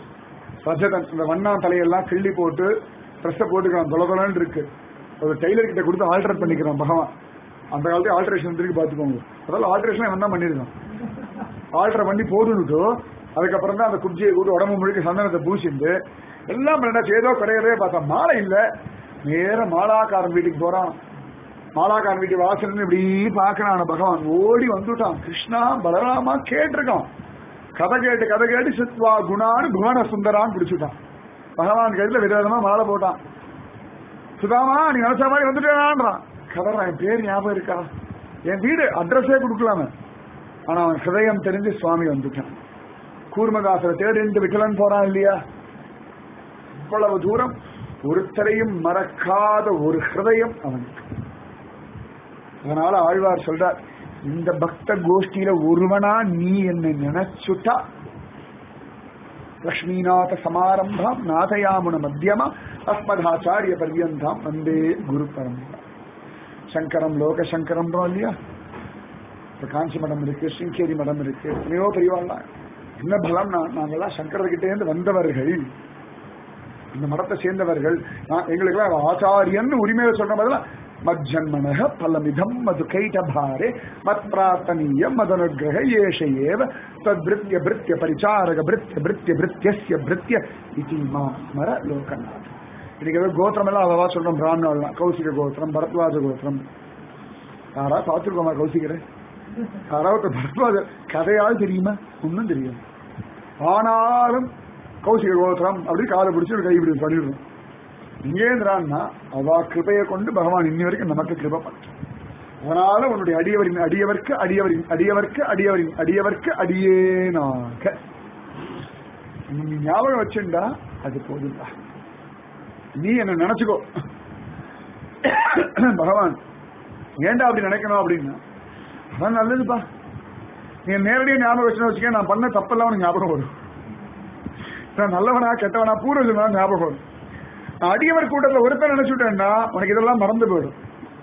ரஜதன் இந்த வண்ணா தலையெல்லாம் கிள்ளி போட்டு ட்ரெஸ்ஸை போட்டுக்கிறான் தொலதொலன்னு இருக்கு ஒரு டெய்லர் கிட்ட கொடுத்து ஆல்டர் பண்ணிக்கிறான் பகவான் அந்த காலத்துல ஆல்ட்ரேஷன் திருப்பி பார்த்துக்கோங்க அதாவது ஆல்ட்ரேஷன் இவன் தான் பண்ணிருக்கான் ஆல்டர் பண்ணி போட்டுனுட்டு அதுக்கப்புறம் தான் அந்த குர்ஜியை கூட்டு உடம்பு முழுக்க சந்தனத்தை பூசிண்டு எல்லாம் பண்ணிட்டாச்சு ஏதோ கிடையவே பார்த்தா மாலை இல்ல நேர மாலாக்காரன் வீட்டுக்கு போறான் மாலாக்காரன் வீட்டு வாசல் இப்படி பாக்குறான் பகவான் ஓடி வந்துட்டான் கிருஷ்ணா பலராமா கேட்டிருக்கான் கதை கேட்டு கதை கேட்டு சித்வா குணான்னு குண சுந்தரான்னு பிடிச்சுட்டான் பகவான் கையில விதவிதமா மாலை போட்டான் சுதாமா நீ நினைச்ச மாதிரி வந்துட்டேனான்றான் கதறான் என் பேர் ஞாபகம் இருக்கா என் வீடு அட்ரஸே கொடுக்கலாம ஆனா அவன் ஹிருதயம் தெரிஞ்சு சுவாமி வந்துட்டான் கூர்மதாசரை தேடி விட்டலன் போறான் இல்லையா இவ்வளவு தூரம் ஒருத்தரையும் மறக்காத ஒரு ஹிருதயம் அவனுக்கு அதனால ஆழ்வார் சொல்றார் இந்த பக்த கோஷ்டியில ஒருவனா நீ என்னை நினைச்சுட்டா லக்ஷ்மிநாத சமாரம்பாம் நாதயாமுன மத்தியமா அஸ்மதாச்சாரிய பர்யந்தாம் வந்தே குரு பரம்பரா சங்கரம் லோக சங்கரம்ன்றோம் இல்லையா இப்ப காஞ்சி மடம் இருக்கு ஸ்ரீங்கேரி மடம் இருக்கு எத்தனையோ பெரியவாள்லாம் என்ன பலம்னா நாங்கெல்லாம் சங்கரர்கிட்ட இருந்து வந்தவர்கள் இந்த மடத்தை சேர்ந்தவர்கள் நான் எங்களுக்கெல்லாம் ஆச்சாரியன் உரிமையில சொல்ற மாதிரிலாம் மஜ்ஜன்மனக பலமிதம் மது கைடபாரே மத் பிரார்த்தனீய மதனுகிரக ஏஷ ஏவ தத்பிருத்திய பிருத்திய பரிச்சாரக பிருத்திய பிருத்திய பிருத்தியஸ்ய பிருத்திய இதி மாம் ஸ்மர லோகநாத் இன்னைக்கு ஏதோ கோத்திரம் எல்லாம் அவவா சொல்றோம் பிராமணர்லாம் கௌசிக கோத்திரம் பரத்வாஜ கோத்திரம் யாரா பார்த்துருக்கோமா கௌசிகரை யாராவது பரத்வாஜ கதையாவது தெரியுமா ஒன்றும் தெரியும் ஆனாலும் கௌசிக கோத்திரம் அப்படி காலை பிடிச்சி ஒரு கை இப்படி பண்ணிடுறோம் இங்கேந்திரான்னா அவா கிருபையை கொண்டு பகவான் இன்னி வரைக்கும் நமக்கு கிருபை பண்றான் அதனால உன்னுடைய அடியவரின் அடியவர்க்கு அடியவரின் அடியவர்க்கு அடியவரின் அடியவர்க்கு அடியேனாக நீ ஞாபகம் வச்சுண்டா அது போதும்டா நீ என்ன நினைச்சுக்கோ பகவான் ஏன்டா அப்படி நினைக்கணும் அப்படின்னா அதான் நல்லதுப்பா நீ நேரடியாக ஞாபகம் வச்சுன்னு வச்சுக்க நான் பண்ண தப்பெல்லாம் உனக்கு ஞாபகம் வரும் நான் நல்லவனா கெட்டவனா பூர்வஜனா ஞாபகம் வரும் நான் அடியவர் கூட்டத்தில் ஒருத்தர் நினைச்சுட்டேன்னா உனக்கு இதெல்லாம் மறந்து போயிடும்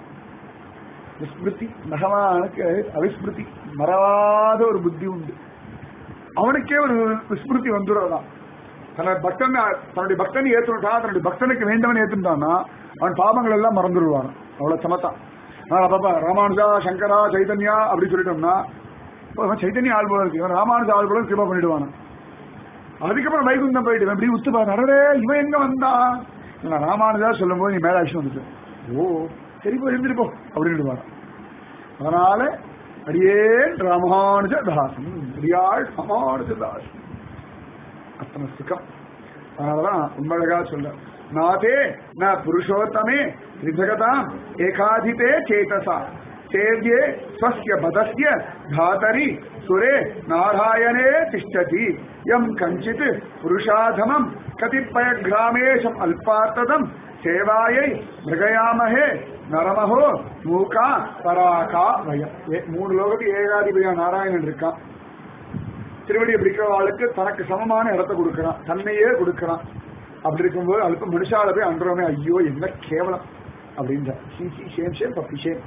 விஸ்மிருதி பகவானுக்கு அவிஸ்மிருதி மறவாத ஒரு புத்தி உண்டு அவனுக்கே ஒரு விஸ்மிருதி வந்துடுறதான் தன்னுடைய பக்தன் தன்னுடைய பக்தனை ஏற்றுட்டா தன்னுடைய பக்தனுக்கு வேண்டவன் ஏத்துட்டான்னா அவன் பாவங்கள் எல்லாம் மறந்துடுவான் அவ்வளவு சமத்தான் நான் அப்பப்ப ராமானுஜா சங்கரா சைதன்யா அப்படி சொல்லிட்டோம்னா இப்போ இவன் சைத்தன்யா ஆள் போல இருக்கு இவன் ராமானுஜா ஆள் போல கிருபா பண்ணிடுவான் அதுக்கப்புறம் வைகுந்தம் போயிட்டு இவன் இப்படி உத்து பாரு அடடே இவன் எங்க வந்தான் நான் ராமானுஜா சொல்லும் போது நீ மேல ஆக்ஷன் வந்துட்டு ஓ சரி போ இருந்துட்டு போ அப்படின்னு அதனால அடியேன் ராமானுஜ தாசன் அடியாள் ராமானுஜ தாசன் அத்தனை சுகம் அதனாலதான் உண்மழகா சொல்ல நாதே ந புருஷோத்தமே திரிஜகதாம் ஏகாதிபே சேதசா சேத்யே ஸ்வஸ்ய பதஸ்ய தாதரி சுரே நாராயணே திஷ்டதி யம் கஞ்சித் புருஷாதமம் கதிப்பய கிராமேஷம் அல்பார்த்ததம் சேவாயை மிருகயாமஹே நரமஹோ மூகா பராகா வயம் ஏ- மூணு லோகத்துக்கு ஏகாதிபதியா நாராயணன் இருக்கான் திருவடியை பிடிக்கிறவாளுக்கு தனக்கு சமமான இடத்தை கொடுக்கறான் தன்னையே கொடுக்கறான் அப்படி இருக்கும்போது அல்ப மனுஷால போய் அன்றோமே ஐயோ என்ன கேவலம் அப்படின்ற சி சி ஷேம் ஷேம் பப்பி ஷேம்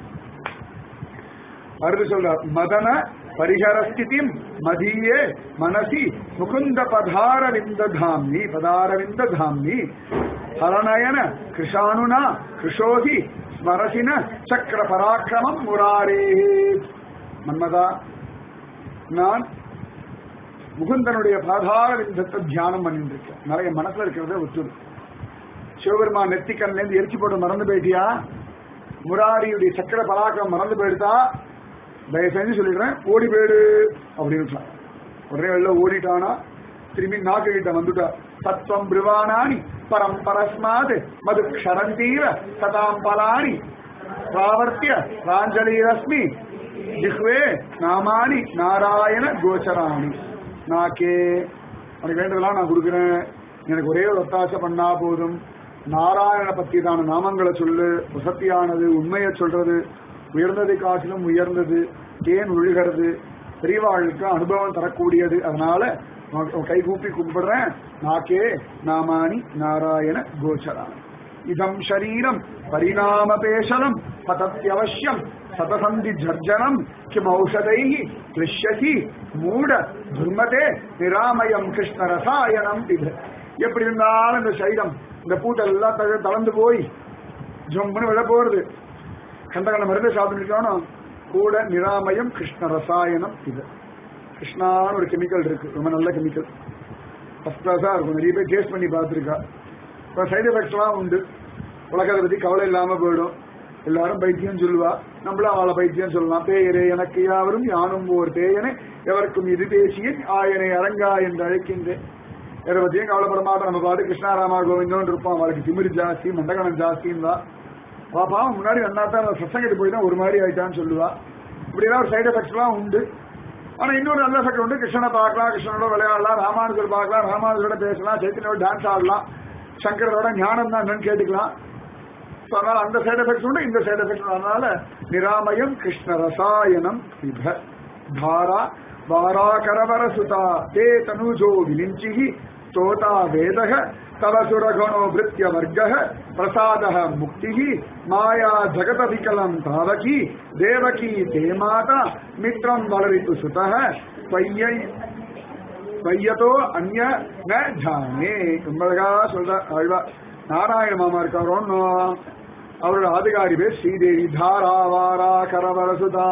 அடுத்து சொல்றார் மதன பரிஹரஸ்திதிம் மதியே மனசி முகுந்த பதாரவிந்த தாம்னி பதாரவிந்த தாம்னி ஹரநயன கிருஷானுனா கிருஷோதி ஸ்மரசின சக்கர பராக்கிரமம் முராரே மன்மதா நான் முகுந்தனுடைய பாதார விந்தத்தை தியானம் பண்ணிட்டு இருக்கேன் நிறைய மனசுல இருக்கிறத ஒத்துது சிவபெருமான் நெத்திக்கண்ல இருந்து எரிச்சு போட்டு மறந்து போயிட்டியா முராரியுடைய சக்கர பராக்கிரம் மறந்து போயிடுதா தயவு செஞ்சு சொல்லிடுறேன் ஓடி போயிடு அப்படின்னு உடனே வெளில ஓடிட்டானா திரும்பி நாக்கு கிட்ட வந்துட்டா சத்வம் பிரிவானானி பரம் பரஸ்மாத் மது க்ஷரந்தீவ சதாம் பலானி பிராவர்த்திய ராஞ்சலீரஸ்மி ஜிஹ்வே நாமானி நாராயண கோச்சராணி நாக்கே உனக்கு வேண்டதெல்லாம் நான் கொடுக்குறேன் எனக்கு ஒரே ஒரு ஒத்தாசை பண்ணா போதும் நாராயண பத்திதான நாமங்களை சொல்லு வசத்தியானது உண்மையை சொல்றது உயர்ந்ததை காட்டிலும் உயர்ந்தது தேன் ஒழுகிறது பெரியவாளுக்கு அனுபவம் தரக்கூடியது அதனால உன் உன் கை கூப்பி கும்பிடுறேன் நாக்கே நாமானி நாராயண கோச்சராணி இதம் ஷரீரம் பரிணாமபேஷலம் பதத்யவசியம் சதசந்தி ஜர்ஜனம் கிம் ஔஷதை கிருஷ்யசி மூட துர்மதே நிராமயம் கிருஷ்ண ரசாயனம் இது எப்படி இருந்தாலும் இந்த சரீரம் இந்த பூட்டெல்லாம் தக தளர்ந்து போய் ஜம்முன்னு விழ போறது கண்ட கண்ட மருந்து சாப்பிட்டுட்டோம் கூட நிராமயம் கிருஷ்ண ரசாயனம் இது கிருஷ்ணான்னு ஒரு கெமிக்கல் இருக்கு ரொம்ப நல்ல கெமிக்கல் ஃபர்ஸ்ட் கிளாஸா இருக்கும் நிறைய பேர் டேஸ்ட் பண்ணி பார்த்துருக்கா இப்போ சைடு எஃபெக்ட்ஸ்லாம் உண்டு உலகத்தை பத்தி கவலை இல்லாம போயிடும் எல்லாரும் பைத்தியம் சொல்லுவா நம்மளும் அவளை பைத்தியம் சொல்லலாம் பேயரே எனக்கு யாவரும் யானும் ஓர் பேயனே எவருக்கும் இது பேசிய ஆயனை அரங்கா என்று அழைக்கின்றேன் எதை பத்தியும் கவலைப்பட மாட்டோம் நம்ம பாட்டு கிருஷ்ணாராமா கோவிந்தோன்னு இருப்போம் அவளுக்கு திமிரு ஜாஸ்தி மண்டகணம் ஜாஸ்தின்னு தான் அவ பாவம் முன்னாடி வந்தாத்தான் சசங்கத்து போய் தான் ஒரு மாதிரி ஆயிட்டான்னு சொல்லுவா இப்படிலாம் ஒரு சைடு எஃபெக்ட்ஸ்லாம் உண்டு ஆனா இன்னொரு நல்ல எஃபெக்ட் உண்டு கிருஷ்ணனை பார்க்கலாம் கிருஷ்ணனோட விளையாடலாம் ராமானுஜர் பார்க்கலாம் ராமானுஜரோட பேசலாம் சைத்தன்யோட டான்ஸ் ஆடலாம் சங்கரோட ஞானம் தான் என்னன்னு கேட்டுக்கலாம் So, அதனால அந்த சைடு எஃபெக்ட்ஸ் உண்டு இந்த சைடு எஃபெக்ட்ஸ் அதனால நிராமயம் கிருஷ்ண ரசாயனம் பிப தாரா வாராகரவர சுதா தே தனுஜோ விலிஞ்சி தோதா வேதக தவ சுரகணோ பிருத்திய வர்க்க பிரசாத முக்தி மாயா ஜகதவிகலம் தாவகி தேவகி தே மாதா மித்ரம் வளரித்து சுத பையை வையதோ அந்ய ந ஜானே உண்மையா சொல்ற ஆழ்வா நாராயண மாமா இருக்காரோன்னு அவரோட அதிகாரி பேர் ஸ்ரீதேவி தாராவாரா கரவரசுதா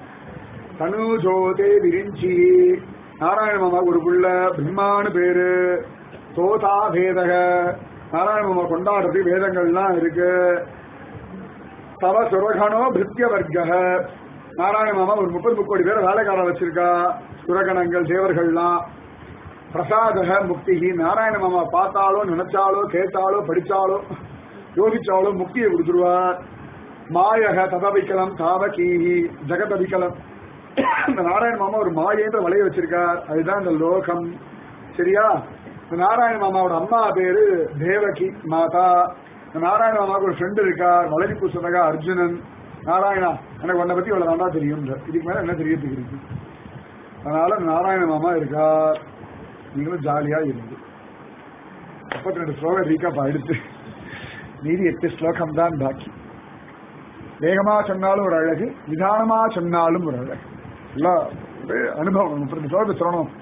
தனுஜோதே விரிஞ்சி நாராயண மாமா ஒரு புள்ள பிரம்மானு பேரு தோதா வேதக நாராயண மாமா கொண்டாடுறதுக்கு வேதங்கள்லாம் இருக்கு தவ சுரகணோ பிருத்திய வர்க்க நாராயண மாமா ஒரு முப்பது முக்கோடி பேர் வேலைக்காரர் வச்சிருக்கா சுரகணங்கள் தேவர்கள்லாம் பிரசாதக முக்தி நாராயண மாமா பார்த்தாலோ நினைச்சாலோ கேட்டாலோ படிச்சாலோ யோகிச்சாலோ முக்தியை கொடுத்துருவார் மாயக ததவிக்கலம் தாவகீஹி ஜெகதவிக்கலம் இந்த நாராயண மாமா ஒரு மாயேன்ற வலைய வச்சிருக்கார் அதுதான் இந்த லோகம் சரியா இந்த நாராயண மாமாவோட அம்மா பேரு தேவகி மாதா இந்த நாராயண மாமாவுக்கு ஒரு ஃப்ரெண்டு இருக்கார் வளரி புசுனகா அர்ஜுனன் நாராயணா எனக்கு உன்னை பத்தி இவ்வளவு நல்லா தெரியும் இதுக்கு மேல என்ன தெரியறதுக்கு இருக்கு அதனால நாராயண மாமா இருக்கார் நீங்களும் ஜாலியா இருந்து முப்பத்தி ரெண்டு ஸ்லோகம் ரீகாப் ஆயிடுச்சு மீதி எட்டு ஸ்லோகம் தான் பாக்கி வேகமா சொன்னாலும் ஒரு அழகு நிதானமா சொன்னாலும் ஒரு அழகு எல்லாம் ஒரே அனுபவம் முப்பத்தி ரெண்டு ஸ்லோகத்தை சொல்லணும்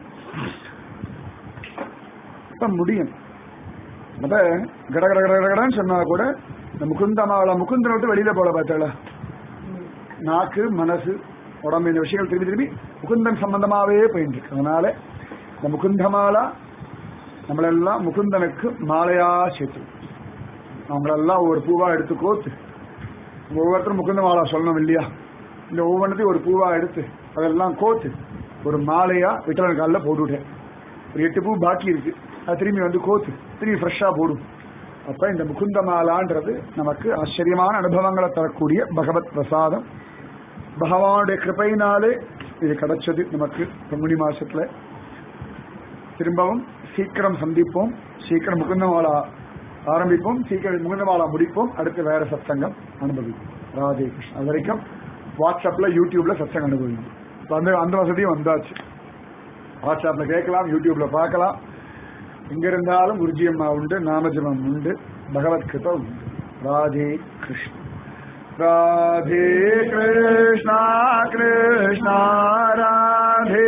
அப்ப முடியும் அப்ப கட கட கட கடன்னு சொன்னா கூட இந்த முகுந்தமாவள முகுந்தனை விட்டு வெளியில போல பார்த்தாள நாக்கு மனசு உடம்பு இந்த விஷயங்கள் திரும்பி திரும்பி முகுந்தன் சம்பந்தமாவே போயிட்டு இருக்கு அதனால இந்த முகுந்தமாலா நம்மளெல்லாம் முகுந்தனுக்கு மாலையா சேர்த்து அவங்களெல்லாம் ஒரு பூவா எடுத்து கோத்து ஒவ்வொருத்தரும் முகுந்த மாலா சொல்லணும் இல்லையா இந்த ஒவ்வொன்றத்தையும் ஒரு பூவா எடுத்து அதெல்லாம் கோத்து ஒரு மாலையா விட்டலன் காலில் போட்டுவிட்டேன் ஒரு எட்டு பூ பாக்கி இருக்கு அது திரும்பி வந்து கோத்து திரும்பி ஃப்ரெஷ்ஷாக போடும் அப்ப இந்த முகுந்த மாலான்றது நமக்கு ஆச்சரியமான அனுபவங்களை தரக்கூடிய பகவத் பிரசாதம் பகவானுடைய கிருபையினாலே இது கிடைச்சது நமக்கு பங்குனி மாசத்துல திரும்பவும் சீக்கிரம் சந்திப்போம் சீக்கிரம் முகுந்தமாலா ஆரம்பிப்போம் சீக்கிரம் முகுந்தமாலா முடிப்போம் அடுத்து வேற சத்சங்கம் அனுபவிப்போம் ராதே கிருஷ்ணன் அது வரைக்கும் வாட்ஸ்அப்ல யூடியூப்ல சத்சங்கம் அனுபவிக்கும் இப்ப அந்த அந்த வசதியும் வந்தாச்சு வாட்ஸ்அப்ல கேட்கலாம் யூடியூப்ல பார்க்கலாம் எங்க இருந்தாலும் குருஜி அம்மா உண்டு நாமஜபம் உண்டு பகவத் கிருப உண்டு ராதே கிருஷ்ண ராதே கிருஷ்ணா கிருஷ்ணா ராதே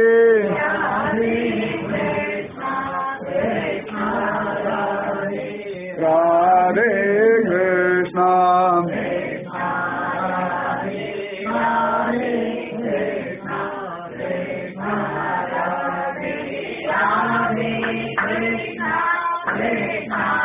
ராதே கிருஷ்ணா Krishna, Krishna,